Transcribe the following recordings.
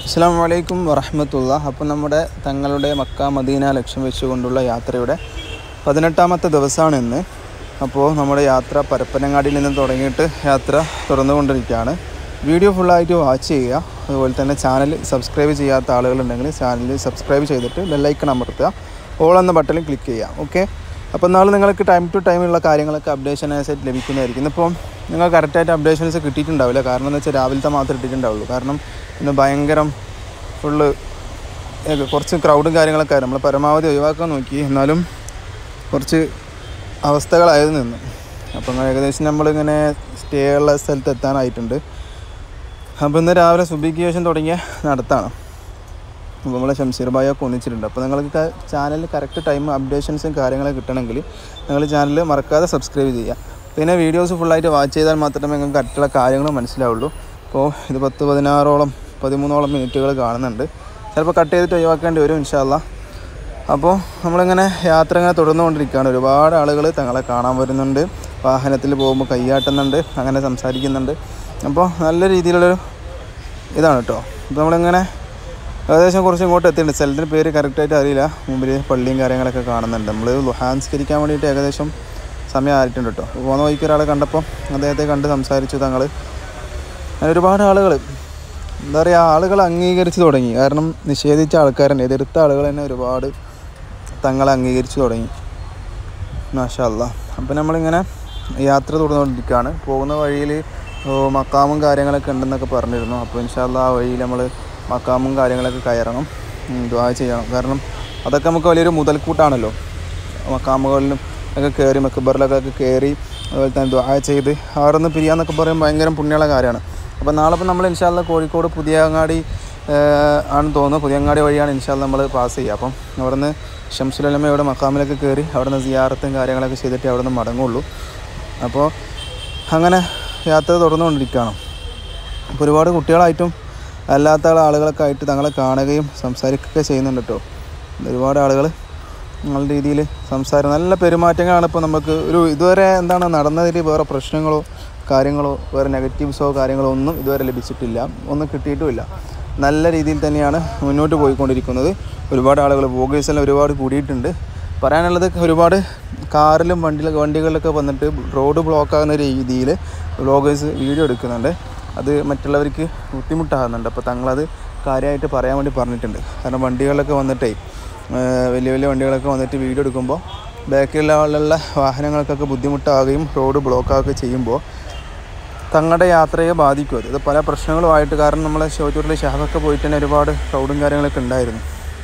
അസ്സാം വലൈക്കും വറഹമത്തുള്ള അപ്പോൾ നമ്മുടെ തങ്ങളുടെ മക്ക മദീന ലക്ഷ്യം വെച്ചുകൊണ്ടുള്ള യാത്രയുടെ പതിനെട്ടാമത്തെ ദിവസമാണ് ഇന്ന് അപ്പോൾ നമ്മുടെ യാത്ര പരപ്പനങ്ങാടിയിൽ നിന്ന് തുടങ്ങിയിട്ട് യാത്ര തുറന്നുകൊണ്ടിരിക്കുകയാണ് വീഡിയോ ഫുള്ളായിട്ട് വാച്ച് ചെയ്യുക അതുപോലെ തന്നെ ചാനൽ സബ്സ്ക്രൈബ് ചെയ്യാത്ത ആളുകളുണ്ടെങ്കിൽ ചാനൽ സബ്സ്ക്രൈബ് ചെയ്തിട്ട് ബെല്ലൈക്കൺ അമർത്തുക ഓൾ എന്ന ബട്ടണിൽ ക്ലിക്ക് ചെയ്യുക ഓക്കെ അപ്പോൾ നാളെ നിങ്ങൾക്ക് ടൈം ടു ടൈമുള്ള കാര്യങ്ങളൊക്കെ അപ്ഡേഷൻ ആയിട്ട് ലഭിക്കുന്നതായിരിക്കും ഇന്നിപ്പം നിങ്ങൾ കറക്റ്റായിട്ട് അപ്ഡേഷൻസ് കിട്ടിയിട്ടുണ്ടാവില്ല കാരണം എന്ന് വെച്ചാൽ രാവിലത്തെ മാത്രമേ ഇട്ടിട്ടുണ്ടാവുള്ളൂ കാരണം ഇന്ന് ഭയങ്കരം ഫുള്ള് കുറച്ച് ക്രൗഡും കാര്യങ്ങളൊക്കെ ആയിരുന്നു നമ്മൾ പരമാവധി ഒഴിവാക്കാൻ നോക്കി എന്നാലും കുറച്ച് അവസ്ഥകളായിരുന്നു നിന്ന് അപ്പം ഏകദേശം നമ്മളിങ്ങനെ സ്റ്റേ ഉള്ള സ്ഥലത്ത് എത്താനായിട്ടുണ്ട് അപ്പോൾ ഇന്ന് രാവിലെ സുബിക്ക് ശേഷം തുടങ്ങിയ നടത്താണ് അപ്പോൾ നമ്മളെ ഷംസീർ ഭായി ഒക്കെ ഒന്നിച്ചിട്ടുണ്ട് അപ്പോൾ നിങ്ങൾക്ക് ചാനലിൽ കറക്റ്റ് ടൈം അപ്ഡേഷൻസും കാര്യങ്ങളൊക്കെ കിട്ടണമെങ്കിൽ നിങ്ങൾ ചാനൽ മറക്കാതെ സബ്സ്ക്രൈബ് ചെയ്യുക പിന്നെ വീഡിയോസ് ഫുള്ളായിട്ട് വാച്ച് ചെയ്താൽ മാത്രമേ നിങ്ങൾക്ക് കറക്റ്റുള്ള കാര്യങ്ങൾ മനസ്സിലാവുള്ളൂ അപ്പോൾ ഇത് പത്ത് പതിനാറോളം പതിമൂന്നോളം മിനിറ്റുകൾ കാണുന്നുണ്ട് ചിലപ്പോൾ കട്ട് ചെയ്തിട്ട് ഒഴിവാക്കേണ്ടി വരും ഇൻഷാല്ല അപ്പോൾ നമ്മളിങ്ങനെ യാത്ര ഇങ്ങനെ തുടർന്നുകൊണ്ടിരിക്കുകയാണ് ഒരുപാട് ആളുകൾ തങ്ങളെ കാണാൻ വരുന്നുണ്ട് വാഹനത്തിൽ പോകുമ്പോൾ കൈയാട്ടുന്നുണ്ട് അങ്ങനെ സംസാരിക്കുന്നുണ്ട് അപ്പോൾ നല്ല രീതിയിലുള്ളൊരു ഇതാണ് കേട്ടോ അപ്പോൾ നമ്മളിങ്ങനെ ഏകദേശം കുറച്ച് ഇങ്ങോട്ട് എത്തിയിട്ടുണ്ട് സ്ഥലത്തിൻ്റെ പേര് കറക്റ്റായിട്ട് അറിയില്ല മുമ്പിൽ പള്ളിയും കാര്യങ്ങളൊക്കെ കാണുന്നുണ്ട് നമ്മൾ ലുഹാൻസ്കരിക്കാൻ വേണ്ടിയിട്ട് ഏകദേശം സമയം ആയിട്ടുണ്ട് കേട്ടോ പോകുന്ന വഴിക്ക് ഒരാളെ കണ്ടപ്പോൾ അദ്ദേഹത്തെ കണ്ട് സംസാരിച്ചു തങ്ങൾ അങ്ങനെ ഒരുപാട് ആളുകൾ എന്താ പറയുക ആളുകൾ അംഗീകരിച്ച് തുടങ്ങി കാരണം നിഷേധിച്ച ആൾക്കാരുണ്ട് എതിർത്ത ആളുകൾ തന്നെ ഒരുപാട് തങ്ങളെ അംഗീകരിച്ച് തുടങ്ങി മാഷല്ല അപ്പം നമ്മളിങ്ങനെ യാത്ര തുടർന്നുകൊണ്ടിരിക്കുകയാണ് പോകുന്ന വഴിയിൽ മക്കാമും കാര്യങ്ങളൊക്കെ ഉണ്ടെന്നൊക്കെ പറഞ്ഞിരുന്നു അപ്പോൾ ഇൻഷാല്ല ആ വഴിയിൽ നമ്മൾ മക്കാമും കാര്യങ്ങളൊക്കെ കയറണം ദ്വാ ചെയ്യണം കാരണം അതൊക്കെ നമുക്ക് വലിയൊരു മുതൽക്കൂട്ടാണല്ലോ മക്കാമുകളിലും ഒക്കെ കയറി മക്കബറിലൊക്കെ കയറി അതുപോലെ തന്നെ ദ്വാ ചെയ്ത് അവിടെ നിന്ന് പിരിയാന്നൊക്കെ പറയുമ്പോൾ ഭയങ്കര പുണ്യമുള്ള കാര്യമാണ് അപ്പോൾ നാളെ ഇപ്പോൾ നമ്മൾ ഇൻഷാല്ല കോഴിക്കോട് പുതിയ അങ്ങാടി ആണെന്ന് തോന്നുന്നു പുതിയങ്ങാടി വഴിയാണ് ഇൻഷാല്ല നമ്മൾ പാസ് ചെയ്യുക അപ്പം അവിടെ നിന്ന് ഷംസുലമ്മ ഇവിടെ മക്കാമിലൊക്കെ കയറി അവിടെ നിന്ന് സിയാറത്തും കാര്യങ്ങളൊക്കെ ചെയ്തിട്ട് അവിടെ നിന്ന് മടങ്ങുള്ളൂ അപ്പോൾ അങ്ങനെ യാത്ര തുടർന്നുകൊണ്ടിരിക്കുകയാണ് അപ്പോൾ ഒരുപാട് കുട്ടികളായിട്ടും അല്ലാത്ത ആളുകളൊക്കെ ആയിട്ട് തങ്ങളെ കാണുകയും സംസാരിക്കുകയൊക്കെ ചെയ്യുന്നുണ്ട് കേട്ടോ ഒരുപാട് ആളുകൾ നല്ല രീതിയിൽ സംസാരം നല്ല പെരുമാറ്റങ്ങളാണ് ഇപ്പോൾ നമുക്ക് ഒരു ഇതുവരെ എന്താണ് നടന്നതിൽ വേറെ പ്രശ്നങ്ങളോ കാര്യങ്ങളോ വേറെ നെഗറ്റീവ്സോ കാര്യങ്ങളോ ഒന്നും ഇതുവരെ ലഭിച്ചിട്ടില്ല ഒന്നും കിട്ടിയിട്ടുമില്ല നല്ല രീതിയിൽ തന്നെയാണ് മുന്നോട്ട് പോയിക്കൊണ്ടിരിക്കുന്നത് ഒരുപാട് ആളുകൾ വോഗേഴ്സ് എല്ലാം ഒരുപാട് കൂടിയിട്ടുണ്ട് പറയാനുള്ളത് ഒരുപാട് കാറിലും വണ്ടിയിലും വണ്ടികളിലൊക്കെ വന്നിട്ട് റോഡ് ബ്ലോക്ക് ആകുന്ന രീതിയിൽ വ്ളോഗേഴ്സ് വീഡിയോ എടുക്കുന്നുണ്ട് അത് മറ്റുള്ളവർക്ക് ബുദ്ധിമുട്ടാകുന്നുണ്ട് അപ്പോൾ തങ്ങളത് കാര്യമായിട്ട് പറയാൻ വേണ്ടി പറഞ്ഞിട്ടുണ്ട് കാരണം വണ്ടികളിലൊക്കെ വന്നിട്ടേ വലിയ വലിയ വണ്ടികളൊക്കെ വന്നിട്ട് വീഡിയോ എടുക്കുമ്പോൾ ബാക്കിലുള്ള വാഹനങ്ങൾക്കൊക്കെ ബുദ്ധിമുട്ടാകുകയും റോഡ് ബ്ലോക്ക് ആവുകയൊക്കെ ചെയ്യുമ്പോൾ തങ്ങളുടെ യാത്രയെ ബാധിക്കും അത് ഇത് പല പ്രശ്നങ്ങളുമായിട്ട് കാരണം നമ്മളെ ഷോറ്റൂരിൽ ഷാഫൊക്കെ പോയിട്ട് തന്നെ ഒരുപാട് ക്രൗഡും കാര്യങ്ങളൊക്കെ ഉണ്ടായിരുന്നു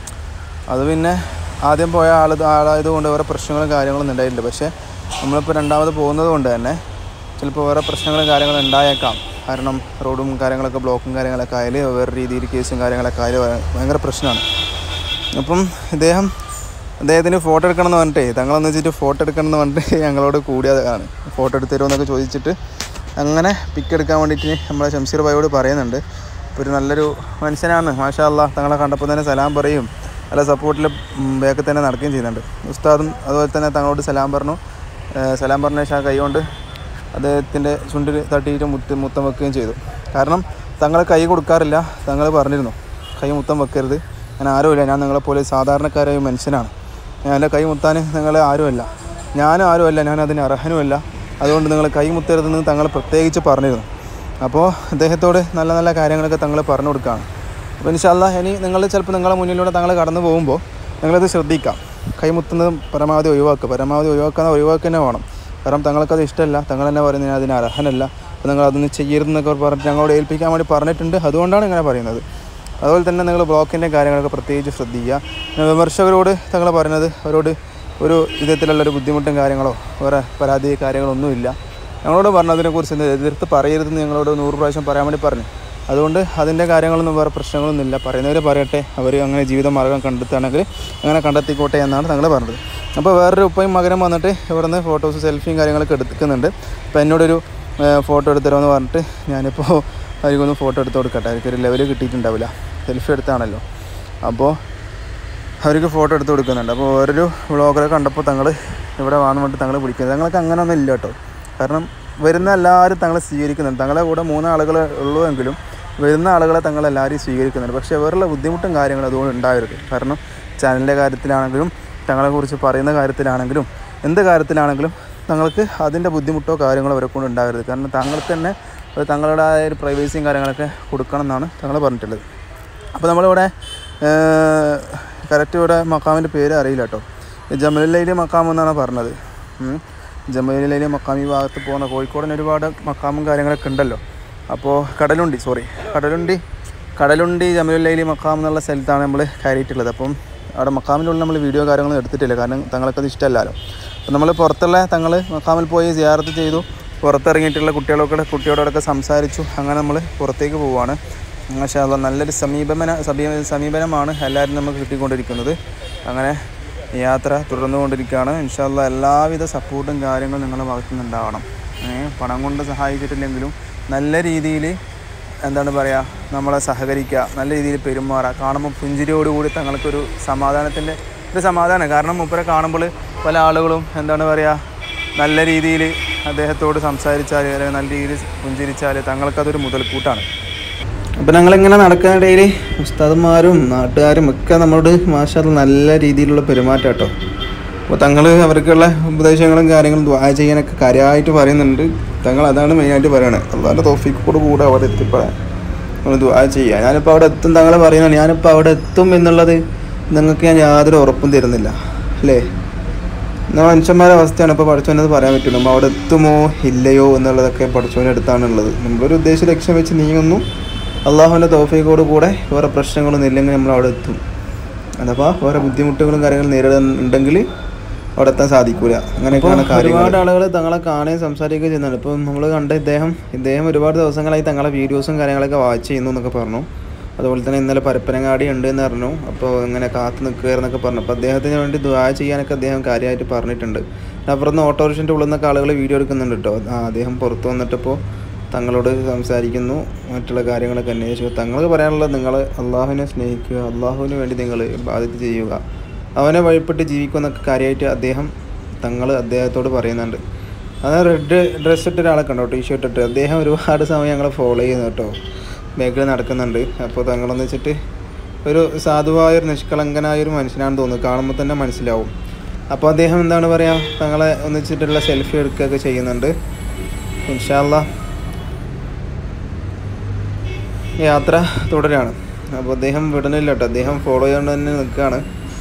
അത് പിന്നെ ആദ്യം പോയ ആൾ ആളായതുകൊണ്ട് വേറെ പ്രശ്നങ്ങളും കാര്യങ്ങളൊന്നും ഉണ്ടായിട്ടില്ല പക്ഷേ നമ്മളിപ്പോൾ രണ്ടാമത് പോകുന്നത് കൊണ്ട് തന്നെ ചിലപ്പോൾ വേറെ പ്രശ്നങ്ങളും കാര്യങ്ങളും ഉണ്ടായേക്കാം കാരണം റോഡും കാര്യങ്ങളൊക്കെ ബ്ലോക്കും കാര്യങ്ങളൊക്കെ ആയാൽ വേറെ രീതിയിൽ കേസും കാര്യങ്ങളൊക്കെ ആയാൽ ഭയങ്കര പ്രശ്നമാണ് അപ്പം ഇദ്ദേഹം അദ്ദേഹത്തിന് ഫോട്ടോ എടുക്കണം എന്ന് പറഞ്ഞിട്ടേ തങ്ങളെന്ന് വെച്ചിട്ട് ഫോട്ടോ എടുക്കണം എന്ന് പറഞ്ഞിട്ട് ഞങ്ങളോട് കൂടിയതാണ് ഫോട്ടോ എടുത്ത് തരുമെന്നൊക്കെ ചോദിച്ചിട്ട് അങ്ങനെ പിക്ക് എടുക്കാൻ വേണ്ടിയിട്ട് നമ്മളെ ഷംസീർ ഭായിയോട് പറയുന്നുണ്ട് ഇപ്പോൾ ഒരു നല്ലൊരു മനുഷ്യനാണ് മാഷാ അല്ലാ തങ്ങളെ കണ്ടപ്പോൾ തന്നെ സലാം പറയും നല്ല സപ്പോർട്ടിൽ ബാക്കിൽ തന്നെ നടക്കുകയും ചെയ്യുന്നുണ്ട് ഉസ്താദും അതുപോലെ തന്നെ തങ്ങളോട് സലാം പറഞ്ഞു സലാം പറഞ്ഞ ശേഷം ആ കൈ കൊണ്ട് അദ്ദേഹത്തിൻ്റെ ചുണ്ടിൽ തട്ടിയിട്ട് മുത്ത് മുത്തം വെക്കുകയും ചെയ്തു കാരണം തങ്ങൾ കൈ കൊടുക്കാറില്ല തങ്ങൾ പറഞ്ഞിരുന്നു കൈ മുത്തം വെക്കരുത് ഞാൻ ആരുമില്ല ഞാൻ നിങ്ങളെപ്പോലെ സാധാരണക്കാരായ മനുഷ്യനാണ് ഞാൻ എൻ്റെ കൈ മുത്താൻ നിങ്ങൾ ആരുമല്ല ഞാനും ആരുമല്ല ഞാൻ അതിന് അർഹനുമല്ല അതുകൊണ്ട് നിങ്ങൾ കൈ മുത്തരുതെന്ന് തങ്ങൾ പ്രത്യേകിച്ച് പറഞ്ഞിരുന്നു അപ്പോൾ അദ്ദേഹത്തോട് നല്ല നല്ല കാര്യങ്ങളൊക്കെ തങ്ങൾ പറഞ്ഞു കൊടുക്കുകയാണ് അപ്പോൾ ഇൻഷാല്ല ഇനി നിങ്ങൾ ചിലപ്പോൾ നിങ്ങളെ മുന്നിലൂടെ തങ്ങൾ കടന്നു പോകുമ്പോൾ നിങ്ങളത് ശ്രദ്ധിക്കാം കൈമുത്തുന്നത് പരമാവധി ഒഴിവാക്കുക പരമാവധി ഒഴിവാക്കാൻ ഒഴിവാക്കുക തന്നെ വേണം കാരണം തങ്ങൾക്കത് ഇഷ്ടമല്ല തങ്ങൾ തന്നെ പറയുന്നത് ഞാൻ അതിന് അർഹനല്ല അപ്പോൾ നിങ്ങൾ അതൊന്നും ചെയ്യരുതെന്നൊക്കെ പറഞ്ഞിട്ട് ഞങ്ങളോട് ഏൽപ്പിക്കാൻ വേണ്ടി പറഞ്ഞിട്ടുണ്ട് അതുകൊണ്ടാണ് ഇങ്ങനെ പറയുന്നത് അതുപോലെ തന്നെ നിങ്ങൾ ബ്ലോക്കിൻ്റെ കാര്യങ്ങളൊക്കെ പ്രത്യേകിച്ച് ശ്രദ്ധിക്കുക പിന്നെ വിമർശകരോട് തങ്ങൾ പറയുന്നത് അവരോട് ഒരു വിധത്തിലുള്ളൊരു ബുദ്ധിമുട്ടും കാര്യങ്ങളോ വേറെ പരാതി കാര്യങ്ങളൊന്നുമില്ല ഞങ്ങളോട് പറഞ്ഞതിനെക്കുറിച്ച് എതിർത്ത് പറയരുതെന്ന് ഞങ്ങളോട് നൂറ് പ്രാവശ്യം പറയാൻ വേണ്ടി പറഞ്ഞു അതുകൊണ്ട് അതിൻ്റെ കാര്യങ്ങളൊന്നും വേറെ പ്രശ്നങ്ങളൊന്നുമില്ല പറയുന്നവർ പറയട്ടെ അവർ അങ്ങനെ ജീവിത മാർഗം കണ്ടെത്തുകയാണെങ്കിൽ അങ്ങനെ കണ്ടെത്തിക്കോട്ടെ എന്നാണ് തങ്ങൾ പറഞ്ഞത് അപ്പോൾ വേറൊരു ഉപ്പയും മകനും വന്നിട്ട് ഇവിടെ നിന്ന് ഫോട്ടോസ് സെൽഫിയും കാര്യങ്ങളൊക്കെ എടുക്കുന്നുണ്ട് അപ്പോൾ എന്നോടൊരു ഫോട്ടോ എടുത്തരുമെന്ന് പറഞ്ഞിട്ട് ഞാനിപ്പോൾ അവർക്കൊന്ന് ഫോട്ടോ എടുത്ത് കൊടുക്കട്ടെ അവർക്കൊരു ലെവൽ കിട്ടിയിട്ടുണ്ടാവില്ല സെൽഫി എടുത്താണല്ലോ അപ്പോൾ അവർക്ക് ഫോട്ടോ എടുത്ത് കൊടുക്കുന്നുണ്ട് അപ്പോൾ വേറൊരു വ്ളോഗറെ കണ്ടപ്പോൾ തങ്ങൾ ഇവിടെ വാന്ന് പറഞ്ഞിട്ട് തങ്ങൾ വിളിക്കുന്നത് തങ്ങൾക്ക് അങ്ങനെ ഒന്നും ഇല്ല കേട്ടോ കാരണം വരുന്ന എല്ലാവരും തങ്ങളെ സ്വീകരിക്കുന്നുണ്ട് തങ്ങളെ കൂടെ മൂന്നാളുകൾ ഉള്ളൂ എങ്കിലും വരുന്ന ആളുകളെ തങ്ങൾ എല്ലാവരെയും സ്വീകരിക്കുന്നുണ്ട് പക്ഷേ അവരുടെ ബുദ്ധിമുട്ടും കാര്യങ്ങളും അതുകൊണ്ട് ഉണ്ടാവരുത് കാരണം ചാനലിൻ്റെ കാര്യത്തിലാണെങ്കിലും തങ്ങളെക്കുറിച്ച് പറയുന്ന കാര്യത്തിലാണെങ്കിലും എന്ത് കാര്യത്തിലാണെങ്കിലും തങ്ങൾക്ക് അതിൻ്റെ ബുദ്ധിമുട്ടോ കാര്യങ്ങളോ അവരെ കൊണ്ട് ഉണ്ടാവരുത് കാരണം തങ്ങൾക്ക് തന്നെ ഒരു തങ്ങളുടേതായ ഒരു പ്രൈവസിയും കാര്യങ്ങളൊക്കെ കൊടുക്കണം എന്നാണ് തങ്ങൾ പറഞ്ഞിട്ടുള്ളത് അപ്പോൾ നമ്മളിവിടെ കറക്റ്റ് ഇവിടെ മക്കാമിൻ്റെ പേര് അറിയില്ല കേട്ടോ ജമലുല്ലൈലി മക്കാം എന്നാണ് പറഞ്ഞത് ഉം. ജമലുല്ലൈലി മക്കാം ഈ ഭാഗത്ത് പോകുന്ന കോഴിക്കോടിന് ഒരുപാട് മക്കാമും കാര്യങ്ങളൊക്കെ ഉണ്ടല്ലോ അപ്പോൾ കടലുണ്ടി സോറി കടലുണ്ടി കടലുണ്ടി ജമലുല്ലൈലി മക്കാം എന്നുള്ള സ്ഥലത്താണ് നമ്മൾ കയറിയിട്ടുള്ളത് അപ്പം അവിടെ മക്കാമിലുള്ള നമ്മൾ വീഡിയോ കാര്യങ്ങളൊന്നും എടുത്തിട്ടില്ല കാരണം തങ്ങൾക്കത് ഇഷ്ടമല്ലല്ലോ അപ്പം നമ്മൾ പുറത്തുള്ള തങ്ങൾ മക്കാമിൽ പോയി സിയാറത്ത് ചെയ്തു പുറത്തിറങ്ങിയിട്ടുള്ള കുട്ടികളൊക്കെ കുട്ടികളോടൊക്കെ സംസാരിച്ചു അങ്ങനെ നമ്മൾ പുറത്തേക്ക് പോവുകയാണ് മാഷാല്ല നല്ലൊരു സമീപന സമീപ സമീപനമാണ് എല്ലാവരും നമുക്ക് കിട്ടിക്കൊണ്ടിരിക്കുന്നത് അങ്ങനെ യാത്ര തുടർന്നുകൊണ്ടിരിക്കുകയാണ് ഇൻഷാല്ല എല്ലാവിധ സപ്പോർട്ടും കാര്യങ്ങളും നിങ്ങളുടെ ഭാഗത്തു നിന്നുണ്ടാവണം ഏ, പണം കൊണ്ട് സഹായിച്ചിട്ടില്ലെങ്കിലും നല്ല രീതിയിൽ എന്താണ് പറയുക നമ്മളെ സഹകരിക്കുക നല്ല രീതിയിൽ പെരുമാറുക കാണുമ്പോൾ പുഞ്ചിരിയോടുകൂടി തങ്ങൾക്കൊരു സമാധാനത്തിൻ്റെ ഒരു സമാധാനം കാരണം മൂപ്പരെ കാണുമ്പോൾ പല ആളുകളും എന്താണ് പറയുക നല്ല രീതിയിൽ അദ്ദേഹത്തോട് സംസാരിച്ചാൽ അല്ലെങ്കിൽ നല്ല രീതിയിൽ പുഞ്ചിരിച്ചാൽ തങ്ങൾക്കതൊരു മുതൽക്കൂട്ടാണ് അപ്പം ഞങ്ങളിങ്ങനെ നടക്കാനിടയിൽ ഉസ്താദന്മാരും നാട്ടുകാരും ഒക്കെ നമ്മളോട് മാഷാൽ നല്ല രീതിയിലുള്ള പെരുമാറ്റം കേട്ടോ അപ്പോൾ തങ്ങൾ അവർക്കുള്ള ഉപദേശങ്ങളും കാര്യങ്ങളും ദ്വാ ചെയ്യാനൊക്കെ കാര്യമായിട്ട് പറയുന്നുണ്ട് തങ്ങൾ അതാണ് മെയിനായിട്ട് പറയണത് അള്ളാൻ്റെ തോഫിക്കോട് കൂടെ അവിടെ എത്തിപ്പെടാൻ നമ്മൾ ദ്വാ ചെയ്യുക ഞാനിപ്പോൾ അവിടെ എത്തും തങ്ങൾ പറയുന്നത് ഞാനിപ്പോൾ അവിടെ എത്തും എന്നുള്ളത് നിങ്ങൾക്ക് ഞാൻ യാതൊരു ഉറപ്പും തരുന്നില്ല അല്ലേ എന്നാൽ മനുഷ്യന്മാരുടെ അവസ്ഥയാണ് ഇപ്പോൾ പഠിച്ചവനത് പറയാൻ പറ്റുള്ളൂ നമ്മൾ അവിടെ എത്തുമോ ഇല്ലയോ എന്നുള്ളതൊക്കെ പഠിച്ചവൻ്റെ അടുത്താണുള്ളത് നമ്മളൊരു ഉദ്ദേശ ലക്ഷ്യം വെച്ച് നീങ്ങുന്നു അള്ളാഹുവിൻ്റെ തോഫിക്കോട് കൂടെ വേറെ പ്രശ്നങ്ങളൊന്നും ഇല്ലെങ്കിൽ നമ്മൾ അവിടെ എത്തും അഥവാ വേറെ ബുദ്ധിമുട്ടുകളും കാര്യങ്ങളും നേരിടുന്നുണ്ടെങ്കിൽ അവിടെ എത്താൻ സാധിക്കൂല അങ്ങനെയൊക്കെയാണ് ഒരുപാട് ആളുകൾ തങ്ങളെ കാണുകയും സംസാരിക്കുകയും ചെയ്യുന്നുണ്ട് ഇപ്പം നമ്മൾ കണ്ട ഇദ്ദേഹം ഇദ്ദേഹം ഒരുപാട് ദിവസങ്ങളായി തങ്ങളെ വീഡിയോസും കാര്യങ്ങളൊക്കെ വാച്ച് ചെയ്യുന്നു എന്നൊക്കെ പറഞ്ഞു അതുപോലെ തന്നെ ഇന്നലെ പരപ്പനങ്ങാടി ഉണ്ട് എന്ന് പറഞ്ഞു അപ്പോൾ ഇങ്ങനെ കാത്തു നിൽക്കുകയെന്നൊക്കെ പറഞ്ഞു അപ്പോൾ അദ്ദേഹത്തിന് വേണ്ടി ദ്വാ ചെയ്യാനൊക്കെ അദ്ദേഹം കാര്യമായിട്ട് പറഞ്ഞിട്ടുണ്ട് അപ്പുറത്ത് ഓട്ടോറിക്ഷൻ്റെ ഉള്ളിൽ നിന്നൊക്കെ ആളുകൾ വീഡിയോ എടുക്കുന്നുണ്ട് കേട്ടോ ആ അദ്ദേഹം പുറത്ത് വന്നിട്ടിപ്പോൾ തങ്ങളോട് സംസാരിക്കുന്നു മറ്റുള്ള കാര്യങ്ങളൊക്കെ അന്വേഷിച്ചു തങ്ങൾ പറയാനുള്ളത് നിങ്ങൾ അള്ളാഹുവിനെ സ്നേഹിക്കുക അള്ളാഹുവിന് വേണ്ടി നിങ്ങൾ ബാധ്യത ചെയ്യുക അവനെ വഴിപ്പെട്ട് ജീവിക്കുമെന്നൊക്കെ കാര്യമായിട്ട് അദ്ദേഹം തങ്ങൾ അദ്ദേഹത്തോട് പറയുന്നുണ്ട് അത് റെഡ് ഡ്രസ്സ് ഇട്ട ഒരാളെ കണ്ടോ ടീഷർട്ട് ഇട്ട് അദ്ദേഹം ഒരുപാട് സമയം ഞങ്ങളെ ഫോളോ ചെയ്യുന്നു കേട്ടോ ബാക്കിൽ നടക്കുന്നുണ്ട് അപ്പോൾ തങ്ങളെന്ന് വെച്ചിട്ട് ഒരു സാധുവായ ഒരു നിഷ്കളങ്കനായ ഒരു മനുഷ്യനാണെന്ന് തോന്നുന്നു കാണുമ്പോൾ തന്നെ മനസ്സിലാവും അപ്പോൾ അദ്ദേഹം എന്താണ് പറയുക തങ്ങളെ ഒന്നിച്ചിട്ടുള്ള സെൽഫി എടുക്കുകയൊക്കെ ചെയ്യുന്നുണ്ട് ഇൻഷാല്ലാ യാത്ര തുടരാണ് അപ്പോൾ അദ്ദേഹം വിടണില്ല കേട്ടോ അദ്ദേഹം ഫോളോ ചെയ്തുകൊണ്ട് തന്നെ നിൽക്കുകയാണ്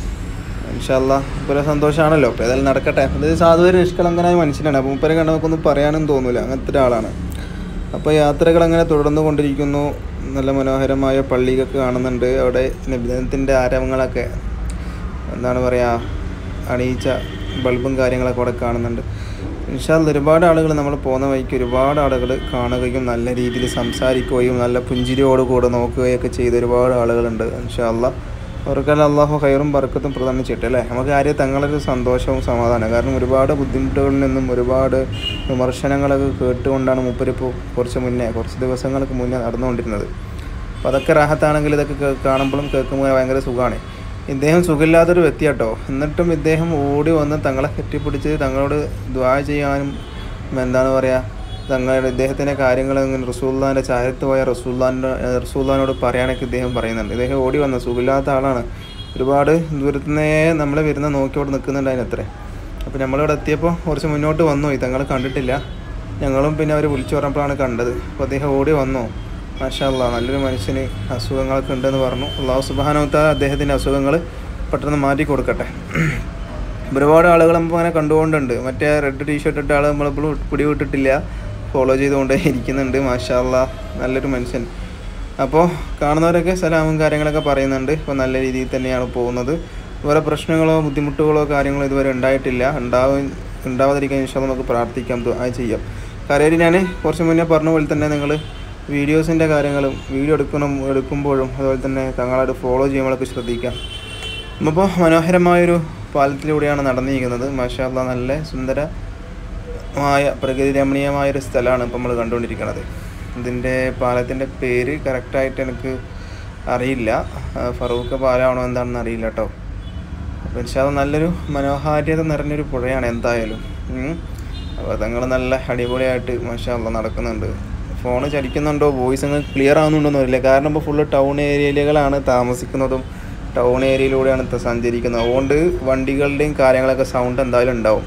ഇൻഷാല്ല ഇപ്പോൾ സന്തോഷമാണല്ലോ അപ്പോൾ ഏതായാലും നടക്കട്ടെ ഇത് സാധു ഒരു നിഷ്കളങ്കനായ മനുഷ്യനാണ് അപ്പോൾ മുപ്പരെ കണ്ട് നമുക്കൊന്നും പറയാനും തോന്നില്ല അങ്ങനത്തെ ഒരാളാണ് അപ്പോൾ യാത്രകൾ അങ്ങനെ തുടർന്നു കൊണ്ടിരിക്കുന്നു നല്ല മനോഹരമായ പള്ളിയൊക്കെ കാണുന്നുണ്ട് അവിടെ നബിദിനത്തിൻ്റെ ആരവങ്ങളൊക്കെ എന്താണ് പറയുക അണിയിച്ച ബൾബും കാര്യങ്ങളൊക്കെ അവിടെ കാണുന്നുണ്ട് ഇൻഷാല്ല ഒരുപാട് ആളുകൾ നമ്മൾ പോകുന്ന വഴിക്ക് ഒരുപാട് ആളുകൾ കാണുകയും നല്ല രീതിയിൽ സംസാരിക്കുകയും നല്ല പുഞ്ചിരിയോടുകൂടെ നോക്കുകയൊക്കെ ചെയ്ത ഒരുപാട് ആളുകളുണ്ട് ഇൻഷാല്ല അവർക്കെല്ലാം അള്ളാഹു ഹൈറും ബർക്കത്തും പ്രദാനം ചെയ്യട്ടെ അല്ലേ നമുക്ക് ആരെയും തങ്ങളൊരു സന്തോഷവും സമാധാനം കാരണം ഒരുപാട് ബുദ്ധിമുട്ടുകളിൽ നിന്നും ഒരുപാട് വിമർശനങ്ങളൊക്കെ കേട്ടുകൊണ്ടാണ് മൂപ്പരിപ്പോൾ കുറച്ച് മുന്നേ കുറച്ച് ദിവസങ്ങൾക്ക് മുന്നേ നടന്നുകൊണ്ടിരുന്നത് അപ്പോൾ അതൊക്കെ റാഹത്താണെങ്കിൽ ഇതൊക്കെ കേ- കാണുമ്പോഴും കേൾക്കുമ്പോൾ ഭയങ്കര സുഖമാണ് ഇദ്ദേഹം സുഖമില്ലാത്തൊരു വ്യക്തിയാട്ടോ എന്നിട്ടും ഇദ്ദേഹം ഓടി വന്ന് തങ്ങളെ കെട്ടിപ്പിടിച്ച് തങ്ങളോട് ദ്വാ ചെയ്യാനും എന്താണ് പറയുക തങ്ങളുടെ ഇദ്ദേഹത്തിൻ്റെ കാര്യങ്ങൾ ഇങ്ങനെ റസൂല്ലാൻ്റെ ചാരത്ത് പോയ റസൂല്ലാൻ്റെ റസൂല്ലാനോട് പറയാനൊക്കെ ഇദ്ദേഹം പറയുന്നുണ്ട് ഇദ്ദേഹം ഓടി വന്ന സുഖമില്ലാത്ത ആളാണ് ഒരുപാട് ദൂരത്തുനിന്നേ നമ്മളെ വരുന്ന നോക്കിയോട് നിൽക്കുന്നുണ്ടായിരുന്നു അത്രേ അപ്പോൾ നമ്മളിവിടെ എത്തിയപ്പോൾ കുറച്ച് മുന്നോട്ട് വന്നു ഈ തങ്ങൾ കണ്ടിട്ടില്ല ഞങ്ങളും പിന്നെ അവർ വിളിച്ചു പറഞ്ഞപ്പോഴാണ് കണ്ടത് അപ്പോൾ അദ്ദേഹം ഓടി വന്നു മാഷാല്ല നല്ലൊരു മനുഷ്യന് അസുഖങ്ങളൊക്കെ ഉണ്ടെന്ന് പറഞ്ഞു അള്ളാഹു സുബാനോത്ത അദ്ദേഹത്തിൻ്റെ അസുഖങ്ങൾ പെട്ടെന്ന് മാറ്റി കൊടുക്കട്ടെ ഒരുപാട് ആളുകൾ നമ്മൾ അങ്ങനെ കണ്ടുകൊണ്ടുണ്ട് മറ്റേ റെഡ് ടീഷർട്ട് ഇട്ട ആൾ നമ്മളിപ്പോഴും പിടിവിട്ടിട്ടില്ല ഫോളോ ചെയ്തുകൊണ്ട് ഇരിക്കുന്നുണ്ട് മാഷാല്ല നല്ലൊരു മനുഷ്യൻ അപ്പോൾ കാണുന്നവരൊക്കെ സലാമും കാര്യങ്ങളൊക്കെ പറയുന്നുണ്ട് ഇപ്പോൾ നല്ല രീതിയിൽ തന്നെയാണ് പോകുന്നത് വേറെ പ്രശ്നങ്ങളോ ബുദ്ധിമുട്ടുകളോ കാര്യങ്ങളോ ഇതുവരെ ഉണ്ടായിട്ടില്ല ഉണ്ടാവും ഉണ്ടാവാതിരിക്കാൻ ഇൻഷാല് നമുക്ക് പ്രാർത്ഥിക്കാം ദുആ ചെയ്യാം കാര്യം ഞാൻ കുറച്ച് മുന്നേ പറഞ്ഞ പോലെ തന്നെ നിങ്ങൾ വീഡിയോസിൻ്റെ കാര്യങ്ങളും വീഡിയോ എടുക്കണം എടുക്കുമ്പോഴും അതുപോലെ തന്നെ തങ്ങളായിട്ട് ഫോളോ ചെയ്യുമ്പോഴൊക്കെ ശ്രദ്ധിക്കാം നമ്മളിപ്പോൾ മനോഹരമായൊരു പാലത്തിലൂടെയാണ് നടന്നിരിക്കുന്നത് മാഷാല്ല നല്ല സുന്ദരമായ പ്രകൃതി രമണീയമായൊരു സ്ഥലമാണ് ഇപ്പോൾ നമ്മൾ കണ്ടുകൊണ്ടിരിക്കുന്നത് ഇതിൻ്റെ പാലത്തിൻ്റെ പേര് കറക്റ്റായിട്ട് എനിക്ക് അറിയില്ല ആ, ഫറൂഖ് പാലമാണോ എന്താണെന്ന് അറിയില്ല കേട്ടോ അപ്പോൾ ഇൻഷാല്ല നല്ലൊരു മനോഹാരിത നിറഞ്ഞൊരു പുഴയാണ് എന്തായാലും ഉം. അപ്പോൾ തങ്ങൾ നല്ല അടിപൊളിയായിട്ട് മാഷാല്ല നടക്കുന്നുണ്ട് ഫോൺ ചലിക്കുന്നുണ്ടോ വോയിസ് അങ്ങ് ക്ലിയർ ആവുന്നുണ്ടോ എന്ന് അറിയില്ല കാരണം ഇപ്പോൾ ഫുള്ള് ടൗൺ ഏരിയയിലുകളാണ് താമസിക്കുന്നതും ടൗൺ ഏരിയയിലൂടെയാണ് ത- സഞ്ചരിക്കുന്നത് അതുകൊണ്ട് വണ്ടികളുടെയും കാര്യങ്ങളൊക്കെ സൗണ്ട് എന്തായാലും ഉണ്ടാവും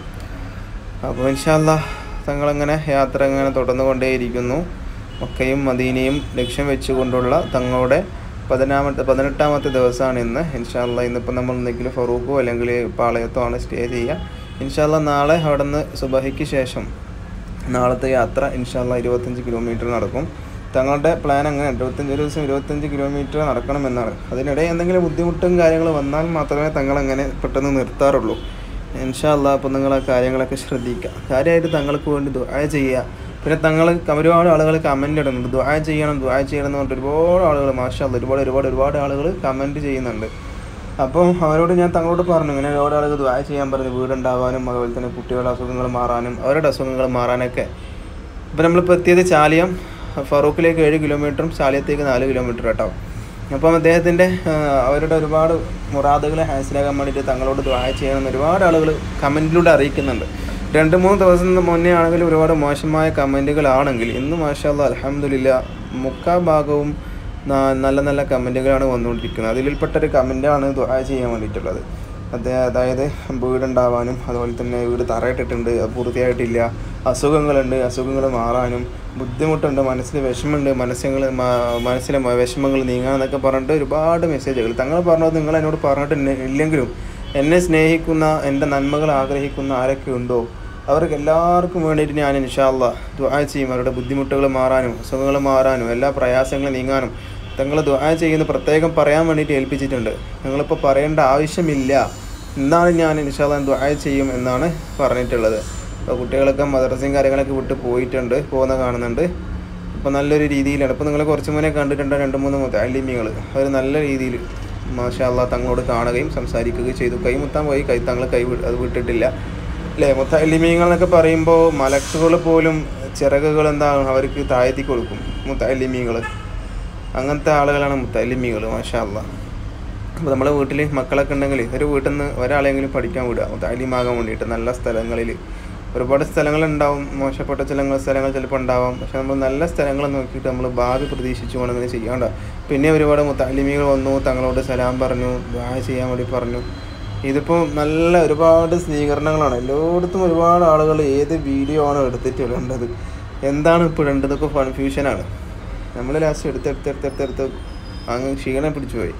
അപ്പോൾ ഇൻഷാല്ല തങ്ങളങ്ങനെ യാത്ര ഇങ്ങനെ തുടർന്നുകൊണ്ടേയിരിക്കുന്നു മക്കയും മദീനയും ലക്ഷ്യം വെച്ചുകൊണ്ടുള്ള തങ്ങളുടെ പതിനാമത്തെ പതിനെട്ടാമത്തെ ദിവസമാണ് ഇന്ന് ഇൻഷാല്ല ഇന്നിപ്പോൾ നമ്മൾ എന്തെങ്കിലും ഫറൂഖോ അല്ലെങ്കിൽ പാളയത്തോ ആണ് സ്റ്റേ ചെയ്യുക ഇൻഷാല്ല നാളെ അവിടെ നിന്ന് സുബഹിക്ക് ശേഷം നാളത്തെ യാത്ര ഇൻഷാല്ല ഇരുപത്തഞ്ച് കിലോമീറ്റർ നടക്കും തങ്ങളുടെ പ്ലാൻ അങ്ങനെ ഇരുപത്തഞ്ച് ഒരു ദിവസം ഇരുപത്തഞ്ച് കിലോമീറ്റർ നടക്കണമെന്നാണ് അതിനിടെ എന്തെങ്കിലും ബുദ്ധിമുട്ടും കാര്യങ്ങൾ വന്നാൽ മാത്രമേ തങ്ങൾ അങ്ങനെ പെട്ടെന്ന് നിർത്താറുള്ളൂ ഇൻഷാല്ല അപ്പോൾ നിങ്ങൾ ആ കാര്യങ്ങളൊക്കെ ശ്രദ്ധിക്കുക കാര്യമായിട്ട് തങ്ങൾക്ക് വേണ്ടി ദുആ ചെയ്യുക പിന്നെ തങ്ങൾ ഒരുപാട് ആളുകൾ കമൻ്റ് ഇടുന്നുണ്ട് ദുആ ചെയ്യണം ദുആ ചെയ്യണം എന്ന് പറഞ്ഞിട്ട് ഒരുപാട് ആളുകൾ മാഷാല്ല ഒരുപാട് ഒരുപാട് ഒരുപാട് ആളുകൾ കമൻറ്റ് ചെയ്യുന്നുണ്ട് അപ്പം അവരോട് ഞാൻ തങ്ങളോട് പറഞ്ഞു ഇങ്ങനെ ഒരുപാട് ആളുകൾ ദ്വായ ചെയ്യാൻ പറഞ്ഞു വീടുണ്ടാവാനും അതുപോലെ തന്നെ കുട്ടികളുടെ അസുഖങ്ങൾ മാറാനും അവരുടെ അസുഖങ്ങൾ മാറാനൊക്കെ ഇപ്പം നമ്മളിപ്പോൾ എത്തിയത് ചാലിയം ഫറൂഖിലേക്ക് ഏഴ് കിലോമീറ്ററും ചാലിയത്തേക്ക് നാല് കിലോമീറ്റർ കേട്ടോ അപ്പം അദ്ദേഹത്തിൻ്റെ അവരുടെ ഒരുപാട് മുറാദുകളെ ഹാൻസിലാക്കാൻ വേണ്ടിയിട്ട് തങ്ങളോട് ദ്വായ ചെയ്യണമെന്ന് ഒരുപാട് ആളുകൾ കമൻറ്റിലൂടെ അറിയിക്കുന്നുണ്ട് രണ്ട് മൂന്ന് ദിവസം മുന്നേ ആണെങ്കിൽ ഒരുപാട് മോശമായ കമൻറ്റുകളാണെങ്കിൽ ഇന്ന് മാഷാല്ല അലഹമില്ല മുക്കാ ഭാഗവും ന- നല്ല നല്ല കമൻറ്റുകളാണ് വന്നുകൊണ്ടിരിക്കുന്നത് അതിൽപ്പെട്ട ഒരു കമൻറ്റാണ് ദുആ ചെയ്യാൻ വേണ്ടിയിട്ടുള്ളത് അത് അതായത് വീടുണ്ടാവാനും അതുപോലെ തന്നെ വീട് തറയിട്ടിട്ടുണ്ട് അത് പൂർത്തിയായിട്ടില്ല അസുഖങ്ങളുണ്ട് അസുഖങ്ങൾ മാറാനും ബുദ്ധിമുട്ടുണ്ട് മനസ്സിൽ വിഷമമുണ്ട് മനസ്സുകൾ മനസ്സിലെ മ- വിഷമങ്ങൾ നീങ്ങാന്നൊക്കെ പറഞ്ഞിട്ട് ഒരുപാട് മെസ്സേജുകൾ തങ്ങൾ പറഞ്ഞത് നിങ്ങൾ എന്നോട് പറഞ്ഞിട്ട് ഇല്ല- ഇല്ലെങ്കിലും എന്നെ സ്നേഹിക്കുന്ന എൻ്റെ നന്മകൾ ആഗ്രഹിക്കുന്ന ആരൊക്കെ ഉണ്ടോ അവർക്ക് എല്ലാവർക്കും വേണ്ടിയിട്ട് ഞാൻ ഇൻഷാല്ല ദുആ ചെയ്യും അവരുടെ ബുദ്ധിമുട്ടുകൾ മാറാനും അസുഖങ്ങൾ മാറാനും എല്ലാ പ്രയാസങ്ങളും നീങ്ങാനും തങ്ങൾ ദുആ ചെയ്യുന്ന പ്രത്യേകം പറയാൻ വേണ്ടിയിട്ട് ഏൽപ്പിച്ചിട്ടുണ്ട് നിങ്ങളിപ്പോൾ പറയേണ്ട ആവശ്യമില്ല എന്നാണ് ഞാൻ ഇൻഷാല്ല ദുആ ചെയ്യും എന്നാണ് പറഞ്ഞിട്ടുള്ളത് അപ്പോൾ കുട്ടികളൊക്കെ മദ്രസയും കാര്യങ്ങളൊക്കെ വിട്ട് പോയിട്ടുണ്ട് പോകുന്ന കാണുന്നുണ്ട് അപ്പോൾ നല്ലൊരു രീതിയിലാണ് ഇപ്പോൾ നിങ്ങൾ കുറച്ച് മുന്നേ കണ്ടിട്ടുണ്ട് രണ്ട് മൂന്ന് മുത്തല്ലിമികൾ അവർ നല്ല രീതിയിൽ മാഷാല്ല തങ്ങളോട് കാണുകയും സംസാരിക്കുകയും ചെയ്തു കൈ മുത്താൻ പോയി കൈ തങ്ങൾ കൈ വി- അത് വിട്ടിട്ടില്ല അല്ലേ മുത്തല്ലിമീങ്ങൾ എന്നൊക്കെ പറയുമ്പോൾ മലക്കുകൾ പോലും ചിറകുകൾ എന്താണ് അവർക്ക് താഴ്ത്തി കൊടുക്കും മുത്തല്ലിമീങ്ങൾ അങ്ങനത്തെ ആളുകളാണ് മുത്തല്ലിമീകൾ മാഷാല്ല അപ്പോൾ നമ്മളെ വീട്ടിൽ മക്കളൊക്കെ ഉണ്ടെങ്കിൽ ഒരു വീട്ടിൽ നിന്ന് ഒരാളെങ്കിലും പഠിക്കാൻ വിടുക മുത്തല്ലിമാകാൻ വേണ്ടിയിട്ട് നല്ല സ്ഥലങ്ങളിൽ ഒരുപാട് സ്ഥലങ്ങളുണ്ടാവും മോശപ്പെട്ട ചില സ്ഥലങ്ങൾ ചിലപ്പോൾ ഉണ്ടാവാം പക്ഷെ നമ്മൾ നല്ല സ്ഥലങ്ങൾ നോക്കിയിട്ട് നമ്മൾ ഭാവി പ്രതീക്ഷിച്ചു കൊണ്ട് അങ്ങനെ ചെയ്യാണ്ട പിന്നെ ഒരുപാട് മുത്താലിമികൾ വന്നു തങ്ങളോട് സലാം പറഞ്ഞു ദ്വാ ചെയ്യാൻ വേണ്ടി പറഞ്ഞു ഇതിപ്പോൾ നല്ല ഒരുപാട് സ്വീകരണങ്ങളാണ് എല്ലായിടത്തും ഒരുപാട് ആളുകൾ ഏത് വീഡിയോ ആണ് എടുത്തിട്ട് ഇടേണ്ടത് എന്താണ് ഇപ്പോൾ ഇടേണ്ടതൊക്കെ കൺഫ്യൂഷനാണ് നമ്മൾ ലാസ്റ്റ് എടുത്തെടുത്തെടുത്തെടുത്ത് അങ്ങ് ക്ഷീണം പിടിച്ചു പോയി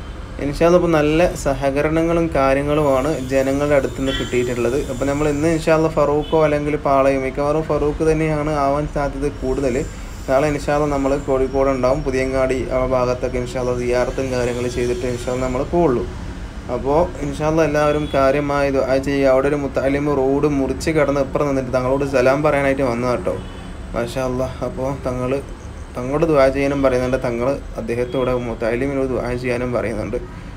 ഇൻഷാല്ല നല്ല സഹകരണങ്ങളും കാര്യങ്ങളുമാണ് ജനങ്ങളുടെ അടുത്ത് നിന്ന് കിട്ടിയിട്ടുള്ളത് അപ്പോൾ നമ്മൾ ഇന്ന് ഇൻഷാല്ല ഫറൂഖോ അല്ലെങ്കിൽ പാളയോ മിക്കവാറും ഫറൂഖ് തന്നെയാണ് ആവാൻ സാധ്യത കൂടുതൽ നാളെ ഇൻഷാല്ല നമ്മൾ കോഴിക്കോട് ഉണ്ടാവും പുതിയങ്ങാടി ആ ഭാഗത്തൊക്കെ ഇൻഷാല്ല സിയാർത്തും കാര്യങ്ങൾ ചെയ്തിട്ട് ഇൻഷാല്ല നമ്മൾ പോവുള്ളൂ അപ്പോൾ ഇൻഷാല്ല എല്ലാവരും കാര്യമായി ദുആ ചെയ്യുക അവിടെ ഒരു മുത്താലിമ് റോഡ് മുറിച്ച് കിടന്ന് ഇപ്പുറം നിന്നിട്ട് തങ്ങളോട് സലാം പറയാനായിട്ട് വന്നു കേട്ടോ മാഷാ അല്ലാ അപ്പോൾ തങ്ങൾ തങ്ങളോട് ദുആ ചെയ്യാനും പറയുന്നുണ്ട് തങ്ങൾ അദ്ദേഹത്തോട് മുത്താലിമിനോട് ദുആ ചെയ്യാനും പറയുന്നുണ്ട്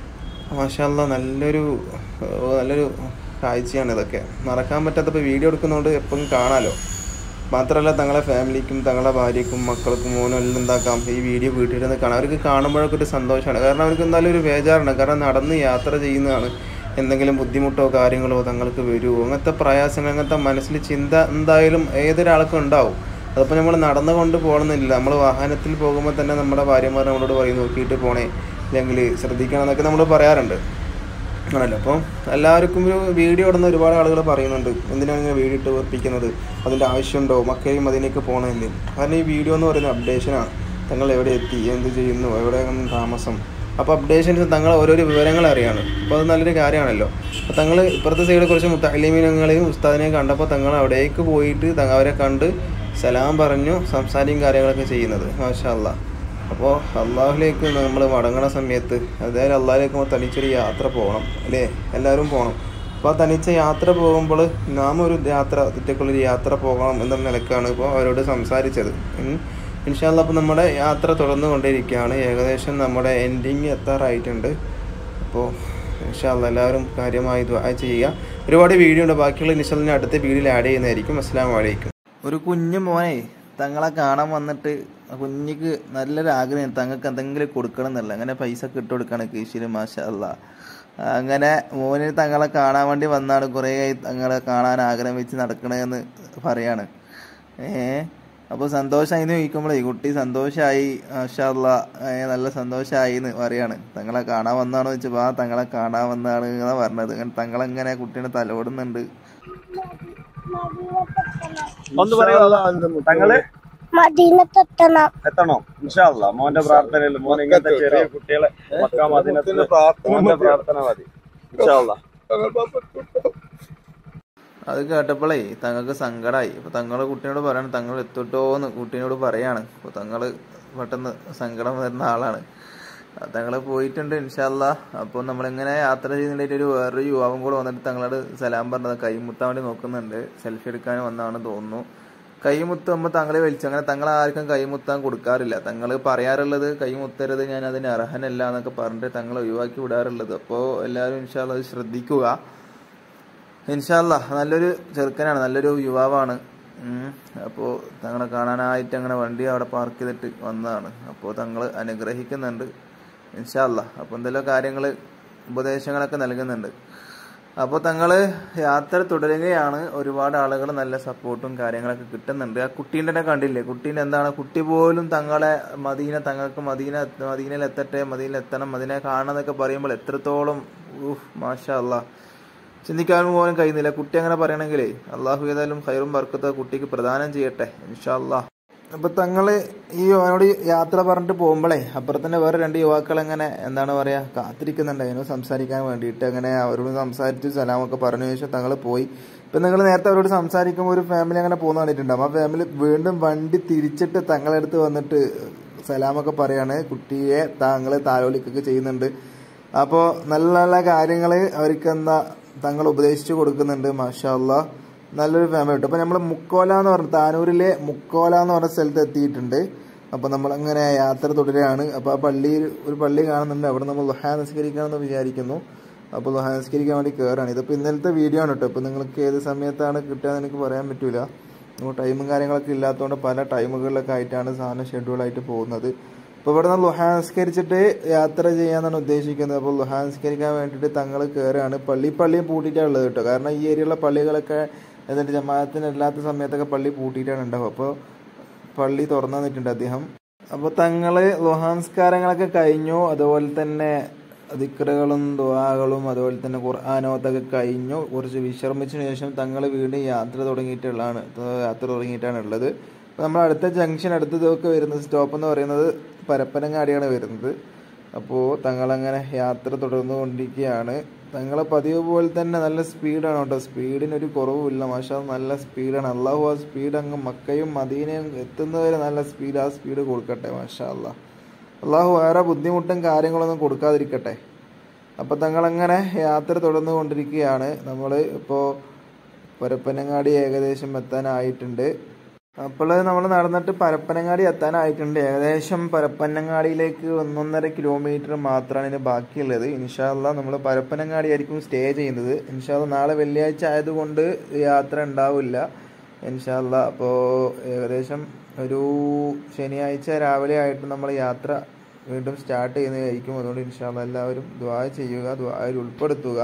മാഷാ അല്ലാ നല്ലൊരു ഏർ നല്ലൊരു കാഴ്ചയാണ് ഇതൊക്കെ മറക്കാൻ പറ്റാത്തപ്പോൾ വീഡിയോ എടുക്കുന്നതുകൊണ്ട് എപ്പോഴും കാണാമല്ലോ മാത്രമല്ല തങ്ങളെ ഫാമിലിക്കും തങ്ങളെ ഭാര്യയ്ക്കും മക്കൾക്കും മോനും എല്ലാം എന്താക്കാം ഈ വീഡിയോ വീട്ടിലിരുന്ന് കാണാം അവർക്ക് കാണുമ്പോഴൊക്കെ ഒരു സന്തോഷമാണ് കാരണം അവർക്ക് എന്തായാലും ഒരു ബേജാറുണ്ട് കാരണം നടന്ന് യാത്ര ചെയ്യുന്നതാണ് എന്തെങ്കിലും ബുദ്ധിമുട്ടോ കാര്യങ്ങളോ തങ്ങൾക്ക് വരുമോ അങ്ങനത്തെ പ്രയാസങ്ങൾ അങ്ങനത്തെ മനസ്സിൽ ചിന്ത എന്തായാലും ഏതൊരാൾക്കും ഉണ്ടാവും അതിപ്പോൾ നമ്മൾ നടന്നുകൊണ്ട് പോകണമെന്നില്ല നമ്മൾ വാഹനത്തിൽ പോകുമ്പോൾ തന്നെ നമ്മുടെ ഭാര്യമാർ നമ്മളോട് പറയും നോക്കിയിട്ട് പോണേ അല്ലെങ്കിൽ ശ്രദ്ധിക്കണം എന്നൊക്കെ നമ്മൾ പറയാറുണ്ട് ആണല്ലോ അപ്പോൾ എല്ലാവർക്കും ഒരു വീഡിയോ ഇടുന്ന ഒരുപാട് ആളുകൾ പറയുന്നുണ്ട് എന്തിനാണ് ഇങ്ങനെ വീഡിയോ ഇട്ട് വെപ്പിക്കുന്നത് അതിൻ്റെ ആവശ്യമുണ്ടോ മക്കയും അതിലേക്ക് പോകണമില്ലേ കാരണം ഈ വീഡിയോ എന്ന് പറയുന്നത് അപ്ഡേഷനാണ് തങ്ങൾ എവിടെ എത്തി എന്ത് ചെയ്യുന്നു എവിടെയാണ് താമസം അപ്പോൾ അപ്ഡേഷൻസ് തങ്ങൾ ഓരോരോ വിവരങ്ങൾ അറിയാണ് അപ്പോൾ അത് നല്ലൊരു കാര്യമാണല്ലോ അപ്പോൾ തങ്ങൾ ഇപ്പുറത്തെ സൈഡിൽ കുറച്ച് മുത്തലിമീനങ്ങളെയും ഉസ്താദിനെയും കണ്ടപ്പോൾ തങ്ങൾ അവിടേക്ക് പോയിട്ട് തങ്ങ അവരെ കണ്ട് സലാം പറഞ്ഞു സംസാരിക്കും കാര്യങ്ങളൊക്കെ ചെയ്യുന്നത് മാഷാ അല്ലാ അപ്പോൾ അള്ളാഹുലേക്ക് നമ്മൾ മടങ്ങണ സമയത്ത് അതായത് അള്ളാഹിലേക്ക് നമ്മൾ തനിച്ചൊരു യാത്ര പോകണം അല്ലേ എല്ലാവരും പോകണം അപ്പോൾ ആ തനിച്ച യാത്ര പോകുമ്പോൾ നാം ഒരു യാത്ര ഒറ്റയ്ക്കുള്ളൊരു യാത്ര പോകണം എന്ന നിലക്കാണ് ഇപ്പോൾ അവരോട് സംസാരിച്ചത് ഇൻഷാല്ല അപ്പോൾ നമ്മുടെ യാത്ര തുടർന്നു കൊണ്ടിരിക്കുകയാണ് ഏകദേശം നമ്മുടെ എൻഡിങ് എത്താറായിട്ടുണ്ട് അപ്പോൾ ഇൻഷാല്ല എല്ലാവരും കാര്യമായി ദ്വാ ചെയ്യുക ഒരുപാട് വീഡിയോ ഉണ്ട് ബാക്കിയുള്ള ഇൻഷാല്ലിനെ അടുത്ത വീഡിയോയിൽ ആഡ് ചെയ്യുന്നതായിരിക്കും അസ്സാം വലൈക്കും ഒരു കുഞ്ഞു മോനെ തങ്ങളെ കാണാൻ വന്നിട്ട് ആ കുഞ്ഞിക്ക് നല്ലൊരു ആഗ്രഹം തങ്ങൾക്ക് എന്തെങ്കിലും കൊടുക്കണം എന്നല്ല അങ്ങനെ പൈസ ഒക്കെ ഇട്ട് കൊടുക്കണം കീശിന് മാഷല്ല അങ്ങനെ മോന് തങ്ങളെ കാണാൻ വേണ്ടി വന്നാണ് കുറേ ആയി തങ്ങളെ കാണാൻ ആഗ്രഹം വെച്ച് നടക്കണതെന്ന് പറയാണ് ഏ അപ്പോൾ സന്തോഷമായി എന്ന് ചോദിക്കുമ്പോഴേ കുട്ടി സന്തോഷമായി മാഷാല്ല നല്ല സന്തോഷമായി എന്ന് പറയാണ് തങ്ങളെ കാണാൻ വന്നാണോ ചോദിച്ചപ്പോൾ ആ തങ്ങളെ കാണാൻ വന്നാണ് എന്നാണ് പറഞ്ഞത് അങ്ങനെ തങ്ങളെങ്ങനെ കുട്ടീനെ തലോടുന്നുണ്ട് ഒന്ന് പറയുമോ തങ്ങള് മദീനത്തെത്തണം എത്തണോ ഇൻഷാല്ല മോന്റെ പ്രാർത്ഥനയിൽ മോൻ ഇങ്ങനത്തെ ചെറിയ കുട്ടികളെ മക്ക മദീനത്തിന്റെ മോന്റെ പ്രാർത്ഥന മതി ഇൻഷാല്ല അത് കേട്ടപ്പോഴേ തങ്ങൾക്ക് സങ്കടമായി അപ്പൊ തങ്ങള് കുട്ടീനോട് പറയാണ് തങ്ങൾ എത്തിട്ടോന്ന് കുട്ടീനോട് പറയാണ് അപ്പൊ തങ്ങള് പെട്ടെന്ന് സങ്കടം വരുന്ന ആളാണ് അത് തങ്ങള് പോയിട്ടുണ്ട് ഇൻഷാല്ല അപ്പോൾ നമ്മളിങ്ങനെ യാത്ര ചെയ്യുന്നതിൻ്റെ ഒരു വേറൊരു യുവാവും കൂടെ വന്നിട്ട് തങ്ങളോട് സലാം പറഞ്ഞത് കൈമുത്താൻ വേണ്ടി നോക്കുന്നുണ്ട് സെൽഫി എടുക്കാൻ വന്നാണ് തോന്നുന്നു കൈമുത്തുമ്പോൾ തങ്ങളെ വിളിച്ചു അങ്ങനെ തങ്ങൾ ആർക്കും കൈമുത്താൻ കൊടുക്കാറില്ല തങ്ങൾ പറയാറുള്ളത് കൈമുത്തരുത് ഞാൻ അതിന് അർഹനല്ല എന്നൊക്കെ പറഞ്ഞിട്ട് തങ്ങൾ ഒഴിവാക്കി വിടാറുള്ളത് അപ്പോൾ എല്ലാവരും ഇൻഷാല്ല അത് ശ്രദ്ധിക്കുക ഇൻഷാല്ല നല്ലൊരു ചെറുക്കനാണ് നല്ലൊരു യുവാവാണ് അപ്പോൾ തങ്ങളെ കാണാനായിട്ട് അങ്ങനെ വണ്ടി അവിടെ പാർക്ക് ചെയ്തിട്ട് വന്നതാണ് അപ്പോൾ തങ്ങൾ അനുഗ്രഹിക്കുന്നുണ്ട് ഇൻഷാല്ല അപ്പോൾ എന്തെല്ലാം കാര്യങ്ങൾ ഉപദേശങ്ങളൊക്കെ നൽകുന്നുണ്ട് അപ്പോൾ തങ്ങൾ യാത്ര തുടരുകയാണ് ഒരുപാട് ആളുകൾ നല്ല സപ്പോർട്ടും കാര്യങ്ങളൊക്കെ കിട്ടുന്നുണ്ട് ആ കുട്ടീൻ്റെ തന്നെ കണ്ടില്ലേ കുട്ടീൻ്റെ എന്താണ് കുട്ടി പോലും തങ്ങളെ മദീന തങ്ങൾക്ക് മദീന മദീനയിൽ എത്തട്ടെ മദീനയിൽ എത്തണം മദീനെ കാണണം എന്നൊക്കെ പറയുമ്പോൾ എത്രത്തോളം ഊഹ് മാഷാ അല്ലാ ചിന്തിക്കാൻ പോലും കഴിയുന്നില്ല കുട്ടി അങ്ങനെ പറയണമെങ്കിലേ അള്ളാഹു ഏതായാലും ഹൈറും ബർക്കത്ത് കുട്ടിക്ക് പ്രദാനം ചെയ്യട്ടെ ഇൻഷാല്ലാ അപ്പൊ തങ്ങള് ഈ അവനോട് യാത്ര പറഞ്ഞിട്ട് പോകുമ്പോഴേ അപ്പുറത്തന്നെ വേറെ രണ്ട് യുവാക്കൾ അങ്ങനെ എന്താണ് പറയാ കാത്തിരിക്കുന്നുണ്ട് അതിനോട് സംസാരിക്കാൻ വേണ്ടിയിട്ട് അങ്ങനെ അവരോട് സംസാരിച്ച് സലാമൊക്കെ പറഞ്ഞ ശേഷം തങ്ങൾ പോയി ഇപ്പൊ നിങ്ങൾ നേരത്തെ അവരോട് സംസാരിക്കുമ്പോൾ ഒരു ഫാമിലി അങ്ങനെ പോകുന്ന കണ്ടിട്ടുണ്ടാവും ആ ഫാമിലി വീണ്ടും വണ്ടി തിരിച്ചിട്ട് തങ്ങളടുത്ത് വന്നിട്ട് സലാമൊക്കെ പറയാണ് കുട്ടിയെ താങ്കൾ താലോലിക്കൊക്കെ ചെയ്യുന്നുണ്ട് അപ്പോൾ നല്ല നല്ല കാര്യങ്ങൾ അവർക്ക് എന്താ തങ്ങൾ ഉപദേശിച്ചു കൊടുക്കുന്നുണ്ട് മാഷാ അല്ലാ നല്ലൊരു ഫാമിലി കിട്ടും അപ്പോൾ നമ്മൾ മുക്കോല എന്ന് പറഞ്ഞ താനൂരിലെ മുക്കോല എന്ന് പറഞ്ഞ സ്ഥലത്ത് എത്തിയിട്ടുണ്ട് അപ്പോൾ നമ്മളങ്ങനെ യാത്ര തുടരുകയാണ് അപ്പോൾ ആ പള്ളിയിൽ ഒരു പള്ളി കാണുന്നുണ്ട് അവിടെ നമ്മൾ ലുഹാ നിസ്കരിക്കണമെന്ന് വിചാരിക്കുന്നു അപ്പോൾ ലുഹാ നിസ്കരിക്കാൻ വേണ്ടി കയറാണ് ഇതിപ്പോൾ ഇന്നലത്തെ വീഡിയോ ആണ് കേട്ടോ ഇപ്പോൾ നിങ്ങൾക്ക് ഏത് സമയത്താണ് കിട്ടുക എനിക്ക് പറയാൻ പറ്റൂല നമ്മൾ ടൈമും കാര്യങ്ങളൊക്കെ ഇല്ലാത്തതുകൊണ്ട് പല ടൈമുകളിലൊക്കെ ആയിട്ടാണ് സാധനം ഷെഡ്യൂളായിട്ട് പോകുന്നത് അപ്പോൾ ഇവിടെ നിന്ന് ലുഹാൻസ്കരിച്ചിട്ട് യാത്ര ചെയ്യാനാണ് ഉദ്ദേശിക്കുന്നത് അപ്പോൾ ലുഹാൻസ്കരിക്കാൻ വേണ്ടിയിട്ട് തങ്ങൾ കയറുകയാണ് പള്ളി പള്ളിയും പൂട്ടിയിട്ടാണ് ഉള്ളത് കേട്ടോ കാരണം ഈ ഏരിയയിലുള്ള പള്ളികളൊക്കെ എന്നിട്ട് ജമാഅത്തിന് അല്ലാത്ത സമയത്തൊക്കെ പള്ളി പൂട്ടിയിട്ടാണ് ഉണ്ടാവും അപ്പോൾ പള്ളി തുറന്നു തന്നിട്ടുണ്ട് അദ്ദേഹം അപ്പോൾ തങ്ങൾ ലുഹാൻസ്കാരങ്ങളൊക്കെ കഴിഞ്ഞു അതുപോലെ തന്നെ ദിക്റുകളും ദുആകളും അതുപോലെ തന്നെ ഖുർആാനോത്തൊക്കെ കഴിഞ്ഞു കുറച്ച് വിശ്രമിച്ചതിന് ശേഷം തങ്ങൾ വീണ്ടും യാത്ര തുടങ്ങിയിട്ടുള്ളതാണ് യാത്ര തുടങ്ങിയിട്ടാണ് ഉള്ളത് അപ്പോൾ നമ്മൾ അടുത്ത ജംഗ്ഷൻ അടുത്തതൊക്കെ വരുന്നത് സ്റ്റോപ്പ് എന്ന് പറയുന്നത് പരപ്പനങ്ങാടിയാണ് വരുന്നത് അപ്പോൾ തങ്ങളങ്ങനെ യാത്ര തുടർന്നു കൊണ്ടിരിക്കുകയാണ് തങ്ങളെ പതിവ് പോലെ തന്നെ നല്ല സ്പീഡാണ് കേട്ടോ സ്പീഡിനൊരു കുറവുമില്ല മാഷാ നല്ല സ്പീഡാണ് അള്ളാഹു ആ സ്പീഡ് അങ്ങ് മക്കയും മദീനയും എത്തുന്നവരെ നല്ല സ്പീഡ് ആ സ്പീഡ് കൊടുക്കട്ടെ മാഷാ അള്ളാഹ് അള്ളാഹു വേറെ ബുദ്ധിമുട്ടും കാര്യങ്ങളൊന്നും കൊടുക്കാതിരിക്കട്ടെ അപ്പോൾ തങ്ങളങ്ങനെ യാത്ര തുടർന്നു കൊണ്ടിരിക്കുകയാണ് നമ്മൾ ഇപ്പോൾ പരപ്പനങ്ങാടി ഏകദേശം എത്താനായിട്ടുണ്ട് അപ്പോൾ നമ്മൾ നടന്നിട്ട് പരപ്പനങ്ങാടി എത്താനായിട്ടുണ്ട് ഏകദേശം പരപ്പനങ്ങാടിയിലേക്ക് ഒന്നൊന്നര കിലോമീറ്റർ മാത്രമാണ് ഇതിന് ബാക്കിയുള്ളത് ഇൻഷാല്ല നമ്മൾ പരപ്പനങ്ങാടി ആയിരിക്കും സ്റ്റേ ചെയ്യുന്നത് ഇൻഷാല്ല നാളെ വെള്ളിയാഴ്ച ആയതുകൊണ്ട് യാത്ര ഉണ്ടാവില്ല ഇൻഷാല്ല അപ്പോൾ ഏകദേശം ഒരു ശനിയാഴ്ച രാവിലെ ആയിട്ട് നമ്മൾ യാത്ര വീണ്ടും സ്റ്റാർട്ട് ചെയ്യുന്നതായിരിക്കും അതുകൊണ്ട് ഇൻഷാല്ല എല്ലാവരും ദ്വാ ചെയ്യുക ദ്വായിൽ ഉൾപ്പെടുത്തുക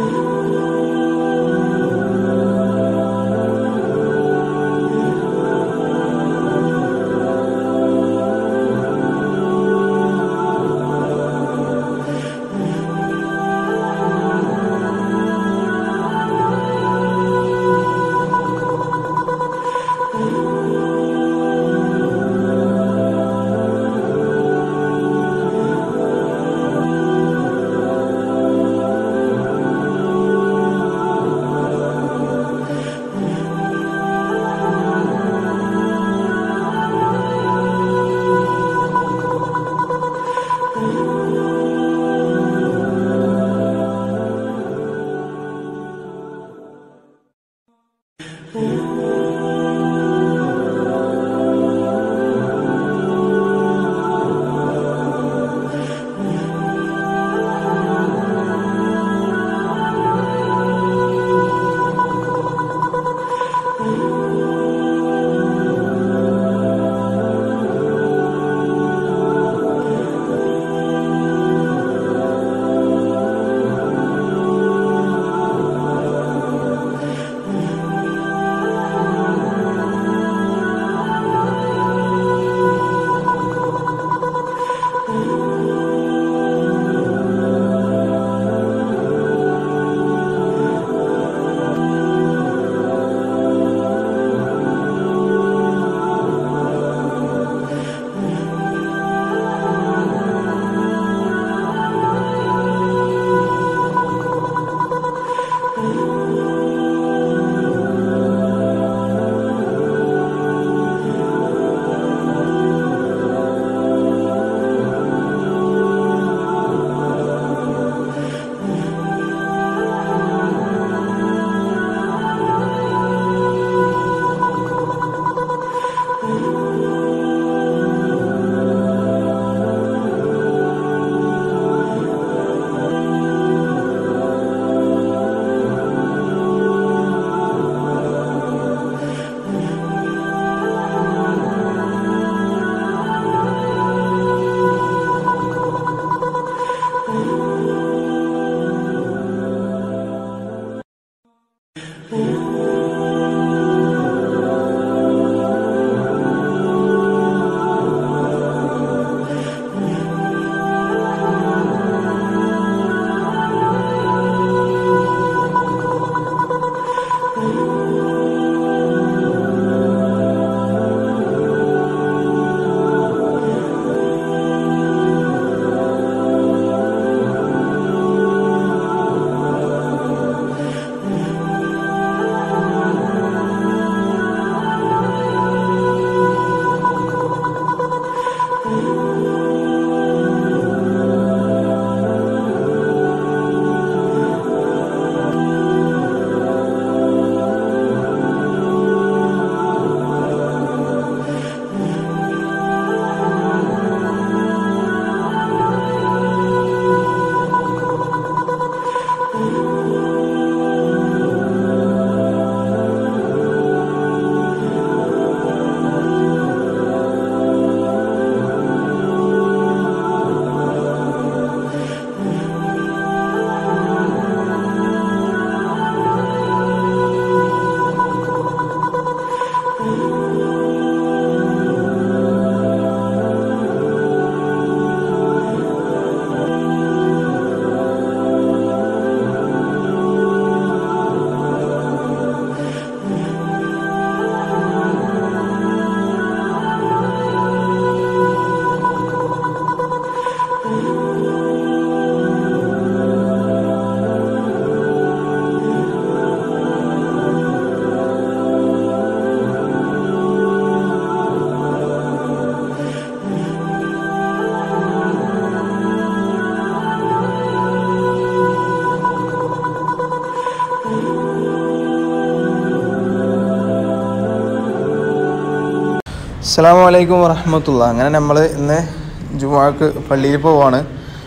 അസ്സാം വലൈക്കും വറഹമത്തുള്ള അങ്ങനെ നമ്മൾ ഇന്ന് ജുമാക്ക് പള്ളിയിൽ പോവാണ്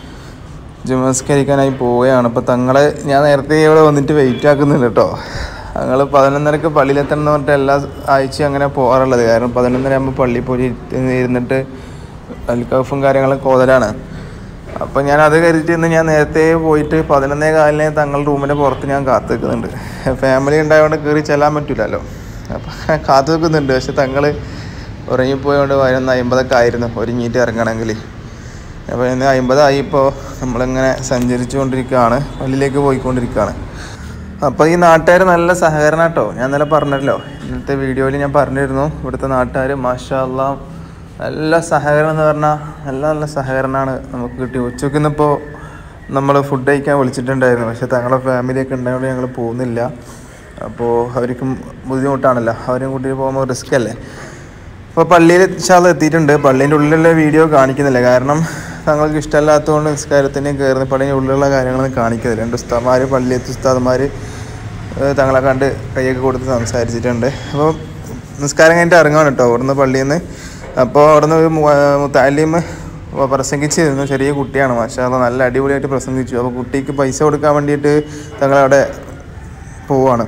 ജുമസ്കരിക്കാനായി പോവുകയാണ് ഇപ്പോൾ തങ്ങളെ ഞാൻ നേരത്തെ ഇവിടെ വന്നിട്ട് വെയിറ്റ് ആക്കുന്നില്ല കേട്ടോ ഞങ്ങൾ പതിനൊന്നരക്ക് പള്ളിയിലെത്തണം എന്ന് പറഞ്ഞിട്ട് എല്ലാ ആഴ്ചയും അങ്ങനെ പോകാറുള്ളത് കാരണം പതിനൊന്നര ആകുമ്പോൾ പള്ളിയിൽ പോയി ഇരുന്ന് ഇരുന്നിട്ട് അൽക്കഫും കാര്യങ്ങളൊക്കെ ഓതലാണ് അപ്പം ഞാൻ അത് കരുതിയിട്ട് ഇന്ന് ഞാൻ നേരത്തെ പോയിട്ട് പതിനൊന്നേ കാലിനെ തങ്ങളുടെ റൂമിൻ്റെ പുറത്ത് ഞാൻ കാത്തു നിൽക്കുന്നുണ്ട് ഫാമിലി ഉണ്ടായതുകൊണ്ട് കയറി ചെല്ലാൻ പറ്റില്ലല്ലോ അപ്പം കാത്തു നിൽക്കുന്നുണ്ട് പക്ഷെ തങ്ങൾ ഉറങ്ങിപ്പോയതുകൊണ്ട് പതിനൊന്ന് അമ്പതൊക്കെ ആയിരുന്നു ഒരുങ്ങിയിട്ട് ഇറങ്ങണമെങ്കിൽ അപ്പോൾ ഇന്ന് അമ്പതായി ഇപ്പോൾ നമ്മളിങ്ങനെ സഞ്ചരിച്ചു കൊണ്ടിരിക്കുകയാണ് പള്ളിയിലേക്ക് പോയിക്കൊണ്ടിരിക്കുകയാണ് അപ്പോൾ ഈ നാട്ടുകാർ നല്ല സഹകരണം കേട്ടോ ഞാൻ ഇന്നലെ പറഞ്ഞല്ലോ ഇന്നത്തെ വീഡിയോയിൽ ഞാൻ പറഞ്ഞിരുന്നു ഇവിടുത്തെ നാട്ടുകാർ മാഷാ അല്ലാ നല്ല സഹകരണം എന്ന് പറഞ്ഞാൽ നല്ല നല്ല സഹകരണമാണ് നമുക്ക് കിട്ടി ഉച്ചയ്ക്ക് ഇന്നിപ്പോൾ നമ്മൾ ഫുഡ് കഴിക്കാൻ വിളിച്ചിട്ടുണ്ടായിരുന്നു പക്ഷേ തങ്ങളുടെ ഫാമിലിയൊക്കെ ഉണ്ടായതുകൊണ്ട് ഞങ്ങൾ പോകുന്നില്ല അപ്പോൾ അവർക്കും ബുദ്ധിമുട്ടാണല്ലോ അവരും കൂട്ടി പോകുമ്പോൾ റിസ്ക് അല്ലേ അപ്പോൾ പള്ളിയിൽ ഇൻഷാല്ല എത്തിയിട്ടുണ്ട് പള്ളീൻ്റെ ഉള്ളിലുള്ള വീഡിയോ കാണിക്കുന്നില്ല കാരണം തങ്ങൾക്ക് ഇഷ്ടമല്ലാത്തതുകൊണ്ട് നിസ്കാരത്തിന് കയറുന്ന പള്ളിൻ്റെ ഉള്ളിലുള്ള കാര്യങ്ങളൊന്നും കാണിക്കുന്നില്ല രണ്ട് ഉസ്താദ്മാർ പള്ളിയത്തെ ഉസ്താദ്മാർ ഏഹ് തങ്ങളെ കണ്ട് കൈയൊക്കെ കൊടുത്ത് സംസാരിച്ചിട്ടുണ്ട് അപ്പോൾ നിസ്കാരം കഴിഞ്ഞിട്ട് ഇറങ്ങാണ് കേട്ടോ അവിടുന്ന് പള്ളിയിൽ നിന്ന് അപ്പോൾ അവിടുന്ന് ഒരു മുത്താലിം പ്രസംഗിച്ചിരുന്നു ചെറിയ കുട്ടിയാണ് മാഷാ അല്ലാ നല്ല അടിപൊളിയായിട്ട് പ്രസംഗിച്ചു അപ്പോൾ കുട്ടിക്ക് പൈസ കൊടുക്കാൻ വേണ്ടിയിട്ട് തങ്ങളവിടെ പോവാണ്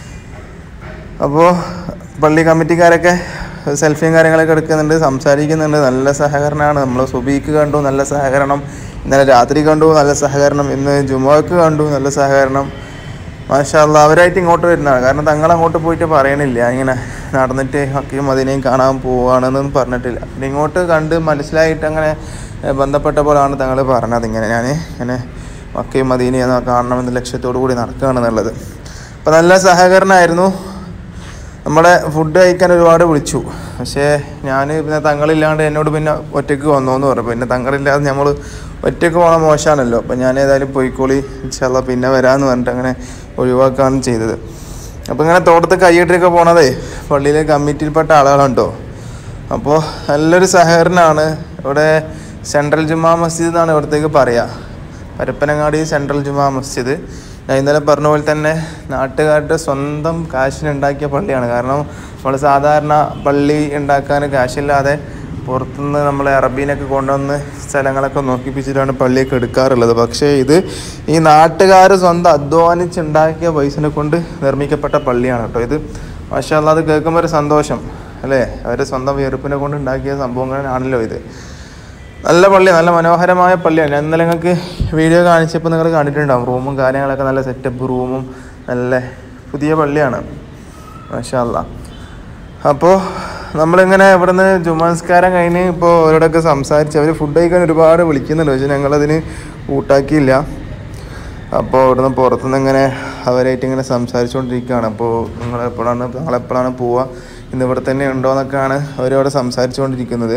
അപ്പോൾ പള്ളി കമ്മിറ്റിക്കാരൊക്കെ സെൽഫിയും കാര്യങ്ങളൊക്കെ എടുക്കുന്നുണ്ട് സംസാരിക്കുന്നുണ്ട് നല്ല സഹകരണമാണ് നമ്മൾ സുബീക്ക് കണ്ടു നല്ല സഹകരണം ഇന്നലെ രാത്രി കണ്ടു നല്ല സഹകരണം ഇന്ന് ജുമാക്ക് കണ്ടു നല്ല സഹകരണം മാഷാല്ല അവരായിട്ട് ഇങ്ങോട്ട് വരുന്നതാണ് കാരണം തങ്ങൾ അങ്ങോട്ട് പോയിട്ട് പറയണില്ല ഇങ്ങനെ നടന്നിട്ട് ഹക്കിയും മദിനെയും കാണാൻ പോവുകയാണെന്നൊന്നും പറഞ്ഞിട്ടില്ല പിന്നെ ഇങ്ങോട്ട് കണ്ട് മനസ്സിലായിട്ട് അങ്ങനെ ഏഹ്, ബന്ധപ്പെട്ടപ്പോഴാണ് തങ്ങൾ പറഞ്ഞത് ഇങ്ങനെ ഞാൻ ഇങ്ങനെ മക്കയും മദീനയും കാണണമെന്ന ലക്ഷ്യത്തോടു കൂടി നടക്കുകയാണെന്നുള്ളത് അപ്പം നല്ല സഹകരണമായിരുന്നു നമ്മളെ ഫുഡ് കഴിക്കാൻ ഒരുപാട് വിളിച്ചു പക്ഷേ ഞാൻ പിന്നെ തങ്ങളില്ലാണ്ട് എന്നോട് പിന്നെ ഒറ്റയ്ക്ക് വന്നോ എന്ന് പറഞ്ഞു പിന്നെ തങ്ങളില്ലാതെ നമ്മൾ ഒറ്റയ്ക്ക് പോകണം മോശമാണല്ലോ അപ്പം ഞാൻ ഏതായാലും പോയിക്കോളി ഇൻഷാല്ല പിന്നെ വരാമെന്ന് പറഞ്ഞിട്ട് അങ്ങനെ ഒഴിവാക്കുകയാണ് ചെയ്തത് അപ്പോൾ ഇങ്ങനെ തോട്ടത്ത് കൈയിട്ടൊക്കെ പോണതേ പള്ളിയിലെ കമ്മിറ്റിയിൽപ്പെട്ട ആളുകളുണ്ടോ അപ്പോൾ നല്ലൊരു സഹകരണമാണ് ഇവിടെ സെൻട്രൽ ജുമാ മസ്ജിദ് എന്നാണ് ഇവിടത്തേക്ക് പറയുക പരപ്പനങ്ങാടി സെൻട്രൽ ജുമാ മസ്ജിദ് ഞാൻ ഇന്നലെ പറഞ്ഞ പോലെ തന്നെ നാട്ടുകാരുടെ സ്വന്തം കാശിനുണ്ടാക്കിയ പള്ളിയാണ് കാരണം നമ്മൾ സാധാരണ പള്ളി ഉണ്ടാക്കാൻ കാശില്ലാതെ പുറത്തുനിന്ന് നമ്മൾ അറബീനൊക്കെ കൊണ്ടുവന്ന് സ്ഥലങ്ങളൊക്കെ നോക്കിപ്പിച്ചിട്ടാണ് പള്ളിയൊക്കെ എടുക്കാറുള്ളത് പക്ഷേ ഇത് ഈ നാട്ടുകാർ സ്വന്തം അധ്വാനിച്ചുണ്ടാക്കിയ പൈസനെ കൊണ്ട് നിർമ്മിക്കപ്പെട്ട പള്ളിയാണ് കേട്ടോ ഇത് മാഷാ അത് കേൾക്കുമ്പോൾ ഒരു സന്തോഷം അല്ലേ അവരുടെ സ്വന്തം വിയർപ്പിനെ കൊണ്ട് ഉണ്ടാക്കിയ സംഭവങ്ങളാണല്ലോ ഇത് നല്ല പള്ളി നല്ല മനോഹരമായ പള്ളിയാണ് ഞാൻ ഇന്നലെ നിങ്ങൾക്ക് വീഡിയോ കാണിച്ചപ്പോൾ നിങ്ങൾ കണ്ടിട്ടുണ്ടാവും റൂമും കാര്യങ്ങളൊക്കെ നല്ല സെറ്റപ്പ് റൂമും നല്ല പുതിയ പള്ളിയാണ് മാഷാല്ല അപ്പോൾ നമ്മളിങ്ങനെ ഇവിടുന്ന് ജുമാസ്കാരം കഴിഞ്ഞ് ഇപ്പോൾ അവരോടൊക്കെ സംസാരിച്ച് അവർ ഫുഡ് കഴിക്കാൻ ഒരുപാട് വിളിക്കുന്നുണ്ട് പക്ഷേ ഞങ്ങളതിന് കൂട്ടാക്കിയില്ല അപ്പോൾ ഇവിടുന്ന് പുറത്തുനിന്ന് ഇങ്ങനെ അവരായിട്ട് ഇങ്ങനെ സംസാരിച്ചുകൊണ്ടിരിക്കുകയാണ് അപ്പോൾ നിങ്ങൾ എപ്പോഴാണ് നിങ്ങളെപ്പോഴാണ് പോവുക ഇന്ന് ഇവിടെ തന്നെ ഉണ്ടോ എന്നൊക്കെയാണ് അവരവിടെ സംസാരിച്ചുകൊണ്ടിരിക്കുന്നത്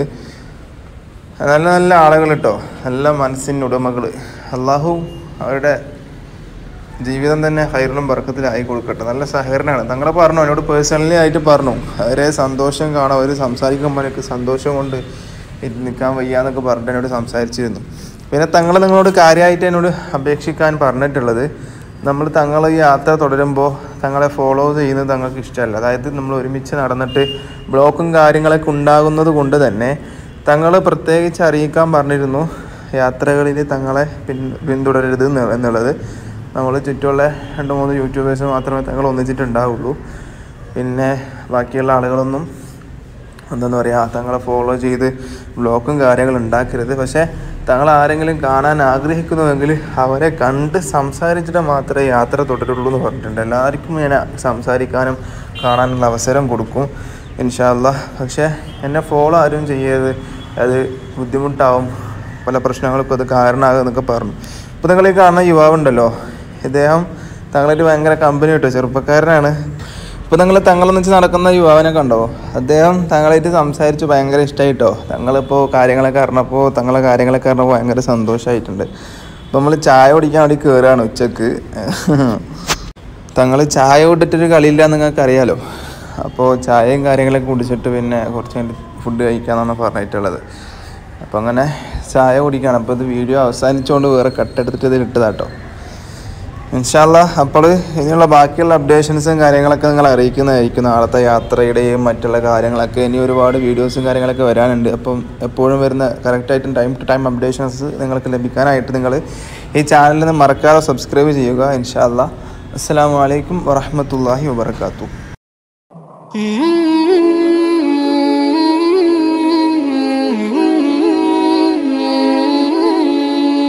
നല്ല നല്ല ആളുകൾ കേട്ടോ നല്ല മനസ്സിൻ്റെ ഉടമകൾ അള്ളാഹു അവരുടെ ജീവിതം തന്നെ ഹൈറിനും ബർക്കത്തിലായി കൊടുക്കട്ടെ നല്ല സഹകരണമാണ് തങ്ങളെ പറഞ്ഞു എന്നോട് പേഴ്സണലി ആയിട്ട് പറഞ്ഞു അവരെ സന്തോഷം കാണാം അവർ സംസാരിക്കുമ്പോൾ എനിക്ക് സന്തോഷം കൊണ്ട് ഇത് നിൽക്കാൻ വയ്യാന്നൊക്കെ പറഞ്ഞിട്ട് എന്നോട് സംസാരിച്ചിരുന്നു പിന്നെ തങ്ങൾ നിങ്ങളോട് കാര്യമായിട്ട് എന്നോട് അപേക്ഷിക്കാൻ പറഞ്ഞിട്ടുള്ളത് നമ്മൾ തങ്ങൾ ഈ യാത്ര തുടരുമ്പോൾ തങ്ങളെ ഫോളോ ചെയ്യുന്നത് തങ്ങൾക്ക് ഇഷ്ടമല്ല അതായത് നമ്മൾ ഒരുമിച്ച് നടന്നിട്ട് ബ്ലോക്കും കാര്യങ്ങളൊക്കെ ഉണ്ടാകുന്നത് കൊണ്ട് തന്നെ തങ്ങൾ പ്രത്യേകിച്ച് അറിയിക്കാൻ പറഞ്ഞിരുന്നു യാത്രകളിൽ തങ്ങളെ പിൻ പിന്തുടരരുത് എന്ന് എന്നുള്ളത് നമ്മൾ ചുറ്റുമുള്ള രണ്ട് മൂന്ന് യൂട്യൂബേഴ്സ് മാത്രമേ തങ്ങൾ ഒന്നിച്ചിട്ടുണ്ടാവുള്ളൂ പിന്നെ ബാക്കിയുള്ള ആളുകളൊന്നും എന്താണെന്ന് പറയുക തങ്ങളെ ഫോളോ ചെയ്ത് ബ്ലോക്കും കാര്യങ്ങളും ഉണ്ടാക്കരുത് പക്ഷേ തങ്ങൾ ആരെങ്കിലും കാണാൻ ആഗ്രഹിക്കുന്നുവെങ്കിൽ അവരെ കണ്ട് സംസാരിച്ചിട്ട് മാത്രമേ യാത്ര തുടരുള്ളൂ എന്ന് പറഞ്ഞിട്ടുണ്ട് എല്ലാവർക്കും ഞാൻ സംസാരിക്കാനും കാണാനുള്ള അവസരം കൊടുക്കും ഇൻഷാല്ല പക്ഷേ എന്നെ ഫോളോ ആരും ചെയ്യരുത് അത് ബുദ്ധിമുട്ടാവും പല പ്രശ്നങ്ങൾക്കും അത് കാരണമാകും എന്നൊക്കെ പറഞ്ഞു ഇപ്പോൾ നിങ്ങൾ ഈ കാണുന്ന യുവാവുണ്ടല്ലോ ഇദ്ദേഹം തങ്ങളായിട്ട് ഭയങ്കര കമ്പനി കിട്ടും ചെറുപ്പക്കാരനാണ് ഇപ്പോൾ നിങ്ങൾ തങ്ങളെന്ന് വെച്ച് നടക്കുന്ന യുവാവിനെ കണ്ടോ അദ്ദേഹം തങ്ങളായിട്ട് സംസാരിച്ച് ഭയങ്കര ഇഷ്ടമായിട്ടോ തങ്ങളിപ്പോൾ കാര്യങ്ങളൊക്കെ അറിഞ്ഞപ്പോൾ തങ്ങളെ കാര്യങ്ങളൊക്കെ അറിഞ്ഞപ്പോൾ ഭയങ്കര സന്തോഷമായിട്ടുണ്ട് അപ്പോൾ നമ്മൾ ചായ കുടിക്കാൻ വേണ്ടി കയറുകയാണ് ഉച്ചക്ക് തങ്ങൾ ചായ വിട്ടിട്ടൊരു കളിയില്ല നിങ്ങൾക്ക് അറിയാലോ അപ്പോൾ ചായയും കാര്യങ്ങളൊക്കെ കുടിച്ചിട്ട് പിന്നെ കുറച്ച് കഴിഞ്ഞിട്ട് ഫുഡ് കഴിക്കാമെന്നാണ് പറഞ്ഞിട്ടുള്ളത് അപ്പോൾ അങ്ങനെ ചായ കുടിക്കുകയാണ് അപ്പോൾ ഇത് വീഡിയോ അവസാനിച്ചുകൊണ്ട് വേറെ കട്ടെടുത്തിട്ട് ഇതിൽ ഇട്ടതാട്ടോ ഇൻഷാല്ല അപ്പോൾ ഇനിയുള്ള ബാക്കിയുള്ള അപ്ഡേഷൻസും കാര്യങ്ങളൊക്കെ നിങ്ങൾ അറിയിക്കുന്നതായിരിക്കും നാളത്തെ യാത്രയുടെയും മറ്റുള്ള കാര്യങ്ങളൊക്കെ ഇനി ഒരുപാട് വീഡിയോസും കാര്യങ്ങളൊക്കെ വരാനുണ്ട് അപ്പം എപ്പോഴും വരുന്ന കറക്റ്റായിട്ടും ടൈം ടു ടൈം അപ്ഡേഷൻസ് നിങ്ങൾക്ക് ലഭിക്കാനായിട്ട് നിങ്ങൾ ഈ ചാനലിൽ നിന്ന് മറക്കാതെ സബ്സ്ക്രൈബ് ചെയ്യുക ഇൻഷാല്ല അസ്സാം വലൈക്കും വറഹമത്തല്ലാഹി വാബർക്കാത്തു Mm-hmm.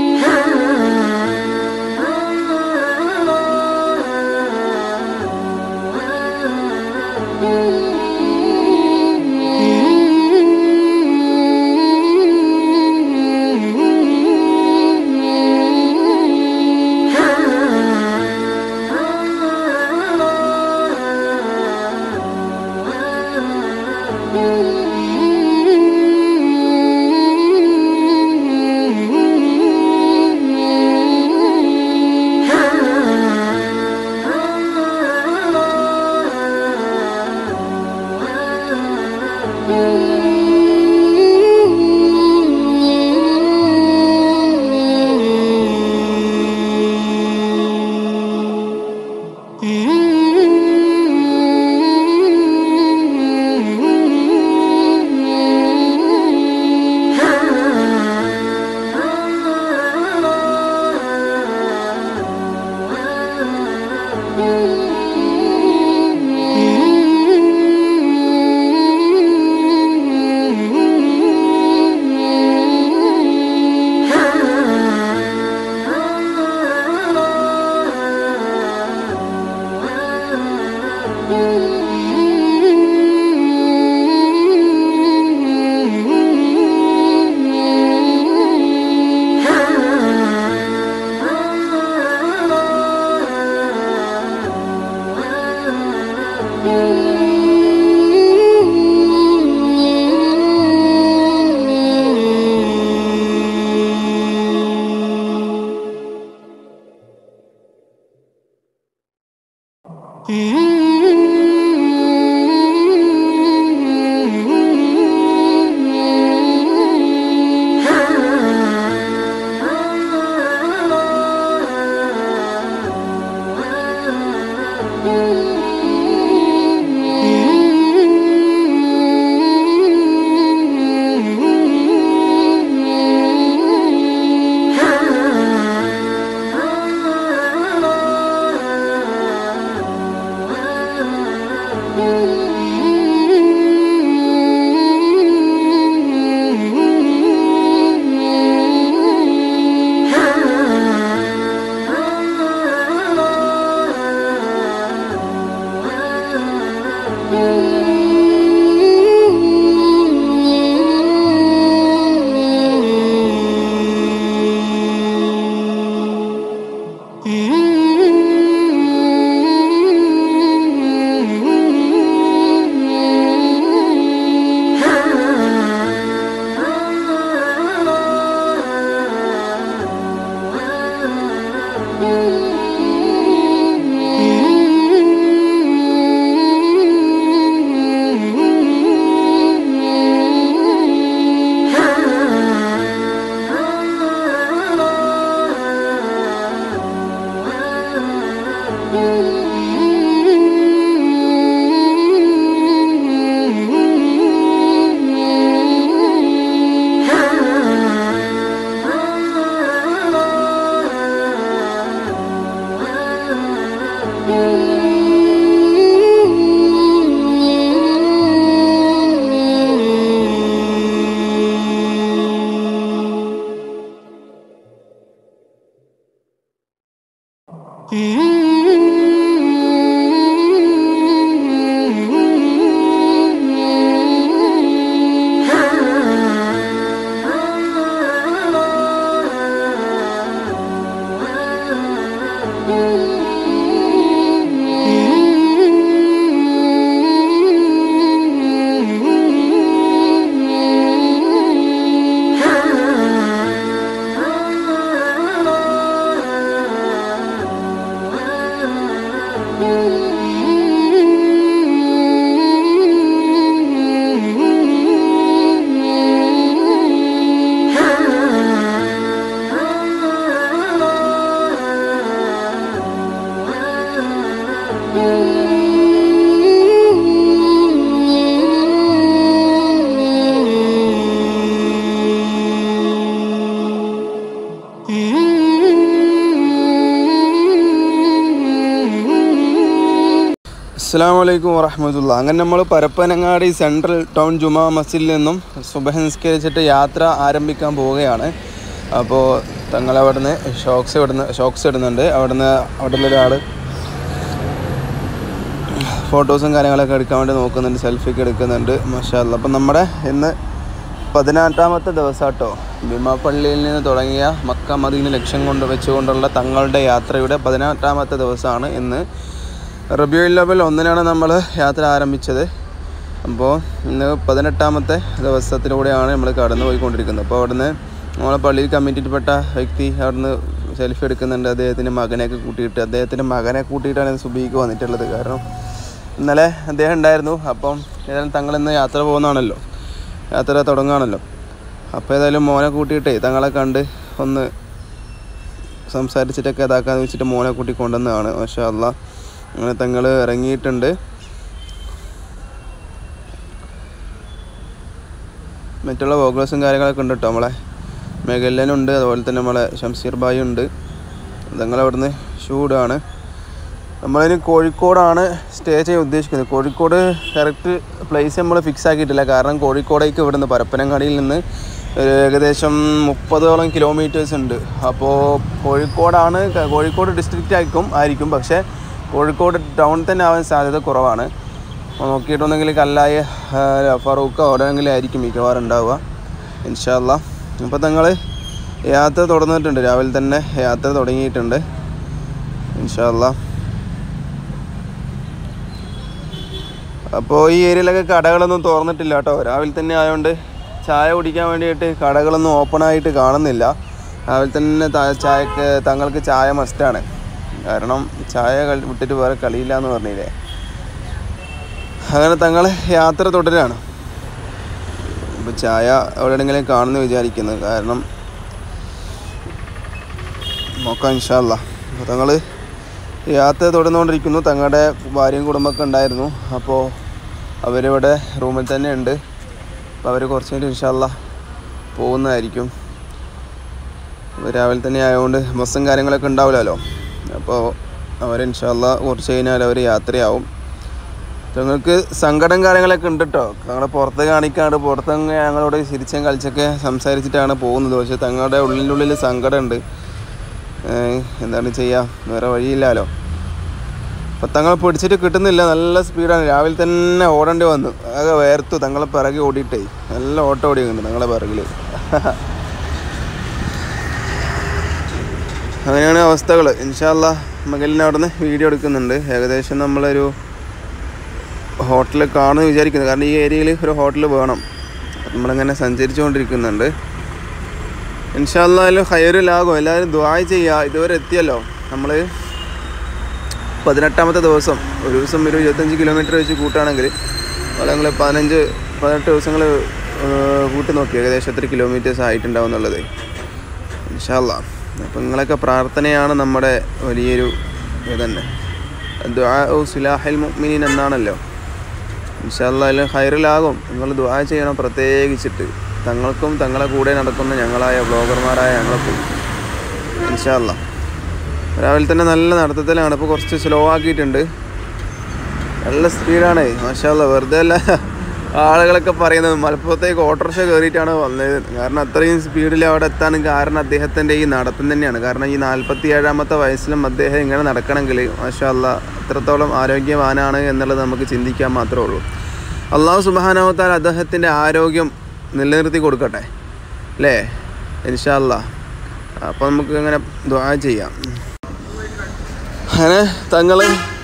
അസ്സാം വലൈക്കും വറഹമത്തുള്ള അങ്ങനെ നമ്മൾ പരപ്പനങ്ങാടി സെൻട്രൽ ടൗൺ ജുമാ മസ്ജിദിൽ നിന്നും സുബഹ നിസ്കരിച്ചിട്ട് യാത്ര ആരംഭിക്കാൻ പോവുകയാണ് അപ്പോൾ തങ്ങൾ അവിടുന്ന് ഷോക്സ് ഇടുന്ന ഷോക്സ് ഇടുന്നുണ്ട് അവിടുന്ന് അവിടെ ഒരാൾ ഫോട്ടോസും കാര്യങ്ങളൊക്കെ എടുക്കാൻ വേണ്ടി നോക്കുന്നുണ്ട് സെൽഫിക്ക് എടുക്കുന്നുണ്ട് മഷാല്ല അപ്പം നമ്മുടെ ഇന്ന് പതിനെട്ടാമത്തെ ദിവസം കേട്ടോ ഭീമാപ്പള്ളിയിൽ നിന്ന് തുടങ്ങിയ മക്ക മദീന ലക്ഷ്യം കൊണ്ട് വെച്ചുകൊണ്ടുള്ള തങ്ങളുടെ യാത്രയുടെ പതിനെട്ടാമത്തെ ദിവസമാണ് ഇന്ന് റബിയുൽ ലെവൽ ഒന്നിനാണ് നമ്മൾ യാത്ര ആരംഭിച്ചത് അപ്പോൾ ഇന്ന് പതിനെട്ടാമത്തെ ദിവസത്തിലൂടെയാണ് നമ്മൾ കടന്നു പോയിക്കൊണ്ടിരിക്കുന്നത് അപ്പോൾ അവിടുന്ന് നമ്മളെ പള്ളിയിൽ കമ്മിറ്റിയിൽപ്പെട്ട വ്യക്തി അവിടുന്ന് സെൽഫി എടുക്കുന്നുണ്ട് അദ്ദേഹത്തിൻ്റെ മകനെയൊക്കെ കൂട്ടിയിട്ട് അദ്ദേഹത്തിൻ്റെ മകനെ കൂട്ടിയിട്ടാണ് സുബീക്ക് വന്നിട്ടുള്ളത് കാരണം ഇന്നലെ അദ്ദേഹം ഉണ്ടായിരുന്നു അപ്പം ഏതായാലും തങ്ങൾ ഇന്ന് യാത്ര പോകുന്നതാണല്ലോ യാത്ര തുടങ്ങുകയാണല്ലോ അപ്പോൾ ഏതായാലും മോനെ കൂട്ടിയിട്ടേ തങ്ങളെ കണ്ട് ഒന്ന് സംസാരിച്ചിട്ടൊക്കെ ഇതാക്കാന്ന് വെച്ചിട്ട് മോനെ കൂട്ടി കൊണ്ടുവന്നതാണ് മാഷാ അല്ലാ അങ്ങനെ തങ്ങൾ ഇറങ്ങിയിട്ടുണ്ട് മറ്റുള്ള പ്രോഗ്രസും കാര്യങ്ങളൊക്കെ ഉണ്ട് കേട്ടോ നമ്മളെ മെഗല്ലനുണ്ട് അതുപോലെ തന്നെ നമ്മളെ ഷംസീർ ബായി ഉണ്ട് തങ്ങൾ അവിടുന്ന് ഷൂഡാണ് നമ്മളിനി കോഴിക്കോടാണ് സ്റ്റേ ചെയ്യാൻ ഉദ്ദേശിക്കുന്നത് കോഴിക്കോട് കറക്റ്റ് പ്ലേസ് നമ്മൾ ഫിക്സ് ആക്കിയിട്ടില്ല കാരണം കോഴിക്കോടേക്ക് ഇവിടുന്ന് പരപ്പനങ്ങാടിയിൽ നിന്ന് ഒരു ഏകദേശം മുപ്പതോളം കിലോമീറ്റേഴ്സ് ഉണ്ട് അപ്പോൾ കോഴിക്കോടാണ് ക- കോഴിക്കോട് ഡിസ്ട്രിക്റ്റ് ആയിരിക്കും ആയിരിക്കും പക്ഷേ കോഴിക്കോട് ടൗൺ തന്നെ ആവാൻ സാധ്യത കുറവാണ് അപ്പോൾ നോക്കിയിട്ടൊന്നെങ്കിൽ കല്ലായ ആ, ഫറൂഖോ എവിടെയെങ്കിലും ആയിരിക്കും മിക്കവാറും ഉണ്ടാവുക ഇൻഷാല്ല അപ്പോൾ ഞങ്ങൾ യാത്ര തുടർന്നിട്ടുണ്ട് രാവിലെ തന്നെ യാത്ര തുടങ്ങിയിട്ടുണ്ട് ഇൻഷാല്ല അപ്പോൾ ഈ ഏരിയയിലൊക്കെ കടകളൊന്നും തുറന്നിട്ടില്ല കേട്ടോ രാവിലെ തന്നെ ആയതുകൊണ്ട് ചായ കുടിക്കാൻ വേണ്ടിയിട്ട് കടകളൊന്നും ഓപ്പണായിട്ട് കാണുന്നില്ല രാവിലെ തന്നെ ത- ചായക്ക് തങ്ങൾക്ക് ചായ മസ്റ്റാണ് കാരണം ചായ കളി- വിട്ടിട്ട് വേറെ കളിയില്ല എന്ന് പറഞ്ഞില്ലേ അങ്ങനെ തങ്ങൾ യാത്ര തുടരാണ് ഇപ്പോൾ ചായ എവിടെയെങ്കിലും കാണുമെന്ന് വിചാരിക്കുന്നു കാരണം നോക്കാം ഇൻഷാല്ല അപ്പോൾ തങ്ങൾ യാത്ര തുടർന്നുകൊണ്ടിരിക്കുന്നു തങ്ങളുടെ ഭാര്യയും കുടുംബമൊക്കെ ഉണ്ടായിരുന്നു അപ്പോൾ അവരിവിടെ റൂമിൽ തന്നെ ഉണ്ട് അപ്പോൾ അവർ കുറച്ച് കഴിഞ്ഞ് ഇൻഷാല്ല പോകുന്നതായിരിക്കും അപ്പോൾ രാവിലെ തന്നെ ആയതുകൊണ്ട് ബസ്സും കാര്യങ്ങളൊക്കെ ഉണ്ടാവില്ലല്ലോ അപ്പോൾ അവർ ഇൻഷാല്ല കുറച്ച് കഴിഞ്ഞാൽ അവർ യാത്രയാവും ഞങ്ങൾക്ക് സങ്കടം കാര്യങ്ങളൊക്കെ ഉണ്ട് കേട്ടോ ഞങ്ങളെ പുറത്ത് കാണിക്കാണ്ട് പുറത്ത് അങ്ങ് ഞങ്ങളോട് ചിരിച്ചും കളിച്ചൊക്കെ സംസാരിച്ചിട്ടാണ് പോകുന്നത് പക്ഷേ തങ്ങളുടെ ഉള്ളിൻ്റെ ഉള്ളിൽ സങ്കടമുണ്ട് ഏഹ് എന്താണ് ചെയ്യുക വേറെ വഴിയില്ലല്ലോ അപ്പം തങ്ങൾ പിടിച്ചിട്ട് കിട്ടുന്നില്ല നല്ല സ്പീഡാണ് രാവിലെ തന്നെ ഓടേണ്ടി വന്നു ആകെ വേർത്തു തങ്ങളെ പിറകെ ഓടിയിട്ടേ നല്ല ഓട്ടം ഓടിയുണ്ട് തങ്ങളെ പിറകിൽ അങ്ങനെയാണ് അവസ്ഥകൾ ഇൻഷാല്ല മകലിന് അവിടെ നിന്ന് വീഡിയോ എടുക്കുന്നുണ്ട് ഏകദേശം നമ്മളൊരു ഹോട്ടൽ കാണുമെന്ന് വിചാരിക്കുന്നത് കാരണം ഈ ഏരിയയിൽ ഒരു ഹോട്ടൽ വേണം നമ്മളിങ്ങനെ സഞ്ചരിച്ചുകൊണ്ടിരിക്കുന്നുണ്ട് ഇൻഷാല്ലാലും ഹയറിലാകും എല്ലാവരും ദ്വായ് ചെയ്യുക ഇതുവരെ എത്തിയല്ലോ നമ്മൾ പതിനെട്ടാമത്തെ ദിവസം ഒരു ദിവസം ഒരു ഇരുപത്തഞ്ച് കിലോമീറ്റർ വെച്ച് കൂട്ടുകയാണെങ്കിൽ അവിടെ ഞങ്ങൾ പതിനഞ്ച് പതിനെട്ട് ദിവസങ്ങൾ കൂട്ടി നോക്കി ഏകദേശം എത്ര കിലോമീറ്റേഴ്സ് ആയിട്ടുണ്ടാവും എന്നുള്ളത് ഇൻഷാല്ല അപ്പം നിങ്ങളൊക്കെ പ്രാർത്ഥനയാണ് നമ്മുടെ വലിയൊരു ഇത് തന്നെ ദുആ സുലാഹിൽ മുഅ്മിനീൻ എന്നാണല്ലോ ഇൻഷാല്ല അതിൽ ഹൈറിലാകും നിങ്ങൾ ദുആ ചെയ്യണം പ്രത്യേകിച്ചിട്ട് തങ്ങൾക്കും തങ്ങളെ കൂടെ നടക്കുന്ന ഞങ്ങളായ ബ്ലോഗർമാരായ ഞങ്ങൾക്കും ഇൻഷാല്ല രാവിലെ തന്നെ നല്ല നടത്തത്തിലാണ് ഇപ്പോൾ കുറച്ച് സ്ലോ ആക്കിയിട്ടുണ്ട് നല്ല സ്പീഡാണ് മാഷാല്ല വെറുതെ അല്ല ആളുകളൊക്കെ പറയുന്നത് മലപ്പുറത്തേക്ക് ഓട്ടോറിക്ഷ കയറിയിട്ടാണ് വന്നത് കാരണം അത്രയും സ്പീഡിൽ അവിടെ എത്താനും കാരണം അദ്ദേഹത്തിൻ്റെ ഈ നടത്തം തന്നെയാണ് കാരണം ഈ നാൽപ്പത്തി ഏഴാമത്തെ വയസ്സിലും അദ്ദേഹം ഇങ്ങനെ നടക്കണമെങ്കിൽ മാഷാല്ല അത്രത്തോളം ആരോഗ്യവാനാണ് എന്നുള്ളത് നമുക്ക് ചിന്തിക്കാൻ മാത്രമേ ഉള്ളൂ അള്ളാഹു സുബാനാവത്താൽ അദ്ദേഹത്തിൻ്റെ ആരോഗ്യം നിലനിർത്തി കൊടുക്കട്ടെ അല്ലേ ഇൻഷാല്ല അപ്പോൾ നമുക്ക് ഇങ്ങനെ ദ്വാ ചെയ്യാം അങ്ങനെ തങ്ങൾ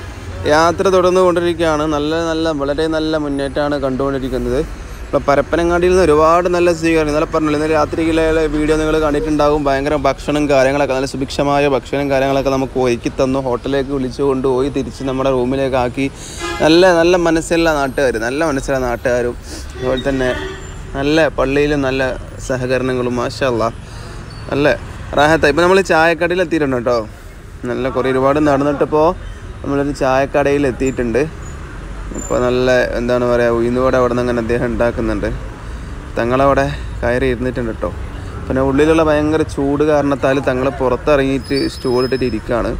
യാത്ര തുടർന്നു കൊണ്ടിരിക്കുകയാണ് നല്ല നല്ല വളരെ നല്ല മുന്നേറ്റമാണ് കണ്ടുകൊണ്ടിരിക്കുന്നത് ഇപ്പോൾ പരപ്പനങ്ങാടിയിൽ നിന്ന് ഒരുപാട് നല്ല സ്വീകരണം ഇന്നലെ പറഞ്ഞില്ല ഇന്നലെ രാത്രിയിലെ വീഡിയോ നിങ്ങൾ കണ്ടിട്ടുണ്ടാകും ഭയങ്കര ഭക്ഷണം കാര്യങ്ങളൊക്കെ നല്ല സുഭിക്ഷമായ ഭക്ഷണം കാര്യങ്ങളൊക്കെ നമുക്ക് ഒരുക്കി തന്നു ഹോട്ടലിലേക്ക് വിളിച്ചു കൊണ്ടുപോയി തിരിച്ച് നമ്മുടെ റൂമിലേക്ക് ആക്കി നല്ല നല്ല മനസ്സുള്ള നാട്ടുകാർ നല്ല മനസ്സുള്ള നാട്ടുകാരും അതുപോലെ തന്നെ നല്ല പള്ളിയിലും നല്ല സഹകരണങ്ങളും മാഷല്ല നല്ല റാഹത്ത ഇപ്പം നമ്മൾ ചായക്കടയിൽ എത്തിയിട്ടുണ്ട് കേട്ടോ നല്ല കുറേ ഒരുപാട് നടന്നിട്ടിപ്പോൾ നമ്മളൊരു ചായക്കടയിൽ എത്തിയിട്ടുണ്ട് ഇപ്പോൾ നല്ല എന്താണ് പറയുക ഉഴുന്നുവട അവിടെ നിന്ന് അങ്ങനെ അദ്ദേഹം ഉണ്ടാക്കുന്നുണ്ട് തങ്ങളവിടെ കയറി ഇരുന്നിട്ടുണ്ട് കേട്ടോ പിന്നെ ഉള്ളിലുള്ള ഭയങ്കര ചൂട് കാരണത്താൽ തങ്ങൾ പുറത്തിറങ്ങിയിട്ട് സ്റ്റോളിട്ടിട്ട് ഇരിക്കുകയാണ്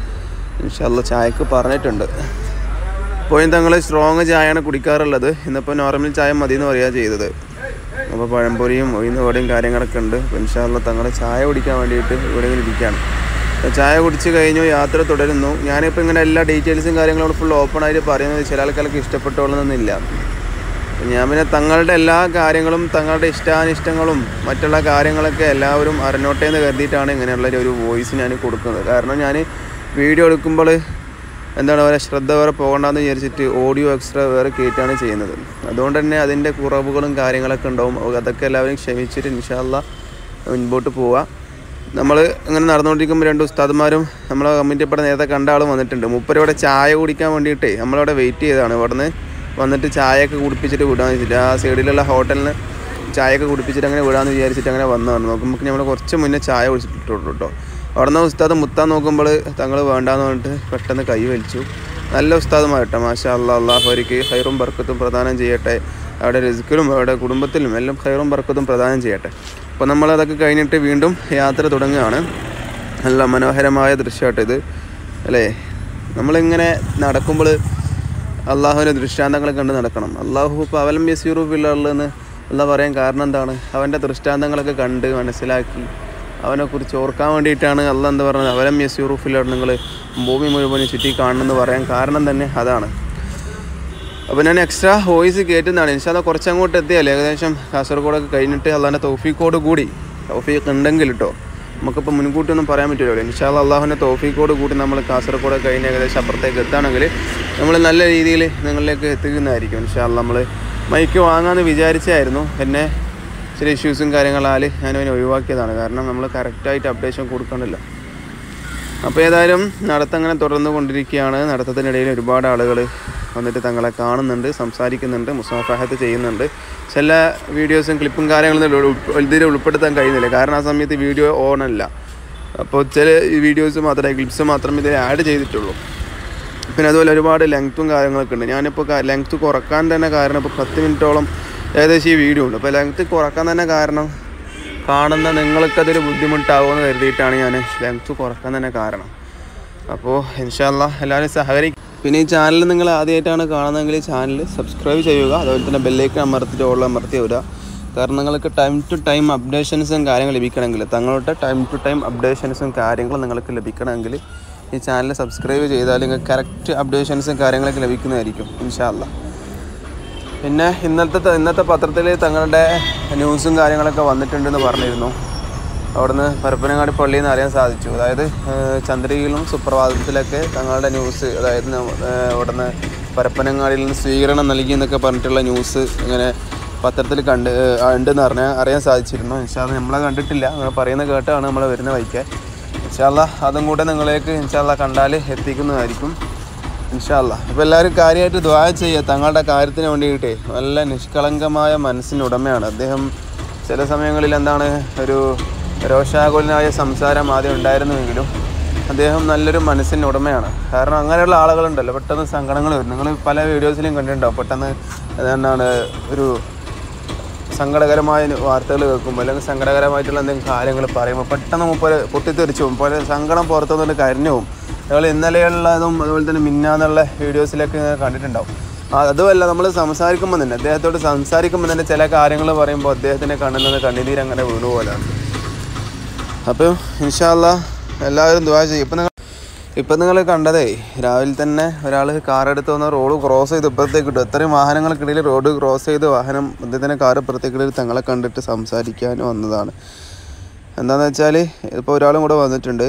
ഇൻഷല്ല ചായക്ക് പറഞ്ഞിട്ടുണ്ട് ഇപ്പോഴും തങ്ങൾ സ്ട്രോങ് ചായയാണ് കുടിക്കാറുള്ളത് ഇന്നിപ്പോൾ നോർമൽ ചായ മതി എന്ന് പറയുക ചെയ്തത് അപ്പോൾ പഴംപൊരിയും ഉഴുന്നുവടയും കാര്യങ്ങളൊക്കെ ഉണ്ട് അപ്പോൾ ഇൻഷാല്ല തങ്ങൾ ചായ കുടിക്കാൻ വേണ്ടിയിട്ട് ഇവിടെ ഇങ്ങനെ ഇരിക്കുകയാണ് അപ്പോൾ ചായ കുടിച്ച് കഴിഞ്ഞു യാത്ര തുടരുന്നു ഞാനിപ്പോൾ ഇങ്ങനെ എല്ലാ ഡീറ്റെയിൽസും കാര്യങ്ങളും ഫുൾ ഓപ്പൺ ആയിട്ട് പറയുന്നത് ചില ആൾക്കാർക്ക് ഇഷ്ടപ്പെട്ടോളണമെന്നില്ല അപ്പോൾ ഞാൻ പിന്നെ തങ്ങളുടെ എല്ലാ കാര്യങ്ങളും തങ്ങളുടെ ഇഷ്ടാനിഷ്ടങ്ങളും മറ്റുള്ള കാര്യങ്ങളൊക്കെ എല്ലാവരും അറിഞ്ഞോട്ടെ എന്ന് കരുതിയിട്ടാണ് ഇങ്ങനെയുള്ള ഒരു വോയിസ് ഞാൻ കൊടുക്കുന്നത് കാരണം ഞാൻ വീഡിയോ എടുക്കുമ്പോൾ എന്താണ് പറയുക ശ്രദ്ധ വേറെ പോകണ്ടെന്ന് വിചാരിച്ചിട്ട് ഓഡിയോ എക്സ്ട്രാ വേറെ കയറ്റാണ് ചെയ്യുന്നത് അതുകൊണ്ട് തന്നെ അതിൻ്റെ കുറവുകളും കാര്യങ്ങളൊക്കെ ഉണ്ടാവും അതൊക്കെ എല്ലാവരും ക്ഷമിച്ചിട്ട് ഇൻഷാല്ല മുൻപോട്ട് പോവുക നമ്മൾ ഇങ്ങനെ നടന്നുകൊണ്ടിരിക്കുമ്പോൾ രണ്ട് ഉസ്താദ്മാരും നമ്മളെ കമ്മിറ്റിപ്പെടെ നേരത്തെ കണ്ട ആളും വന്നിട്ടുണ്ട് മുപ്പരിവിടെ ചായ കുടിക്കാൻ വേണ്ടിയിട്ടേ നമ്മളവിടെ വെയിറ്റ് ചെയ്തതാണ് ഇവിടുന്ന് വന്നിട്ട് ചായയൊക്കെ കുടിപ്പിച്ചിട്ട് വിടാന്ന് വെച്ചിട്ട് ആ സൈഡിലുള്ള ഹോട്ടലിന് ചായയൊക്കെ കുടിപ്പിച്ചിട്ട് അങ്ങനെ വിടാമെന്ന് വിചാരിച്ചിട്ട് അങ്ങനെ വന്നതാണ് നോക്കുമ്പോൾ നമ്മൾ കുറച്ച് മുന്നേ ചായ കുടിച്ചിട്ടുള്ളൂ കേട്ടോ അവിടെ നിന്ന് ഉസ്താദ് മുത്താൻ നോക്കുമ്പോൾ തങ്ങൾ വേണ്ടാന്ന് പറഞ്ഞിട്ട് പെട്ടെന്ന് കൈ വലിച്ചു നല്ല ഉസ്താദുമാർ കേട്ടോ മാഷാ അല്ലാ അള്ളാഹു അവർക്ക് ഹൈറും ബർക്കത്തും പ്രദാനം ചെയ്യട്ടെ അവിടെ റിസ്ക്കിലും അവരുടെ കുടുംബത്തിലും എല്ലാം ഹൈറും ബർക്കത്തും പ്രദാനം ചെയ്യട്ടെ അപ്പോൾ നമ്മൾ അതൊക്കെ കഴിഞ്ഞിട്ട് വീണ്ടും യാത്ര തുടങ്ങുകയാണ് നല്ല മനോഹരമായ ദൃശ്യമായിട്ട് ഇത് അല്ലേ നമ്മളിങ്ങനെ നടക്കുമ്പോൾ അള്ളാഹുവിൻ്റെ ദൃഷ്ടാന്തങ്ങൾ കണ്ട് നടക്കണം അള്ളാഹു ഇപ്പോൾ അവലം യസീറു ഫില്ലെന്ന് അള്ളാഹ് പറയാൻ കാരണം എന്താണ് അവൻ്റെ ദൃഷ്ടാന്തങ്ങളൊക്കെ കണ്ട് മനസ്സിലാക്കി അവനെക്കുറിച്ച് ഓർക്കാൻ വേണ്ടിയിട്ടാണ് അള്ളാഹ് എന്താ പറഞ്ഞത് അവലം യസീറു ഫില്ലർ നിങ്ങൾ ഭൂമി മുഴുവനും ചുറ്റി കാണണമെന്ന് പറയാൻ കാരണം തന്നെ അതാണ് അപ്പോൾ ഞാൻ എക്സ്ട്രാ വോയിസ് കേട്ടുന്നതാണ് ഇൻഷാല്ല കുറച്ചങ്ങോട്ട് എത്തിയാലേ ഏകദേശം കാസർഗോഡൊക്കെ കഴിഞ്ഞിട്ട് അള്ളാഹിൻ്റെ തൗഫീക്കോട് കൂടി തൗഫീഖ് ഉണ്ടെങ്കിൽ കേട്ടോ നമുക്കിപ്പോൾ മുൻകൂട്ടി ഒന്നും പറയാൻ പറ്റില്ലല്ലോ ഇൻഷാല്ല അള്ളാഹുവിൻ്റെ തൗഫീക്കോട് കൂടി നമ്മൾ കാസർഗോഡ് കഴിഞ്ഞ് ഏകദേശം അപ്പുറത്തേക്ക് എത്തുകയാണെങ്കിൽ നമ്മൾ നല്ല രീതിയിൽ നിങ്ങളിലേക്ക് എത്തിക്കുന്നതായിരിക്കും ഇൻഷാല്ല നമ്മൾ മൈക്ക് വാങ്ങാമെന്ന് വിചാരിച്ചായിരുന്നു പിന്നെ ചില ഇഷ്യൂസും കാര്യങ്ങളാൽ ഞാനവനെ ഒഴിവാക്കിയതാണ് കാരണം നമ്മൾ കറക്റ്റായിട്ട് അപ്ഡേഷൻ കൊടുക്കണമല്ലോ അപ്പോൾ ഏതായാലും നടത്തം അങ്ങനെ തുടർന്നു കൊണ്ടിരിക്കുകയാണ് നടത്തത്തിനിടയിൽ ഒരുപാട് ആളുകൾ വന്നിട്ട് തങ്ങളെ കാണുന്നുണ്ട് സംസാരിക്കുന്നുണ്ട് മുസാഫഹത്ത് ചെയ്യുന്നുണ്ട് ചില വീഡിയോസും ക്ലിപ്പും കാര്യങ്ങളൊന്നും ഇതിൽ ഉൾ- ഇതിൽ ഉൾപ്പെടുത്താൻ കഴിയുന്നില്ല കാരണം ആ സമയത്ത് വീഡിയോ ഓൺ അല്ല അപ്പോൾ ചില വീഡിയോസ് മാത്രമേ ക്ലിപ്സ് മാത്രമേ ഇതിൽ ആഡ് ചെയ്തിട്ടുള്ളൂ പിന്നെ അതുപോലെ ഒരുപാട് ലെങ്ത്തും കാര്യങ്ങളൊക്കെ ഉണ്ട് ഞാനിപ്പോൾ ലെങ്ത്ത് കുറക്കാൻ തന്നെ കാരണം ഇപ്പോൾ പത്ത് മിനിറ്റോളം ഏകദേശം ഈ വീഡിയോ ഉണ്ട് അപ്പോൾ ലെങ്ത്ത് കുറക്കാൻ തന്നെ കാരണം കാണുന്ന നിങ്ങൾക്കതൊരു ബുദ്ധിമുട്ടാവുമെന്ന് കരുതിയിട്ടാണ് ഞാൻ ലെങ്ത്ത് കുറക്കാൻ തന്നെ കാരണം അപ്പോൾ ഇൻഷാല്ല എല്ലാവരും സഹകരിക്കും പിന്നെ ഈ ചാനൽ നിങ്ങൾ ആദ്യമായിട്ടാണ് കാണുന്നതെങ്കിൽ ഈ ചാനൽ സബ്സ്ക്രൈബ് ചെയ്യുക അതുപോലെ തന്നെ ബെല്ലേക്ക് അമർത്തിയിട്ട് ഓൾ അമർത്തി വരിക കാരണം നിങ്ങൾക്ക് ടൈം ടു ടൈം അപ്ഡേഷൻസും കാര്യങ്ങൾ ലഭിക്കണമെങ്കിൽ തങ്ങളുടെ ടൈം ടു ടൈം അപ്ഡേഷൻസും കാര്യങ്ങളും നിങ്ങൾക്ക് ലഭിക്കണമെങ്കിൽ ഈ ചാനൽ സബ്സ്ക്രൈബ് ചെയ്താൽ നിങ്ങൾക്ക് കറക്റ്റ് അപ്ഡേഷൻസും കാര്യങ്ങളൊക്കെ ലഭിക്കുന്നതായിരിക്കും ഇൻഷാല്ല പിന്നെ ഇന്നത്തെ ത- ഇന്നത്തെ പത്രത്തിൽ തങ്ങളുടെ ന്യൂസും കാര്യങ്ങളൊക്കെ വന്നിട്ടുണ്ടെന്ന് പറഞ്ഞിരുന്നു അവിടുന്ന് പരപ്പനങ്ങാടി പള്ളിയിൽ നിന്ന് അറിയാൻ സാധിച്ചു അതായത് ഏഹ്, ചന്ദ്രികയിലും സുപ്രഭാതത്തിലൊക്കെ തങ്ങളുടെ ന്യൂസ് അതായത് ന- ഏഹ്, അവിടുന്ന് പരപ്പനങ്ങാടിയിൽ നിന്ന് സ്വീകരണം നൽകി എന്നൊക്കെ പറഞ്ഞിട്ടുള്ള ന്യൂസ് ഇങ്ങനെ പത്രത്തിൽ കണ്ട് ഏഹ്, ഉണ്ടെന്ന് പറഞ്ഞാൽ അറിയാൻ സാധിച്ചിരുന്നു ഇൻഷാല്ല നമ്മളെ കണ്ടിട്ടില്ല അങ്ങനെ പറയുന്ന കേട്ടാണ് നമ്മൾ വരുന്ന വഴിക്ക് ഇൻഷാല്ല അതും കൂടെ നിങ്ങളിലേക്ക് ഇൻഷാല്ല കണ്ടാൽ എത്തിക്കുന്നതായിരിക്കും ഇൻഷാല്ല അപ്പോൾ എല്ലാവരും കാര്യമായിട്ട് ദ്വാ ചെയ്യുക തങ്ങളുടെ കാര്യത്തിന് വേണ്ടിയിട്ടേ നല്ല നിഷ്കളങ്കമായ മനസ്സിനുടമയാണ് അദ്ദേഹം ചില സമയങ്ങളിൽ എന്താണ് ഒരു രോഷാകുലനായ സംസാരം ആദ്യം ഉണ്ടായിരുന്നുവെങ്കിലും അദ്ദേഹം നല്ലൊരു മനസ്സിന് ഉടമയാണ് കാരണം അങ്ങനെയുള്ള ആളുകളുണ്ടല്ലോ പെട്ടെന്ന് സങ്കടങ്ങൾ വരും നിങ്ങൾ പല വീഡിയോസിലും കണ്ടിട്ടുണ്ടാവും പെട്ടെന്ന് എന്താണ് ഒരു സങ്കടകരമായ വാർത്തകൾ കേൾക്കുമ്പോൾ അല്ലെങ്കിൽ സങ്കടകരമായിട്ടുള്ള എന്തെങ്കിലും കാര്യങ്ങൾ പറയുമ്പോൾ പെട്ടെന്ന് മുപ്പത് പൊട്ടിത്തെറിച്ചു പോകും പോലെ സങ്കടം പുറത്തുനിന്നിട്ട് കരഞ്ഞു പോകും ഞങ്ങൾ ഇന്നലെയുള്ളതും അതുപോലെ തന്നെ മിന്നാന്നുള്ള വീഡിയോസിലൊക്കെ ഇങ്ങനെ കണ്ടിട്ടുണ്ടാവും ആ, അതുമല്ല നമ്മൾ സംസാരിക്കുമ്പോൾ തന്നെ അദ്ദേഹത്തോട് സംസാരിക്കുമ്പോൾ തന്നെ ചില കാര്യങ്ങൾ പറയുമ്പോൾ അദ്ദേഹത്തിൻ്റെ കണ്ണിൽ നിന്ന് കണ്ണുനീര് അങ്ങനെ വീണു പോലാണ് അപ്പോൾ ഇൻഷാല്ല എല്ലാവരും ദുവാ ചെയ്യും ഇപ്പം നിങ്ങൾ ഇപ്പം നിങ്ങൾ കണ്ടതേ രാവിലെ തന്നെ ഒരാൾ കാർ എടുത്ത് വന്ന് റോഡ് ക്രോസ് ചെയ്ത് ഇപ്പുറത്തേക്ക് ഇട്ടു എത്രയും വാഹനങ്ങൾക്കിടയിൽ റോഡ് ക്രോസ് ചെയ്ത് വാഹനം അദ്ദേഹത്തിൻ്റെ കാർ ഇപ്പുറത്തേക്കിടയിൽ തങ്ങളെ കണ്ടിട്ട് സംസാരിക്കാൻ വന്നതാണ് എന്താണെന്ന് വെച്ചാൽ ഇപ്പോൾ ഒരാളും കൂടെ വന്നിട്ടുണ്ട്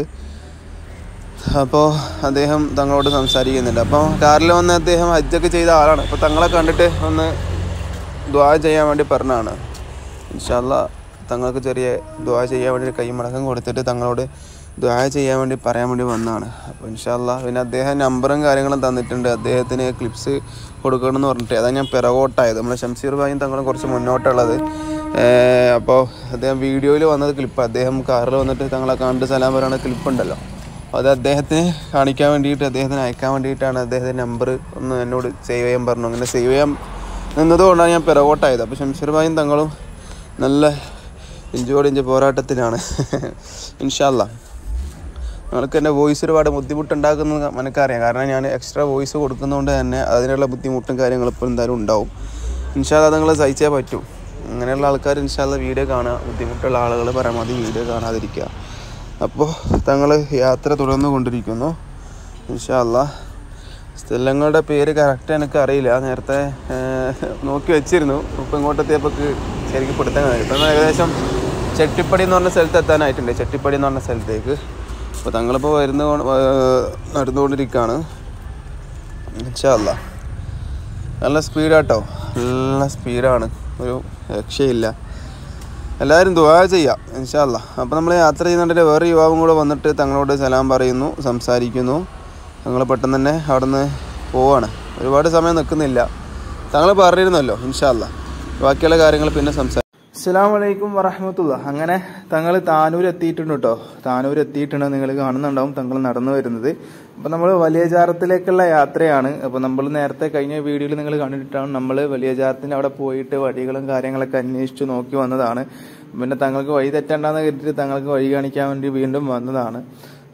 അപ്പോൾ അദ്ദേഹം തങ്ങളോട് സംസാരിക്കുന്നുണ്ട് അപ്പോൾ കാറിൽ വന്ന് അദ്ദേഹം ഹജ്ജൊക്കെ ചെയ്ത ആളാണ് അപ്പോൾ തങ്ങളെ കണ്ടിട്ട് ഒന്ന് ദ്വാ ചെയ്യാൻ വേണ്ടി പറഞ്ഞതാണ് ഇൻഷാല്ല തങ്ങൾക്ക് ചെറിയ ദ്വാ ചെയ്യാൻ വേണ്ടി കൈമടക്കം കൊടുത്തിട്ട് തങ്ങളോട് ദ്വാ ചെയ്യാൻ വേണ്ടി പറയാൻ വേണ്ടി വന്നതാണ് അപ്പോൾ ഇൻഷാല്ല പിന്നെ അദ്ദേഹം നമ്പറും കാര്യങ്ങളും തന്നിട്ടുണ്ട് അദ്ദേഹത്തിന് ക്ലിപ്സ് കൊടുക്കണം എന്ന് പറഞ്ഞിട്ട് അതാണ് ഞാൻ പിറകോട്ടായത് നമ്മുടെ ഷംസീർ ഭായും തങ്ങളും കുറച്ച് മുന്നോട്ടുള്ളത് ഏർ അപ്പോൾ അദ്ദേഹം വീഡിയോയിൽ വന്നത് ക്ലിപ്പ് അദ്ദേഹം കാറിൽ വന്നിട്ട് തങ്ങളെ കണ്ട് സലാം പറയുന്ന ക്ലിപ്പ് ഉണ്ടല്ലോ അത് അദ്ദേഹത്തിന് കാണിക്കാൻ വേണ്ടിയിട്ട് അദ്ദേഹത്തിന് അയക്കാൻ വേണ്ടിയിട്ടാണ് അദ്ദേഹത്തിൻ്റെ നമ്പർ ഒന്ന് എന്നോട് സേവ് ചെയ്യാൻ പറഞ്ഞു അങ്ങനെ സേവ് ചെയ്യാൻ നിന്നതുകൊണ്ടാണ് ഞാൻ പിറകോട്ടായത് അപ്പോൾ ഷംഷീർ ഭായും തങ്ങളും നല്ല ഇഞ്ചോട് ഇഞ്ച് പോരാട്ടത്തിലാണ് ഇൻഷാല്ല നിങ്ങൾക്ക് എൻ്റെ വോയിസ് ഒരുപാട് ബുദ്ധിമുട്ടുണ്ടാക്കുന്നത് മനക്കറിയാം കാരണം ഞാൻ എക്സ്ട്രാ വോയിസ് കൊടുക്കുന്നതുകൊണ്ട് തന്നെ അതിനുള്ള ബുദ്ധിമുട്ടും കാര്യങ്ങളും ഇപ്പോൾ എന്തായാലും ഉണ്ടാവും ഇൻഷാല്ല നിങ്ങൾ സഹിച്ചേ പറ്റൂ അങ്ങനെയുള്ള ആൾക്കാർ ഇൻഷാല്ല വീഡിയോ കാണുക ബുദ്ധിമുട്ടുള്ള ആളുകൾ പരമാവധി വീഡിയോ കാണാതിരിക്കുക അപ്പോൾ തങ്ങൾ യാത്ര തുടർന്നു കൊണ്ടിരിക്കുന്നു ഇൻഷാല്ല സ്ഥലങ്ങളുടെ പേര് കറക്റ്റ് എനിക്ക് അറിയില്ല നേരത്തെ ഏഹ്, നോക്കി വെച്ചിരുന്നു ഇപ്പം ഇങ്ങോട്ടെത്തിയപ്പോൾ ശരിക്കും പിടുത്തം കഴിയും ഇപ്പം ഏകദേശം ചെട്ടിപ്പടി എന്ന് പറഞ്ഞ സ്ഥലത്ത് എത്താനായിട്ടുണ്ട് ചെട്ടിപ്പടി എന്ന് പറഞ്ഞ സ്ഥലത്തേക്ക് അപ്പോൾ തങ്ങളിപ്പോൾ വരുന്ന നടന്നുകൊണ്ടിരിക്കുകയാണ് ഇൻഷാല്ല നല്ല സ്പീഡാട്ടോ നല്ല സ്പീഡാണ് ഒരു രക്ഷയില്ല എല്ലാവരും ദുആ ചെയ്യാം ഇൻഷാല്ല അപ്പോൾ നമ്മൾ യാത്ര ചെയ്യുന്നുണ്ടെങ്കിൽ വേറെ യുവാവും കൂടെ വന്നിട്ട് തങ്ങളോട് സലാം പറയുന്നു സംസാരിക്കുന്നു തങ്ങൾ പെട്ടെന്ന് തന്നെ അവിടെ നിന്ന് പോവാണ് ഒരുപാട് സമയം നിൽക്കുന്നില്ല തങ്ങൾ പറഞ്ഞിരുന്നല്ലോ ഇൻഷാല്ല ബാക്കിയുള്ള കാര്യങ്ങൾ പിന്നെ സംസാരിക്കും അസ്സാം വലൈക്കും വറഹമത്തുള്ള അങ്ങനെ തങ്ങൾ താനൂർ എത്തിയിട്ടുണ്ട് കേട്ടോ താനൂർ എത്തിയിട്ടുണ്ട് നിങ്ങൾ കാണുന്നുണ്ടാവും തങ്ങൾ നടന്നു വരുന്നത് അപ്പോൾ നമ്മൾ വലിയ ജാറത്തിലേക്കുള്ള യാത്രയാണ് അപ്പോൾ നമ്മൾ നേരത്തെ കഴിഞ്ഞ വീഡിയോയിൽ നിങ്ങൾ കണ്ടിട്ടാണ് നമ്മൾ വലിയ ജാറത്തിന് അവിടെ പോയിട്ട് വഴികളും കാര്യങ്ങളൊക്കെ അന്വേഷിച്ച് നോക്കി വന്നതാണ് പിന്നെ തങ്ങൾക്ക് വഴി തെറ്റണ്ടെന്ന് കരുതിയിട്ട് തങ്ങൾക്ക് വഴി കാണിക്കാൻ വേണ്ടി വീണ്ടും വന്നതാണ്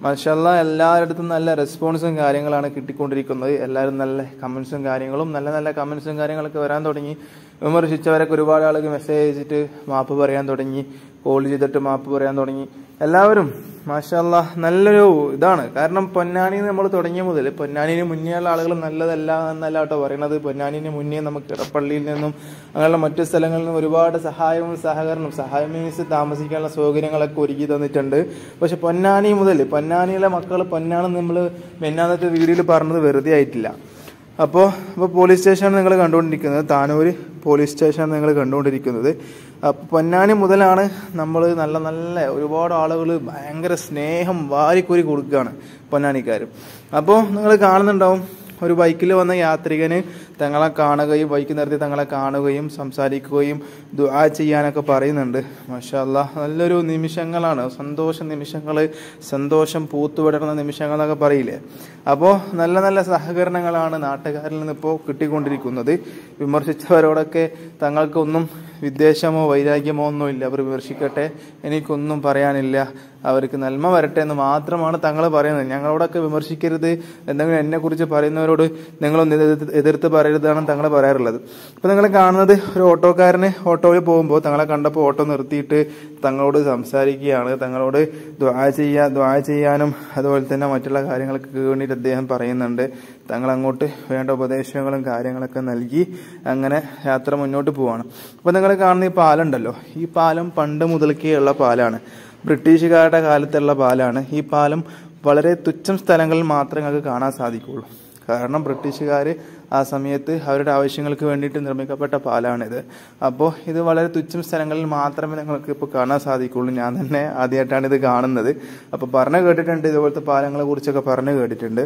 മാഷല്ല എല്ലാവരുടെ നല്ല റെസ്പോൺസും കാര്യങ്ങളാണ് കിട്ടിക്കൊണ്ടിരിക്കുന്നത് എല്ലാവരും നല്ല കമൻസും കാര്യങ്ങളും നല്ല നല്ല കമൻസും കാര്യങ്ങളൊക്കെ വരാൻ തുടങ്ങി വിമർശിച്ചവരൊക്കെ ഒരുപാട് ആളുകൾ മെസ്സേജ് അയച്ചിട്ട് മാപ്പ് പറയാൻ തുടങ്ങി കോൾ ചെയ്തിട്ട് മാപ്പ് പറയാൻ തുടങ്ങി എല്ലാവരും മാഷല്ല നല്ലൊരു ഇതാണ് കാരണം പൊന്നാനി നമ്മൾ തുടങ്ങിയ മുതൽ പൊന്നാനിന് മുന്നേ ഉള്ള ആളുകൾ നല്ലതല്ല എന്നല്ല കേട്ടോ പറയുന്നത് പൊന്നാനിന് മുന്നേ നമുക്ക് ഇടപ്പള്ളിയിൽ നിന്നും അങ്ങനെയുള്ള മറ്റു സ്ഥലങ്ങളിൽ നിന്നും ഒരുപാട് സഹായവും സഹകരണവും സഹായം മീൻസ് താമസിക്കാനുള്ള സൗകര്യങ്ങളൊക്കെ ഒരുക്കി തന്നിട്ടുണ്ട് പക്ഷെ പൊന്നാനി മുതൽ പൊന്നാനിയിലെ മക്കൾ പൊന്നാണെന്ന് നമ്മൾ മെന്നാന്നത്തെ വീഡിയോയിൽ പറഞ്ഞത് വെറുതെ ആയിട്ടില്ല അപ്പോൾ ഇപ്പോൾ പോലീസ് സ്റ്റേഷനാണ് നിങ്ങൾ കണ്ടുകൊണ്ടിരിക്കുന്നത് താനൂര് പോലീസ് സ്റ്റേഷനാണ് നിങ്ങൾ കണ്ടുകൊണ്ടിരിക്കുന്നത് അപ്പോൾ പൊന്നാനി മുതലാണ് നമ്മൾ നല്ല നല്ല ഒരുപാട് ആളുകൾ ഭയങ്കര സ്നേഹം വാരിക്കോരി കൊടുക്കുകയാണ് പൊന്നാനിക്കാർ അപ്പോൾ നിങ്ങൾ കാണുന്നുണ്ടാവും ഒരു ബൈക്കിൽ വന്ന യാത്രികന് തങ്ങളെ കാണുകയും ബൈക്ക് നിർത്തി തങ്ങളെ കാണുകയും സംസാരിക്കുകയും ദുആ ചെയ്യാനൊക്കെ പറയുന്നുണ്ട് മാഷല്ല നല്ലൊരു നിമിഷങ്ങളാണ് സന്തോഷ നിമിഷങ്ങൾ സന്തോഷം പൂത്തുവിടർന്ന നിമിഷങ്ങൾ എന്നൊക്കെ പറയില്ലേ അപ്പോൾ നല്ല നല്ല സഹകരണങ്ങളാണ് നാട്ടുകാരിൽ നിന്ന് ഇപ്പോൾ കിട്ടിക്കൊണ്ടിരിക്കുന്നത് വിമർശിച്ചവരോടൊക്കെ തങ്ങൾക്കൊന്നും വിദ്വേഷമോ വൈരാഗ്യമോ ഒന്നും ഇല്ല അവർ വിമർശിക്കട്ടെ എനിക്കൊന്നും പറയാനില്ല അവർക്ക് നന്മ വരട്ടെ എന്ന് മാത്രമാണ് തങ്ങൾ പറയുന്നത് ഞങ്ങളോടൊക്കെ വിമർശിക്കരുത് എന്തെങ്കിലും എന്നെ കുറിച്ച് പറയുന്നവരോട് നിങ്ങളൊന്ന് എതിർത്ത് എതിർത്ത് പറയരുതാണ് തങ്ങൾ പറയാറുള്ളത് ഇപ്പൊ നിങ്ങൾ കാണുന്നത് ഒരു ഓട്ടോക്കാരന് ഓട്ടോയിൽ പോകുമ്പോൾ തങ്ങളെ കണ്ടപ്പോൾ ഓട്ടോ നിർത്തിയിട്ട് തങ്ങളോട് സംസാരിക്കുകയാണ് തങ്ങളോട് ദ്വാ ചെയ്യാ ദ്വാ ചെയ്യാനും അതുപോലെ തന്നെ മറ്റുള്ള കാര്യങ്ങൾക്ക് വേണ്ടിയിട്ട് അദ്ദേഹം പറയുന്നുണ്ട് തങ്ങൾ അങ്ങോട്ട് വേണ്ട ഉപദേശങ്ങളും കാര്യങ്ങളൊക്കെ നൽകി അങ്ങനെ യാത്ര മുന്നോട്ട് പോവാണ് അപ്പൊ നിങ്ങൾ കാണുന്ന ഈ പാലുണ്ടല്ലോ ഈ പാലം പണ്ട് മുതൽക്കേ ഉള്ള പാലാണ് ബ്രിട്ടീഷുകാരുടെ കാലത്തുള്ള പാലാണ് ഈ പാലം വളരെ തുച്ഛം സ്ഥലങ്ങളിൽ മാത്രമേ നിങ്ങൾക്ക് കാണാൻ സാധിക്കുള്ളൂ കാരണം ബ്രിട്ടീഷുകാർ ആ സമയത്ത് അവരുടെ ആവശ്യങ്ങൾക്ക് വേണ്ടിയിട്ട് നിർമ്മിക്കപ്പെട്ട പാലാണിത് അപ്പോൾ ഇത് വളരെ തുച്ഛം സ്ഥലങ്ങളിൽ മാത്രമേ നിങ്ങൾക്ക് ഇപ്പോൾ കാണാൻ സാധിക്കുള്ളൂ ഞാൻ തന്നെ ആദ്യമായിട്ടാണ് ഇത് കാണുന്നത് അപ്പോൾ പറഞ്ഞു കേട്ടിട്ടുണ്ട് ഇതുപോലത്തെ പാലങ്ങളെ കുറിച്ചൊക്കെ പറഞ്ഞു കേട്ടിട്ടുണ്ട്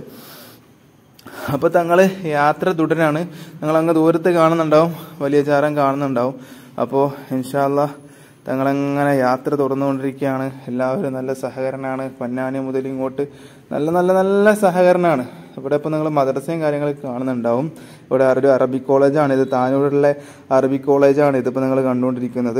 അപ്പോൾ തങ്ങൾ യാത്ര തുടരാണ് നിങ്ങൾ അങ്ങ് ദൂരത്ത് കാണുന്നുണ്ടാവും വലിയ ചാരം കാണുന്നുണ്ടാവും അപ്പോൾ ഇൻഷാല്ല തങ്ങളങ്ങനെ യാത്ര തുറന്നുകൊണ്ടിരിക്കുകയാണ് എല്ലാവരും നല്ല സഹകരണമാണ് പൊന്നാനി മുതൽ ഇങ്ങോട്ട് നല്ല നല്ല നല്ല സഹകരണമാണ് ഇവിടെ ഇപ്പോൾ നിങ്ങൾ മദ്രസയും കാര്യങ്ങളൊക്കെ കാണുന്നുണ്ടാവും ഇവിടെ ഒരു അറബിക് കോളേജാണ് ഇത് താനൂരിലെ അറബിക് കോളേജാണ് ഇതിപ്പോൾ നിങ്ങൾ കണ്ടുകൊണ്ടിരിക്കുന്നത്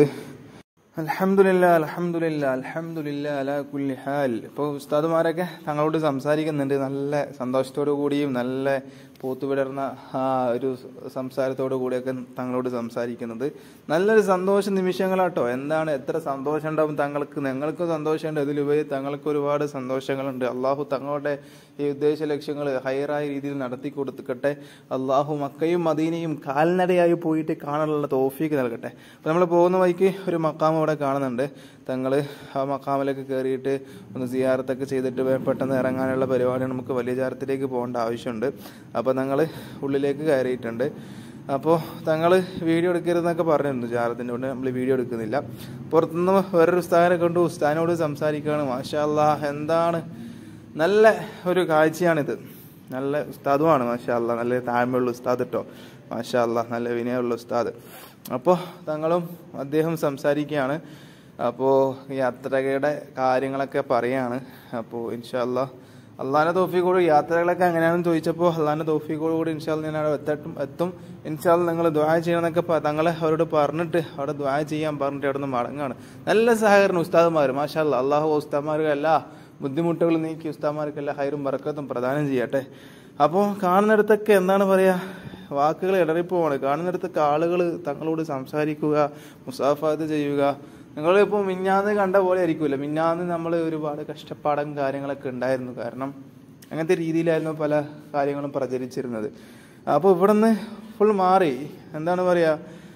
അലഹമില്ല അലഹമില്ല അലഹമില്ല അല കുല്ലി ഹാൽ ഇപ്പോൾ ഉസ്താദുമാരൊക്കെ തങ്ങളോട് സംസാരിക്കുന്നുണ്ട് നല്ല സന്തോഷത്തോടു കൂടിയും നല്ല പൂത്തുവിടർന്ന ആ ഒരു സംസാരത്തോടു കൂടിയൊക്കെ തങ്ങളോട് സംസാരിക്കുന്നത് നല്ലൊരു സന്തോഷ നിമിഷങ്ങളാട്ടോ എന്താണ് എത്ര സന്തോഷം ഉണ്ടാവും തങ്ങൾക്ക് ഞങ്ങൾക്ക് സന്തോഷമുണ്ട് അതിലുപരി തങ്ങൾക്ക് ഒരുപാട് സന്തോഷങ്ങളുണ്ട് അള്ളാഹു തങ്ങളുടെ ഈ ഉദ്ദേശ ലക്ഷ്യങ്ങൾ ഹയറായ രീതിയിൽ നടത്തി കൊടുക്കട്ടെ അള്ളാഹു മക്കയും മദീനയും കാൽനടയായി പോയിട്ട് കാണാനുള്ള തോഫീക്ക് നൽകട്ടെ അപ്പോൾ നമ്മൾ പോകുന്ന വഴിക്ക് ഒരു മക്കാം അവിടെ കാണുന്നുണ്ട് തങ്ങൾ ആ മക്കാമിലേക്ക് കയറിയിട്ട് ഒന്ന് സിയാറത്തൊക്കെ ചെയ്തിട്ട് വേ- പെട്ടെന്ന് ഇറങ്ങാനുള്ള പരിപാടി നമുക്ക് വലിയ ജാരത്തിലേക്ക് പോകേണ്ട ആവശ്യമുണ്ട് അപ്പോൾ ഞങ്ങൾ ഉള്ളിലേക്ക് കയറിയിട്ടുണ്ട് അപ്പോൾ തങ്ങൾ വീഡിയോ എടുക്കരുതെന്നൊക്കെ പറഞ്ഞിരുന്നു ജാറത്തിൻ്റെ കൊണ്ട് നമ്മൾ വീഡിയോ എടുക്കുന്നില്ല പുറത്തുനിന്ന് വേറൊരു ഉസ്താദിനെ കണ്ടു ഉസ്താദിനോട് സംസാരിക്കുകയാണ് മാഷാ അല്ലാ എന്താണ് നല്ല ഒരു കാഴ്ചയാണിത് നല്ല ഉസ്താദുമാണ് മാഷാ അല്ലാ നല്ല താഴ്മയുള്ള ഉസ്താദ് കേട്ടോ മാഷാ അല്ലാ നല്ല വിനയമുള്ള ഉസ്താദ് അപ്പോൾ തങ്ങളും അദ്ദേഹം സംസാരിക്കുകയാണ് അപ്പോൾ യാത്രയുടെ കാര്യങ്ങളൊക്കെ പറയാണ് അപ്പോൾ ഇൻഷാല്ല അള്ളാഹാന്റെ തോഫിക്കോട് യാത്രകളൊക്കെ എങ്ങനെയാണെന്ന് ചോദിച്ചപ്പോൾ അള്ളാഹാന്റെ തോഫിക്കോട് കൂടി ഇൻഷാല്ല ഞാൻ അവിടെ എത്തട്ടും എത്തും ഇൻഷാല്ല നിങ്ങൾ ദ്വാ ചെയ്യണമെന്നൊക്കെ പ- തങ്ങളെ അവരോട് പറഞ്ഞിട്ട് അവിടെ ദ്വാ ചെയ്യാൻ പറഞ്ഞിട്ട് അവിടെ നിന്ന് മടങ്ങാണ് നല്ല സഹകരണം ഉസ്താദ്മാർ മാഷാല്ല അള്ളാഹു ഉസ്താദ്മാർക്ക് എല്ലാ ബുദ്ധിമുട്ടുകൾ നീക്കി ഉസ്താദ്മാർക്ക് എല്ലാ ഹൈറും ബറക്കത്തും പ്രദാനം ചെയ്യട്ടെ അപ്പോൾ കാണുന്നിടത്തൊക്കെ എന്താണ് പറയാ വാക്കുകൾ ഇടറിപ്പോവാണ് കാണുന്നിടത്തൊക്കെ ആളുകൾ തങ്ങളോട് സംസാരിക്കുക മുസാഫാത്ത് ചെയ്യുക നിങ്ങളിപ്പോൾ മിന്നാന്ന് കണ്ട പോലെ ആയിരിക്കുമല്ലോ മിന്നാന്ന് നമ്മൾ ഒരുപാട് കഷ്ടപ്പാടും കാര്യങ്ങളൊക്കെ ഉണ്ടായിരുന്നു കാരണം അങ്ങനത്തെ രീതിയിലായിരുന്നു പല കാര്യങ്ങളും പ്രചരിച്ചിരുന്നത് അപ്പോൾ ഇവിടുന്ന് ഫുൾ മാറി എന്താണ് പറയുക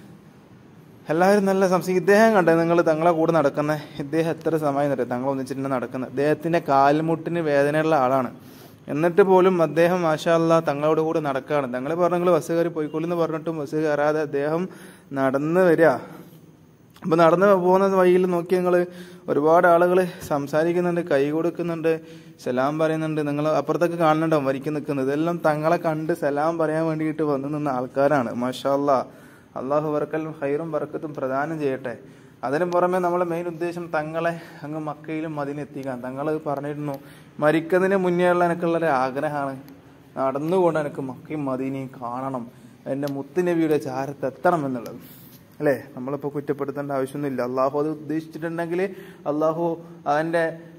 എല്ലാവരും നല്ല സംശയം ഇദ്ദേഹം കണ്ടത് നിങ്ങൾ തങ്ങളെ കൂടെ നടക്കുന്ന ഇദ്ദേഹം എത്ര സമയം തരാം തങ്ങൾ ഒന്നിച്ചിട്ട് നടക്കുന്നത് അദ്ദേഹത്തിന്റെ കാൽമുട്ടിന് വേദനയുള്ള ആളാണ് എന്നിട്ട് പോലും അദ്ദേഹം മാഷാല്ല തങ്ങളോട് കൂടെ നടക്കുകയാണ് തങ്ങൾ പറഞ്ഞു നിങ്ങൾ ബസ് കയറി പോയിക്കോളെന്ന് പറഞ്ഞിട്ടും ബസ് കയറാതെ അദ്ദേഹം നടന്ന് വരിക അപ്പൊ നടന്ന് പോകുന്ന വഴിയിൽ നോക്കി നിങ്ങൾ ഒരുപാട് ആളുകൾ സംസാരിക്കുന്നുണ്ട് കൈ കൊടുക്കുന്നുണ്ട് സലാം പറയുന്നുണ്ട് നിങ്ങൾ അപ്പുറത്തൊക്കെ കാണുന്നുണ്ടാവും വരിക്ക് നിൽക്കുന്നത് ഇതെല്ലാം തങ്ങളെ കണ്ട് സലാം പറയാൻ വേണ്ടിയിട്ട് വന്നു നിന്ന ആൾക്കാരാണ് മാഷാല്ല അള്ളാഹു വർക്കൽ ഹൈറും ബർക്കത്തും പ്രദാനം ചെയ്യട്ടെ അതിന് പുറമെ നമ്മളെ മെയിൻ ഉദ്ദേശം തങ്ങളെ അങ്ങ് മക്കയിലും മതിനെത്തിക്കാൻ തങ്ങൾ പറഞ്ഞിരുന്നു മരിക്കുന്നതിന് മുന്നേ ഉള്ള എനിക്കുള്ള ഒരു ആഗ്രഹമാണ് നടന്നുകൊണ്ട് എനിക്ക് മക്കയും മദീനയും കാണണം എൻ്റെ മുത്തുനബിയുടെ ചാരത്ത് എത്തണം എന്നുള്ളത് അല്ലേ നമ്മളിപ്പോൾ കുറ്റപ്പെടുത്തേണ്ട ആവശ്യമൊന്നുമില്ല അള്ളാഹു അത് ഉദ്ദേശിച്ചിട്ടുണ്ടെങ്കിൽ അള്ളാഹു അതിൻ്റെ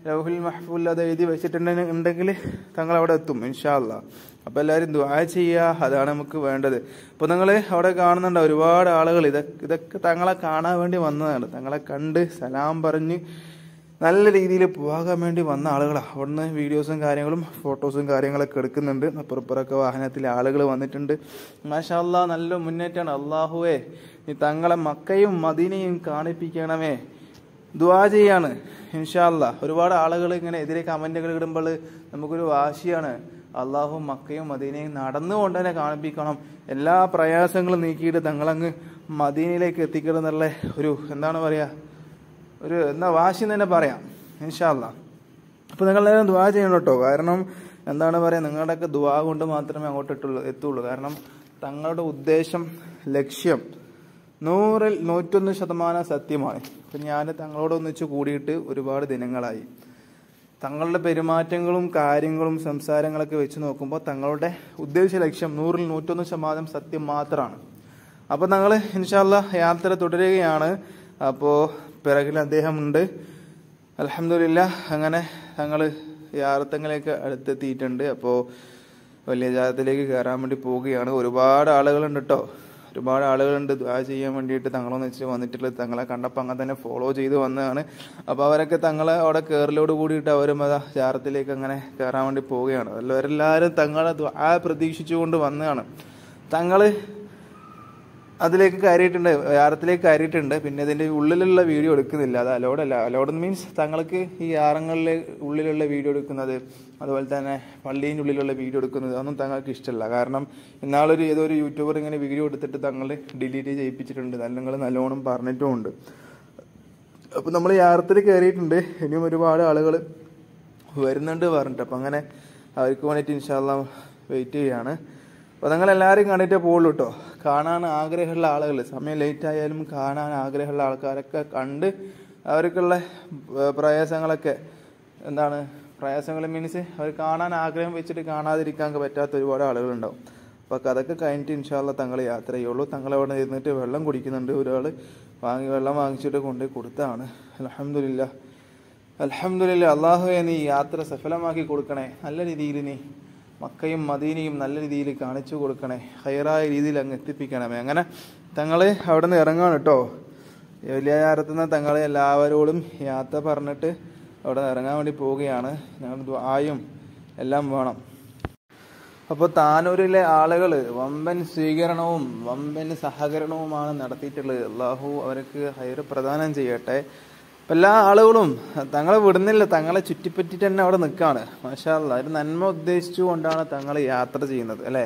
ലൗഹുൽ മഹ്ഫൂൽ അത് എഴുതി വെച്ചിട്ടുണ്ടെങ്കിൽ ഉണ്ടെങ്കിൽ തങ്ങൾ അവിടെ എത്തും ഇൻഷാ അല്ലാ അപ്പോൾ എല്ലാവരും ദുആ ചെയ്യുക അതാണ് നമുക്ക് വേണ്ടത് ഇപ്പോൾ നിങ്ങൾ അവിടെ കാണുന്നുണ്ട് ഒരുപാട് ആളുകൾ ഇതൊക്കെ ഇതൊക്കെ തങ്ങളെ കാണാൻ വേണ്ടി വന്നതാണ് തങ്ങളെ കണ്ട് സലാം പറഞ്ഞ് നല്ല രീതിയിൽ പോകാൻ വേണ്ടി വന്ന ആളുകളാണ് അവിടുന്ന് വീഡിയോസും കാര്യങ്ങളും ഫോട്ടോസും കാര്യങ്ങളൊക്കെ എടുക്കുന്നുണ്ട് അപ്പുറപ്പുറമൊക്കെ വാഹനത്തിൽ ആളുകൾ വന്നിട്ടുണ്ട് മാഷാ അല്ലാ നല്ല മുന്നേറ്റമാണ് അള്ളാഹുവേ നീ തങ്ങളെ മക്കയും മദീനയും കാണിപ്പിക്കണമേ ദുവാ ചെയ്യാണ് ഇൻഷാല്ല ഒരുപാട് ആളുകൾ ഇങ്ങനെ എതിരെ കമന്റുകൾ ഇടുമ്പോൾ നമുക്കൊരു വാശിയാണ് അള്ളാഹു മക്കയും മദീനയും നടന്നുകൊണ്ട് തന്നെ കാണിപ്പിക്കണം എല്ലാ പ്രയാസങ്ങളും നീക്കിയിട്ട് തങ്ങളങ്ങ് മദീനയിലേക്ക് എത്തിക്കണം എന്നുള്ള ഒരു എന്താണ് പറയുക ഒരു എന്താ വാശി എന്ന് തന്നെ പറയാം ഇൻഷാല്ല അപ്പോൾ നിങ്ങൾ എല്ലാവരും ദുവാ ചെയ്യണം കേട്ടോ കാരണം എന്താണ് പറയുക നിങ്ങളുടെയൊക്കെ ദുവാ കൊണ്ട് മാത്രമേ അങ്ങോട്ട് എത്തുള്ളൂ എത്തുള്ളൂ കാരണം തങ്ങളുടെ ഉദ്ദേശം ലക്ഷ്യം നൂറിൽ നൂറ്റൊന്ന് ശതമാനം സത്യമാണ് ഇപ്പം ഞാൻ തങ്ങളോട് ഒന്നിച്ച് കൂടിയിട്ട് ഒരുപാട് ദിനങ്ങളായി തങ്ങളുടെ പെരുമാറ്റങ്ങളും കാര്യങ്ങളും സംസാരങ്ങളൊക്കെ വെച്ച് നോക്കുമ്പോൾ തങ്ങളുടെ ഉദ്ദേശ ലക്ഷ്യം നൂറിൽ നൂറ്റൊന്ന് ശതമാനം സത്യം മാത്രമാണ് അപ്പോൾ ഞങ്ങൾ ഇൻഷാല്ല യാത്ര തുടരുകയാണ് അപ്പോൾ പിറകിൽ അദ്ദേഹമുണ്ട് അലഹമില്ല അങ്ങനെ ഞങ്ങൾ യാത്രങ്ങളിലേക്ക് അടുത്തെത്തിയിട്ടുണ്ട് അപ്പോൾ വലിയ ജാതത്തിലേക്ക് കയറാൻ വേണ്ടി പോവുകയാണ് ഒരുപാട് ആളുകളുണ്ട് കേട്ടോ ഒരുപാട് ആളുകളുണ്ട് ദ്വാ ചെയ്യാൻ വേണ്ടിയിട്ട് തങ്ങളൊന്ന് വെച്ച് വന്നിട്ടുള്ളത് തങ്ങളെ കണ്ടപ്പോൾ അങ്ങനെ തന്നെ ഫോളോ ചെയ്ത് വന്നതാണ് അപ്പോൾ അവരൊക്കെ തങ്ങളെ അവിടെ കയറലോട് കൂടിയിട്ട് അവരും അതാ ജാറത്തിലേക്ക് അങ്ങനെ കയറാൻ വേണ്ടി പോവുകയാണ് അവരെല്ലാവരും തങ്ങളെ ദ്വാ പ്രതീക്ഷിച്ചുകൊണ്ട് വന്നതാണ് തങ്ങള് അതിലേക്ക് കയറിയിട്ടുണ്ട് യാറത്തിലേക്ക് കയറിയിട്ടുണ്ട് പിന്നെ ഇതിന്റെ ഉള്ളിലുള്ള വീഡിയോ എടുക്കുന്നില്ല അത് അലോഡല്ല അലോഡ് മീൻസ് തങ്ങൾക്ക് ഈ യാറങ്ങളിലെ ഉള്ളിലുള്ള വീഡിയോ എടുക്കുന്നത് അതുപോലെ തന്നെ പള്ളീൻ്റെ ഉള്ളിലുള്ള വീഡിയോ എടുക്കുന്നത് അതൊന്നും തങ്ങൾക്ക് ഇഷ്ടമല്ല കാരണം ഇന്നാളൊരു ഏതോ ഒരു യൂട്യൂബർ ഇങ്ങനെ വീഡിയോ എടുത്തിട്ട് തങ്ങൾ ഡിലീറ്റ് ചെയ്യിപ്പിച്ചിട്ടുണ്ട് നിങ്ങൾ നല്ലോണം പറഞ്ഞിട്ടുമുണ്ട് അപ്പോൾ നമ്മൾ യാത്രത്തിൽ കയറിയിട്ടുണ്ട് ഇനിയും ഒരുപാട് ആളുകൾ വരുന്നുണ്ട് പറഞ്ഞിട്ട് അപ്പം അങ്ങനെ അവർക്ക് വേണ്ടിയിട്ട് ഇൻഷാല്ല വെയിറ്റ് ചെയ്യാണ് അപ്പോൾ നിങ്ങൾ എല്ലാവരും കണ്ടിട്ടേ പോകുള്ളൂ കേട്ടോ കാണാൻ ആഗ്രഹമുള്ള ആളുകൾ സമയം ലേറ്റ് ആയാലും കാണാൻ ആഗ്രഹമുള്ള ആൾക്കാരൊക്കെ കണ്ട് അവർക്കുള്ള ഏഹ്, പ്രയാസങ്ങളൊക്കെ എന്താണ് പ്രയാസങ്ങൾ മീൻസ് അവർ കാണാൻ ആഗ്രഹം വെച്ചിട്ട് കാണാതിരിക്കാൻ പറ്റാത്ത ഒരുപാട് ആളുകളുണ്ടാവും അപ്പോൾ അതൊക്കെ കഴിഞ്ഞിട്ട് ഇൻഷാല്ല തങ്ങൾ യാത്ര ചെയ്യുള്ളൂ തങ്ങൾ അവിടെ ഇരുന്നിട്ട് വെള്ളം കുടിക്കുന്നുണ്ട് ഒരാൾ വാങ്ങി വെള്ളം വാങ്ങിച്ചിട്ട് കൊണ്ടുപോയി കൊടുത്താണ് അലഹമില്ല അലഹമില്ല അള്ളാഹുവെ നീ യാത്ര സഫലമാക്കി കൊടുക്കണേ നല്ല രീതിയിൽ നീ മക്കയും മദീനയും നല്ല രീതിയിൽ കാണിച്ചു കൊടുക്കണേ ഹൈറായ രീതിയിൽ അങ്ങ് എത്തിപ്പിക്കണമേ അങ്ങനെ തങ്ങൾ അവിടെ നിന്ന് ഇറങ്ങാണ് കേട്ടോ വലിയ യാത്രത്തിൽ തങ്ങൾ എല്ലാവരോടും യാത്ര പറഞ്ഞിട്ട് അവിടെ നിന്ന് ഇറങ്ങാൻ വേണ്ടി പോവുകയാണ് ഞങ്ങൾ ദ്വായും എല്ലാം വേണം അപ്പോൾ താനൂരിലെ ആളുകൾ വമ്പൻ സ്വീകരണവും വമ്പൻ സഹകരണവുമാണ് നടത്തിയിട്ടുള്ളത് അള്ളാഹു അവർക്ക് ഹൈറ് പ്രദാനം ചെയ്യട്ടെ ഇപ്പം എല്ലാ ആളുകളും തങ്ങളെ വിടുന്നില്ല തങ്ങളെ ചുറ്റിപ്പറ്റിട്ട് തന്നെ അവിടെ നിൽക്കുകയാണ് മാഷാല്ല ഒരു നന്മ ഉദ്ദേശിച്ചുകൊണ്ടാണ് തങ്ങൾ യാത്ര ചെയ്യുന്നത് അല്ലേ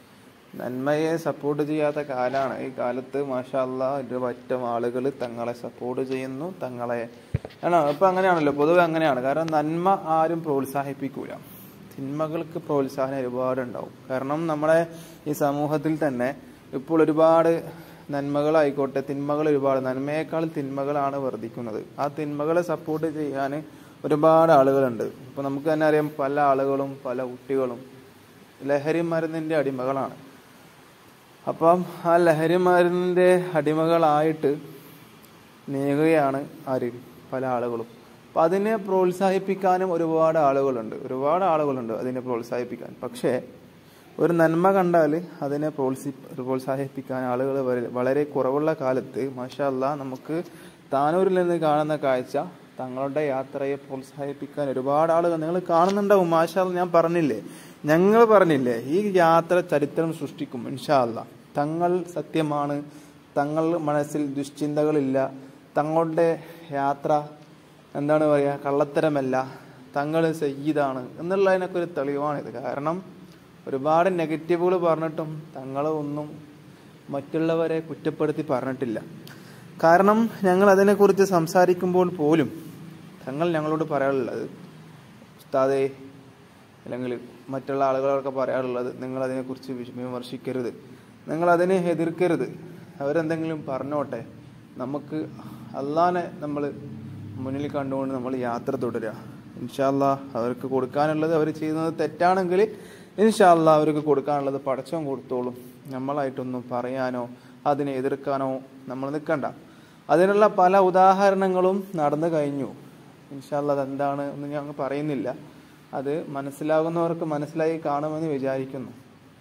നന്മയെ സപ്പോർട്ട് ചെയ്യാത്ത കാലാണ് ഈ കാലത്ത് മാഷാല്ല ഒരു പറ്റം ആളുകൾ തങ്ങളെ സപ്പോർട്ട് ചെയ്യുന്നു തങ്ങളെ ആണോ ഇപ്പം അങ്ങനെയാണല്ലോ പൊതുവെ അങ്ങനെയാണ് കാരണം നന്മ ആരും പ്രോത്സാഹിപ്പിക്കൂല തിന്മകൾക്ക് പ്രോത്സാഹനം ഒരുപാടുണ്ടാവും കാരണം നമ്മുടെ ഈ സമൂഹത്തിൽ തന്നെ ഇപ്പോൾ ഒരുപാട് നന്മകളായിക്കോട്ടെ തിന്മകൾ ഒരുപാട് നന്മയേക്കാൾ തിന്മകളാണ് വർദ്ധിക്കുന്നത് ആ തിന്മകളെ സപ്പോർട്ട് ചെയ്യാൻ ഒരുപാട് ആളുകളുണ്ട് ഇപ്പോൾ നമുക്ക് തന്നെ അറിയാം പല ആളുകളും പല കുട്ടികളും ലഹരി മരുന്നിൻ്റെ അടിമകളാണ് അപ്പം ആ ലഹരി മരുന്നിൻ്റെ അടിമകളായിട്ട് നീങ്ങുകയാണ് ആര് പല ആളുകളും അപ്പം അതിനെ പ്രോത്സാഹിപ്പിക്കാനും ഒരുപാട് ആളുകളുണ്ട് ഒരുപാട് ആളുകളുണ്ട് അതിനെ പ്രോത്സാഹിപ്പിക്കാൻ പക്ഷേ ഒരു നന്മ കണ്ടാൽ അതിനെ പ്രോത്സി പ്രോത്സാഹിപ്പിക്കാൻ ആളുകൾ വര- വളരെ കുറവുള്ള കാലത്ത് മാഷല്ല നമുക്ക് താനൂരിൽ നിന്ന് കാണുന്ന കാഴ്ച തങ്ങളുടെ യാത്രയെ പ്രോത്സാഹിപ്പിക്കാൻ ഒരുപാട് ആളുകൾ നിങ്ങൾ കാണുന്നുണ്ടാവും മാഷാ ഞാൻ പറഞ്ഞില്ലേ ഞങ്ങൾ പറഞ്ഞില്ലേ ഈ യാത്ര ചരിത്രം സൃഷ്ടിക്കും ഇൻഷാല്ല തങ്ങൾ സത്യമാണ് തങ്ങൾ മനസ്സിൽ ദുശ്ചിന്തകളില്ല തങ്ങളുടെ യാത്ര എന്താണ് പറയുക കള്ളത്തരമല്ല തങ്ങൾ സയ്യിദാണ് എന്നുള്ളതിനൊക്കെ ഒരു തെളിവാണിത് കാരണം ഒരുപാട് നെഗറ്റീവുകൾ പറഞ്ഞിട്ടും തങ്ങൾ ഒന്നും മറ്റുള്ളവരെ കുറ്റപ്പെടുത്തി പറഞ്ഞിട്ടില്ല കാരണം ഞങ്ങൾ അതിനെക്കുറിച്ച് സംസാരിക്കുമ്പോൾ പോലും തങ്ങൾ ഞങ്ങളോട് പറയാനുള്ളത് ഉസ്താദേ അല്ലെങ്കിൽ മറ്റുള്ള ആളുകളൊക്കെ പറയാറുള്ളത് നിങ്ങൾ അതിനെക്കുറിച്ച് വിശ- വിമർശിക്കരുത് നിങ്ങൾ അതിനെ എതിർക്കരുത് അവരെന്തെങ്കിലും പറഞ്ഞോട്ടെ നമുക്ക് അള്ളാനെ നമ്മൾ മുന്നിൽ കണ്ടുകൊണ്ട് നമ്മൾ യാത്ര തുടരുക ഇൻഷാല്ല അവർക്ക് കൊടുക്കാനുള്ളത് അവർ ചെയ്യുന്നത് തെറ്റാണെങ്കിൽ ഇൻഷാല്ല അവർക്ക് കൊടുക്കാനുള്ളത് പടച്ചം കൊടുത്തോളും നമ്മളായിട്ടൊന്നും പറയാനോ അതിനെ എതിർക്കാനോ നമ്മൾ നിൽക്കണ്ട അതിനുള്ള പല ഉദാഹരണങ്ങളും നടന്നു കഴിഞ്ഞു ഇൻഷാല്ല അതെന്താണ് എന്ന് ഞാൻ പറയുന്നില്ല അത് മനസ്സിലാകുന്നവർക്ക് മനസ്സിലായി കാണുമെന്ന് വിചാരിക്കുന്നു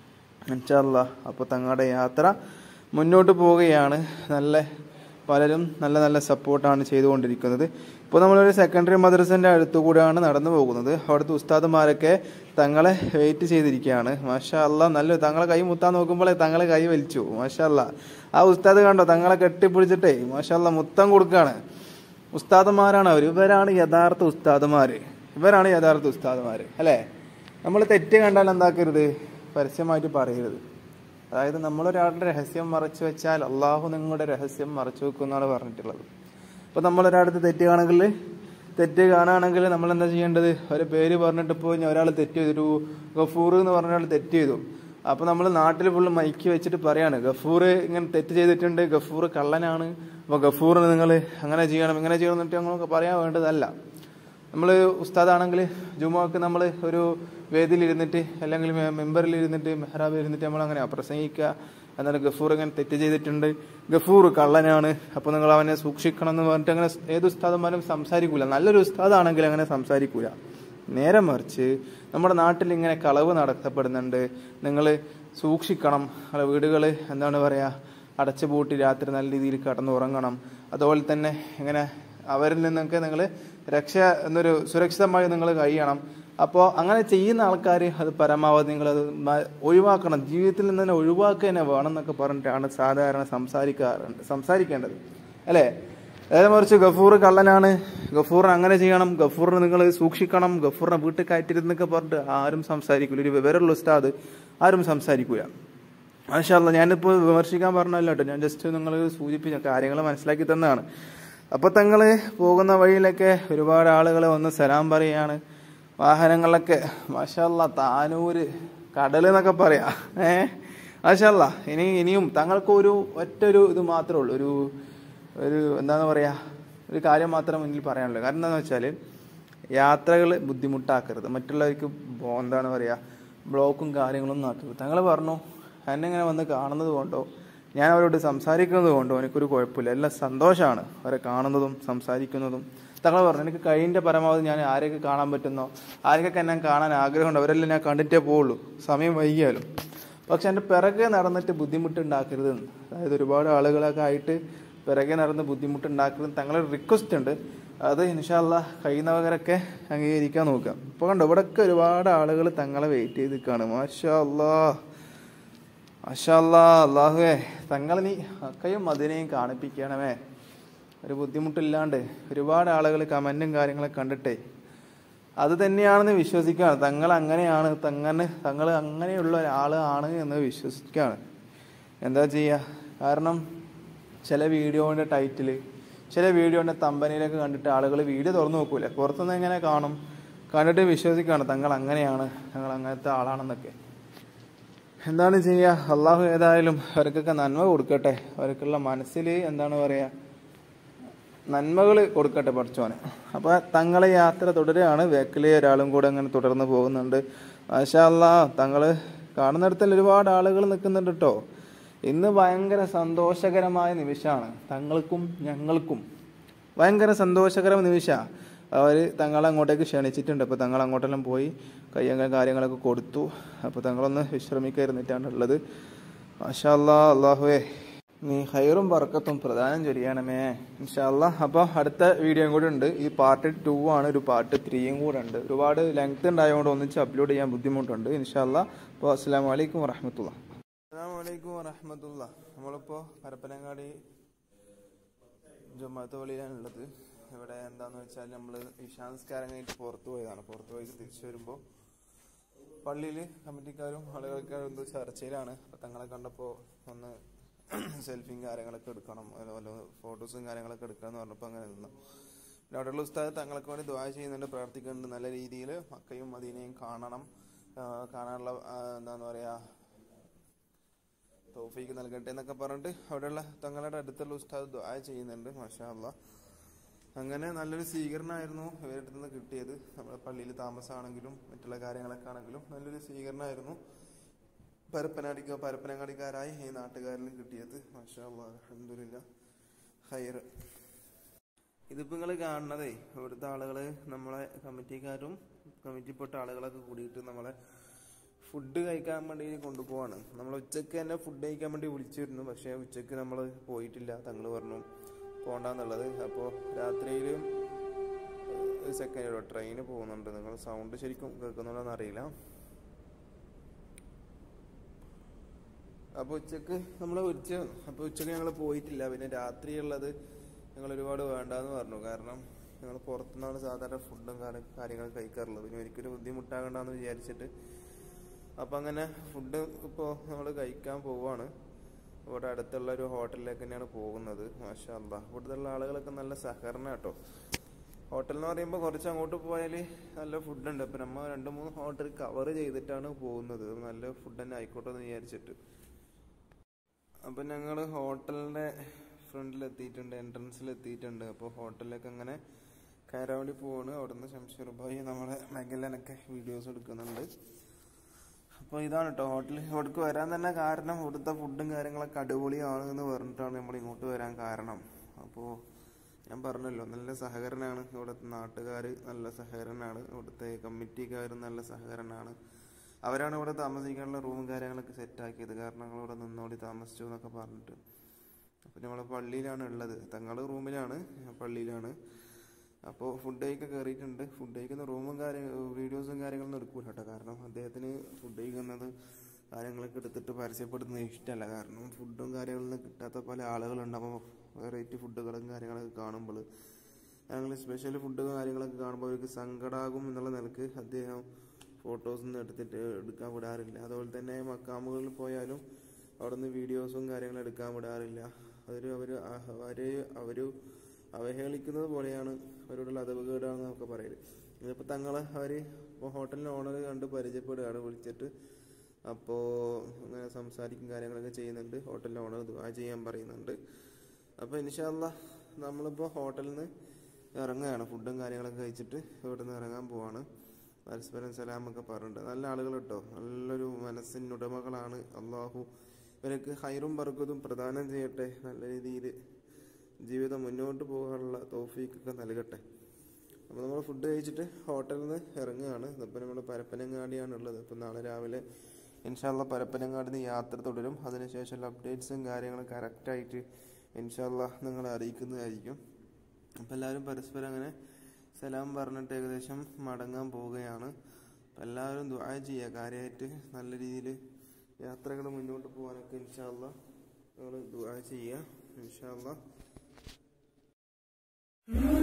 ഇൻഷാല്ല അപ്പോൾ തങ്ങളുടെ യാത്ര മുന്നോട്ട് പോവുകയാണ് നല്ല പലരും നല്ല നല്ല സപ്പോർട്ടാണ് ചെയ്തുകൊണ്ടിരിക്കുന്നത് ഇപ്പോൾ നമ്മളൊരു സെക്കൻഡറി മദ്രസൻ്റെ അടുത്തു കൂടെയാണ് നടന്നു പോകുന്നത് അവിടുത്തെ ഉസ്താദുമാരൊക്കെ തങ്ങളെ വെയിറ്റ് ചെയ്തിരിക്കുകയാണ് മാഷാ അല്ല നല്ല തങ്ങളെ കൈ മുത്താൻ നോക്കുമ്പോഴേ തങ്ങളെ കൈ വലിച്ചു മാഷാ അല്ല ആ ഉസ്താദ് കണ്ടോ തങ്ങളെ കെട്ടിപ്പിടിച്ചിട്ടേ മാഷാ അല്ല മുത്തം കൊടുക്കുകയാണ് ഉസ്താദുമാരാണ് അവർ ഇവരാണ് യഥാർത്ഥ ഉസ്താദുമാർ ഇവരാണ് യഥാർത്ഥ ഉസ്താദുമാർ അല്ലേ നമ്മൾ തെറ്റ് കണ്ടാൽ എന്താക്കരുത് പരസ്യമായിട്ട് പറയരുത് അതായത് നമ്മളൊരാളുടെ രഹസ്യം മറച്ചു വെച്ചാൽ അള്ളാഹു നിങ്ങളുടെ രഹസ്യം മറച്ചു വെക്കും എന്നാണ് പറഞ്ഞിട്ടുള്ളത് അപ്പോൾ നമ്മളൊരാടുത്ത് തെറ്റ് കാണുമെങ്കിൽ തെറ്റ് കാണുകയാണെങ്കിൽ നമ്മൾ എന്താ ചെയ്യേണ്ടത് ഒരു പേര് പറഞ്ഞിട്ട് ഇപ്പോൾ ഒരാൾ തെറ്റ് ചെയ്തു ഒരു ഗഫൂർ എന്ന് പറഞ്ഞ ഒരാൾ തെറ്റ് ചെയ്തു അപ്പോൾ നമ്മൾ നാട്ടിൽ ഫുള്ള് മൈക്ക് വെച്ചിട്ട് പറയാണ് ഗഫൂർ ഇങ്ങനെ തെറ്റ് ചെയ്തിട്ടുണ്ട് ഗഫൂർ കള്ളനാണ് അപ്പോൾ ഗഫൂർ നിങ്ങൾ അങ്ങനെ ചെയ്യണം ഇങ്ങനെ ചെയ്യണം എന്നിട്ട് ഞങ്ങൾക്ക് പറയാൻ വേണ്ടതല്ല നമ്മൾ ഉസ്താദാണെങ്കിൽ ജുമുക്ക് നമ്മൾ ഒരു വേദിയിൽ ഇരുന്നിട്ട് അല്ലെങ്കിൽ മെമ്പറിൽ ഇരുന്നിട്ട് മെഹ്റാബിൽ ഇരുന്നിട്ട് നമ്മൾ അങ്ങനെ പ്രസംഗിക്കുക എന്നാൽ ഗഫൂർ ഇങ്ങനെ തെറ്റ് ചെയ്തിട്ടുണ്ട് ഗഫൂർ കള്ളനാണ് അപ്പോൾ നിങ്ങൾ അവനെ സൂക്ഷിക്കണം എന്ന് പറഞ്ഞിട്ട് അങ്ങനെ ഏത് ഉസ്താദന്മാരും സംസാരിക്കൂല നല്ലൊരു ഉസ്താദാണെങ്കിൽ അങ്ങനെ സംസാരിക്കൂല നേരെ മറിച്ച് നമ്മുടെ നാട്ടിൽ ഇങ്ങനെ കളവ് നടത്തപ്പെടുന്നുണ്ട് നിങ്ങൾ സൂക്ഷിക്കണം നിങ്ങളുടെ വീടുകൾ എന്താണ് പറയുക അടച്ചുപൂട്ടി രാത്രി നല്ല രീതിയിൽ കിടന്നുറങ്ങണം അതുപോലെ തന്നെ ഇങ്ങനെ അവരിൽ നിന്നൊക്കെ നിങ്ങൾ രക്ഷ എന്നൊരു സുരക്ഷിതമായി നിങ്ങൾ കഴിയണം അപ്പോൾ അങ്ങനെ ചെയ്യുന്ന ആൾക്കാർ അത് പരമാവധി നിങ്ങളത് മ- ഒഴിവാക്കണം ജീവിതത്തിൽ നിന്ന് തന്നെ ഒഴിവാക്കുക തന്നെ വേണം എന്നൊക്കെ പറഞ്ഞിട്ടാണ് സാധാരണ സംസാരിക്കാറുണ്ട് സംസാരിക്കേണ്ടത് അല്ലേ നേരെ മറിച്ച് ഗഫൂർ കള്ളനാണ് ഗഫൂറിനെ അങ്ങനെ ചെയ്യണം ഗഫൂറിനെ നിങ്ങൾ സൂക്ഷിക്കണം ഗഫൂറിനെ വീട്ടിൽ കയറ്റരുതെന്നൊക്കെ പറഞ്ഞിട്ട് ആരും സംസാരിക്കില്ല ഒരു വിവരമുള്ള ഉസ്താദ് ആരും സംസാരിക്കൂല മാഷാല്ല ഞാനിപ്പോൾ വിമർശിക്കാൻ പറഞ്ഞല്ലോ കേട്ടോ ഞാൻ ജസ്റ്റ് നിങ്ങൾ സൂചിപ്പിച്ച കാര്യങ്ങൾ മനസ്സിലാക്കി തന്നതാണ് അപ്പോൾ തങ്ങൾ പോകുന്ന വഴിയിലൊക്കെ ഒരുപാട് ആളുകൾ വന്ന് സലാം പറയുകയാണ് വാഹനങ്ങളിലൊക്കെ മാഷാല്ല താനൂര് കടൽ എന്നൊക്കെ പറയാം ഏ മാഷാല്ല ഇനി ഇനിയും തങ്ങൾക്ക് ഒരു ഒറ്റ ഒരു ഇത് മാത്രമേ ഉള്ളൂ ഒരു ഒരു എന്താന്ന് പറയാ ഒരു കാര്യം മാത്രം മുന്നിൽ പറയാനുള്ളൂ കാരണം എന്താണെന്ന് വെച്ചാൽ യാത്രകൾ ബുദ്ധിമുട്ടാക്കരുത് മറ്റുള്ളവർക്ക് ബോ- എന്താണ് പറയുക ബ്ലോക്കും കാര്യങ്ങളൊന്നും ആക്കരുത് തങ്ങൾ പറഞ്ഞു എന്നെ ഇങ്ങനെ വന്ന് കാണുന്നത് കൊണ്ടോ ഞാൻ അവരോട് സംസാരിക്കുന്നത് കൊണ്ടോ എനിക്കൊരു കുഴപ്പമില്ല എല്ലാം സന്തോഷമാണ് അവരെ കാണുന്നതും സംസാരിക്കുന്നതും തങ്ങൾ പറഞ്ഞു എനിക്ക് കഴിവിൻ്റെ പരമാവധി ഞാൻ ആരെയൊക്കെ കാണാൻ പറ്റുന്നോ ആരെയൊക്കെ എന്നെ കാണാൻ ആഗ്രഹമുണ്ട് അവരെല്ലാം ഞാൻ കണ്ടിട്ടേ പോവുള്ളൂ സമയം വൈകിയാലും പക്ഷെ എൻ്റെ പിറകെ നടന്നിട്ട് ബുദ്ധിമുട്ടുണ്ടാക്കരുത് എന്ന്. അതായത് ഒരുപാട് ആളുകളൊക്കെ ആയിട്ട് പിറകെ നടന്ന് ബുദ്ധിമുട്ടുണ്ടാക്കരുത് തങ്ങളൊരു റിക്വസ്റ്റ് ഉണ്ട് അത് ഇൻഷാല്ല കഴിയുന്നവരൊക്കെ അംഗീകരിക്കാൻ നോക്കാം ഇപ്പോൾ കണ്ടോ ഇവിടെയൊക്കെ ഒരുപാട് ആളുകൾ തങ്ങളെ വെയിറ്റ് ചെയ്ത് നിൽക്കുകയാണ് മാഷാ അല്ലാ മാഷാ അല്ലാ അള്ളാഹുവേ തങ്ങൾ നീ അക്കയും അതിനെയും കാണിപ്പിക്കണമേ ഒരു ബുദ്ധിമുട്ടില്ലാണ്ട് ഒരുപാട് ആളുകൾ കമൻറ്റും കാര്യങ്ങളൊക്കെ കണ്ടിട്ടേ അത് തന്നെയാണെന്ന് വിശ്വസിക്കുകയാണ് തങ്ങൾ അങ്ങനെയാണ് തങ്ങനെ തങ്ങൾ അങ്ങനെയുള്ള ഒരാളാണ് എന്ന് വിശ്വസിക്കുകയാണ് എന്താ ചെയ്യുക കാരണം ചില വീഡിയോൻ്റെ ടൈറ്റിൽ ചില വീഡിയോൻ്റെ തമ്പനിയിലൊക്കെ കണ്ടിട്ട് ആളുകൾ വീഡിയോ തുറന്നു നോക്കൂലേ പുറത്തുനിന്ന് എങ്ങനെ കാണും കണ്ടിട്ട് വിശ്വസിക്കുകയാണ് തങ്ങൾ അങ്ങനെയാണ് തങ്ങൾ അങ്ങനത്തെ ആളാണെന്നൊക്കെ എന്താണ് ചെയ്യുക അള്ളാഹു ഏതായാലും അവർക്കൊക്കെ നന്മ കൊടുക്കട്ടെ അവർക്കുള്ള മനസ്സിൽ എന്താണ് പറയുക നന്മകൾ കൊടുക്കട്ടെ പഠിച്ചോനെ അപ്പോൾ തങ്ങളെ യാത്ര തുടരുകയാണ് വേക്കിലെ ഒരാളും കൂടെ അങ്ങനെ തുടർന്ന് പോകുന്നുണ്ട് മാഷാല്ല തങ്ങൾ കാണുന്നിടത്തിൽ ഒരുപാട് ആളുകൾ നിൽക്കുന്നുണ്ട് കേട്ടോ ഇന്ന് ഭയങ്കര സന്തോഷകരമായ നിമിഷമാണ് തങ്ങൾക്കും ഞങ്ങൾക്കും ഭയങ്കര സന്തോഷകര നിമിഷമാണ് അവർ തങ്ങളെ അങ്ങോട്ടേക്ക് ക്ഷണിച്ചിട്ടുണ്ട് അപ്പോൾ തങ്ങൾ അങ്ങോട്ടെല്ലാം പോയി കയ്യങ്ങൾ കാര്യങ്ങളൊക്കെ കൊടുത്തു അപ്പോൾ തങ്ങളൊന്ന് വിശ്രമിക്കാതിരുന്നിട്ടാണ് ഉള്ളത് മാഷാല്ലാ അള്ളാഹുവേ നീ ഹൈറും ബർക്കത്തും പ്രധാനം ചൊരിയണമേ ഇൻഷാല്ല അപ്പോൾ അടുത്ത വീഡിയോയും കൂടെ ഉണ്ട് ഈ പാർട്ട് ടു ആണ് ഒരു പാർട്ട് ത്രീയും കൂടെ ഉണ്ട് ഒരുപാട് ലെങ്ത് ഉണ്ടായതുകൊണ്ട് ഒന്നിച്ച് അപ്ലോഡ് ചെയ്യാൻ ബുദ്ധിമുട്ടുണ്ട് ഇൻഷാല്ല അപ്പോൾ അസ്സാം വലൈക്കും വറഹമത്തുള്ള അസ്സാം വലൈക്കും വറഹമത്തുള്ള നമ്മളിപ്പോൾ പരപ്പനങ്ങാടി ജുമാത്ത് പള്ളിയിലാണുള്ളത് ഇവിടെ എന്താന്ന് വെച്ചാൽ നമ്മൾ ഇഷാൻസ്കാരം കഴിഞ്ഞിട്ട് പുറത്തു പോയതാണ് പുറത്തു പോയിട്ട് തിരിച്ചു വരുമ്പോൾ പള്ളിയിൽ കമ്മിറ്റിക്കാരും ആളുകൾക്കാരും എന്തോ ചർച്ചയിലാണ് അപ്പോൾ തങ്ങളെ കണ്ടപ്പോൾ ഒന്ന് സെൽഫിയും കാര്യങ്ങളൊക്കെ എടുക്കണം അതുപോലെ ഫോട്ടോസും കാര്യങ്ങളൊക്കെ എടുക്കാന്ന് പറഞ്ഞപ്പോൾ അങ്ങനെ നിന്നു പിന്നെ അവിടെയുള്ള ഉസ്താദ് തങ്ങൾക്ക് വേണ്ടി ദ്വാ ചെയ്യുന്നുണ്ട് പ്രാർത്ഥിക്കുന്നുണ്ട് നല്ല രീതിയിൽ മക്കയും മദീനയും കാണണം ആ, കാണാനുള്ള ആ, എന്താന്ന് പറയാ തോഫീക്ക് നൽകട്ടെ എന്നൊക്കെ പറഞ്ഞിട്ട് അവിടെയുള്ള തങ്ങളുടെ അടുത്തുള്ള ഉസ്താദ് ദ്വാ ചെയ്യുന്നുണ്ട് മാഷാ അള്ളാ അങ്ങനെ നല്ലൊരു സ്വീകരണമായിരുന്നു ഇവരുടെ അടുത്ത് നിന്ന് കിട്ടിയത് നമ്മുടെ പള്ളിയിൽ താമസമാണെങ്കിലും മറ്റുള്ള കാര്യങ്ങളൊക്കെ ആണെങ്കിലും നല്ലൊരു സ്വീകരണമായിരുന്നു പരപ്പനാടിക്കോ പരപ്പനങ്ങാടിക്കാരായി ഈ നാട്ടുകാരിലും കിട്ടിയത് മാഷാ അള്ളാ അലഹമില്ല ഹൈർ ഇതിപ്പോൾ നിങ്ങൾ കാണുന്നതേ ഇവിടുത്തെ ആളുകൾ നമ്മളെ കമ്മിറ്റിക്കാരും കമ്മിറ്റിപ്പെട്ട ആളുകളൊക്കെ കൂടിയിട്ട് നമ്മളെ ഫുഡ് കഴിക്കാൻ വേണ്ടി കൊണ്ടുപോവാണ് നമ്മൾ ഉച്ചക്ക് തന്നെ ഫുഡ് കഴിക്കാൻ വേണ്ടി വിളിച്ചിരുന്നു പക്ഷേ ഉച്ചക്ക് നമ്മൾ പോയിട്ടില്ല തങ്ങൾ പറഞ്ഞു പോണ്ടെന്നുള്ളത് അപ്പോൾ രാത്രിയിലും ഒരു സെക്കൻഡ് ട്രെയിന് പോകുന്നുണ്ട് നിങ്ങൾ സൗണ്ട് ശരിക്കും കേൾക്കുന്നുണ്ടോന്ന് അറിയില്ല അപ്പോൾ ഉച്ചക്ക് നമ്മൾ ഉച്ച അപ്പോൾ ഉച്ചക്ക് ഞങ്ങൾ പോയിട്ടില്ല പിന്നെ രാത്രിയുള്ളത് ഞങ്ങൾ ഒരുപാട് വേണ്ടാന്ന് പറഞ്ഞു കാരണം ഞങ്ങൾ പുറത്തുനിന്നാണ് സാധാരണ ഫുഡും കാര്യങ്ങളും കഴിക്കാറുള്ളത് പിന്നെ ഒരിക്കലും ബുദ്ധിമുട്ടാകണ്ടെന്ന് വിചാരിച്ചിട്ട് അപ്പം അങ്ങനെ ഫുഡ് ഇപ്പോൾ നമ്മൾ കഴിക്കാൻ പോവാണ് ഇവിടെ അടുത്തുള്ള ഒരു ഹോട്ടലിലേക്ക് തന്നെയാണ് പോകുന്നത് മാഷാ അല്ലാ ഇവിടുത്തെ ഉള്ള ആളുകളൊക്കെ നല്ല സഹകരണം കേട്ടോ ഹോട്ടൽ എന്ന് പറയുമ്പോൾ കുറച്ച് അങ്ങോട്ട് പോയാൽ നല്ല ഫുഡുണ്ട് അപ്പം നമ്മൾ രണ്ട് മൂന്ന് ഹോട്ടൽ കവർ ചെയ്തിട്ടാണ് പോകുന്നത് നല്ല ഫുഡ് തന്നെ ആയിക്കോട്ടെ എന്ന് വിചാരിച്ചിട്ട് അപ്പം ഞങ്ങൾ ഹോട്ടലിൻ്റെ ഫ്രണ്ടിൽ എത്തിയിട്ടുണ്ട് എൻട്രൻസിൽ എത്തിയിട്ടുണ്ട് അപ്പോൾ ഹോട്ടലിലേക്ക് അങ്ങനെ കയറാൻ വേണ്ടി പോവാണ് അവിടുന്ന് ശംഷീർ ഭായി നമ്മളെ മെഗലനൊക്കെ വീഡിയോസ് എടുക്കുന്നുണ്ട് അപ്പോൾ ഇതാണ് കേട്ടോ ഹോട്ടൽ ഇവിടേക്ക് വരാൻ തന്നെ കാരണം ഇവിടുത്തെ ഫുഡും കാര്യങ്ങളൊക്കെ അടിപൊളിയാണ് എന്ന് പറഞ്ഞിട്ടാണ് നമ്മൾ ഇങ്ങോട്ട് വരാൻ കാരണം അപ്പോൾ ഞാൻ പറഞ്ഞല്ലോ നല്ല സഹകരണമാണ് ഇവിടുത്തെ നാട്ടുകാർ നല്ല സഹകരണമാണ് ഇവിടുത്തെ കമ്മിറ്റിക്കാരും നല്ല സഹകരണമാണ് അവരാണ് ഇവിടെ താമസിക്കാനുള്ള റൂമും കാര്യങ്ങളൊക്കെ സെറ്റാക്കിയത് കാരണം ഞങ്ങൾ ഇവിടെ നിന്നോടി താമസിച്ചു എന്നൊക്കെ പറഞ്ഞിട്ട് അപ്പോൾ നമ്മൾ പള്ളിയിലാണ് ഉള്ളത് തങ്ങൾ റൂമിലാണ് ഞാൻ പള്ളിയിലാണ് അപ്പോൾ ഫുഡ് കഴിക്കാൻ കയറിയിട്ടുണ്ട് ഫുഡ് കഴിക്കുന്ന റൂമും കാര്യ വീഡിയോസും കാര്യങ്ങളൊന്നും എടുക്കൂല കേട്ടോ കാരണം അദ്ദേഹത്തിന് ഫുഡ് കഴിക്കുന്നത് കാര്യങ്ങളൊക്കെ എടുത്തിട്ട് പരസ്യപ്പെടുത്തുന്നത് ഇഷ്ടമല്ല കാരണം ഫുഡും കാര്യങ്ങളൊന്നും കിട്ടാത്ത പല ആളുകളുണ്ട് അപ്പോൾ വെറൈറ്റി ഫുഡുകളും കാര്യങ്ങളൊക്കെ കാണുമ്പോൾ ഞങ്ങൾ സ്പെഷ്യൽ ഫുഡ് കാര്യങ്ങളൊക്കെ കാണുമ്പോൾ അവർക്ക് സങ്കടാകും എന്നുള്ള നിലക്ക് അദ്ദേഹം ഫോട്ടോസ് ഒന്നും എടുത്തിട്ട് എടുക്കാൻ വിടാറില്ല അതുപോലെ തന്നെ മക്കാമുകളിൽ പോയാലും അവിടെ നിന്ന് വീഡിയോസും കാര്യങ്ങളും എടുക്കാൻ വിടാറില്ല അതൊരു അവർ അവര് അവര് അവഹേളിക്കുന്നത് പോലെയാണ് അവരോടുള്ള അതവുകേടാണെന്ന് നമുക്ക് പറയല് ഇതിപ്പോൾ തങ്ങൾ അവർ ഹോട്ടലിൻ്റെ ഓണർ കണ്ട് പരിചയപ്പെടുകയാണ് വിളിച്ചിട്ട് അപ്പോൾ അങ്ങനെ സംസാരിക്കും കാര്യങ്ങളൊക്കെ ചെയ്യുന്നുണ്ട് ഹോട്ടലിൻ്റെ ഓണർ ദുആ ചെയ്യാൻ പറയുന്നുണ്ട് അപ്പോൾ ഇൻഷാല്ല നമ്മളിപ്പോൾ ഹോട്ടലിൽ നിന്ന് ഇറങ്ങുകയാണ് ഫുഡും കാര്യങ്ങളൊക്കെ കഴിച്ചിട്ട് ഇവിടെ നിന്ന് ഇറങ്ങാൻ പോവാണ് പരസ്പരം സലാമൊക്കെ പറഞ്ഞിട്ടുണ്ട് നല്ല ആളുകൾ കേട്ടോ നല്ലൊരു മനസ്സിനുടമകളാണ് അള്ളാഹു ഇവർക്ക് ഹൈറും ബർക്കതും പ്രദാനം ചെയ്യട്ടെ നല്ല രീതിയിൽ ജീവിതം മുന്നോട്ട് പോകാനുള്ള തോഫീക്കൊക്കെ നൽകട്ടെ അപ്പോൾ നമ്മൾ ഫുഡ് കഴിച്ചിട്ട് ഹോട്ടലിൽ നിന്ന് ഇറങ്ങുകയാണ് ഇപ്പം നമ്മൾ പരപ്പനങ്ങാടിയാണ് ഉള്ളത് അപ്പം നാളെ രാവിലെ ഇൻഷാല്ല പരപ്പനങ്ങാടി നിന്ന് യാത്ര തുടരും അതിനുശേഷമുള്ള അപ്ഡേറ്റ്സും കാര്യങ്ങളും കറക്റ്റായിട്ട് ഇൻഷാല്ല നിങ്ങളെ അറിയിക്കുന്നതായിരിക്കും അപ്പം എല്ലാവരും പരസ്പരം അങ്ങനെ സലാം പറഞ്ഞിട്ട് ഏകദേശം മടങ്ങാൻ പോവുകയാണ് അപ്പം എല്ലാവരും ദുആ ചെയ്യുക കാര്യമായിട്ട് നല്ല രീതിയിൽ യാത്രകൾ മുന്നോട്ട് പോകാനൊക്കെ ഇൻഷാല്ല നിങ്ങൾ ദുആ ചെയ്യുക ഇൻഷാല്ല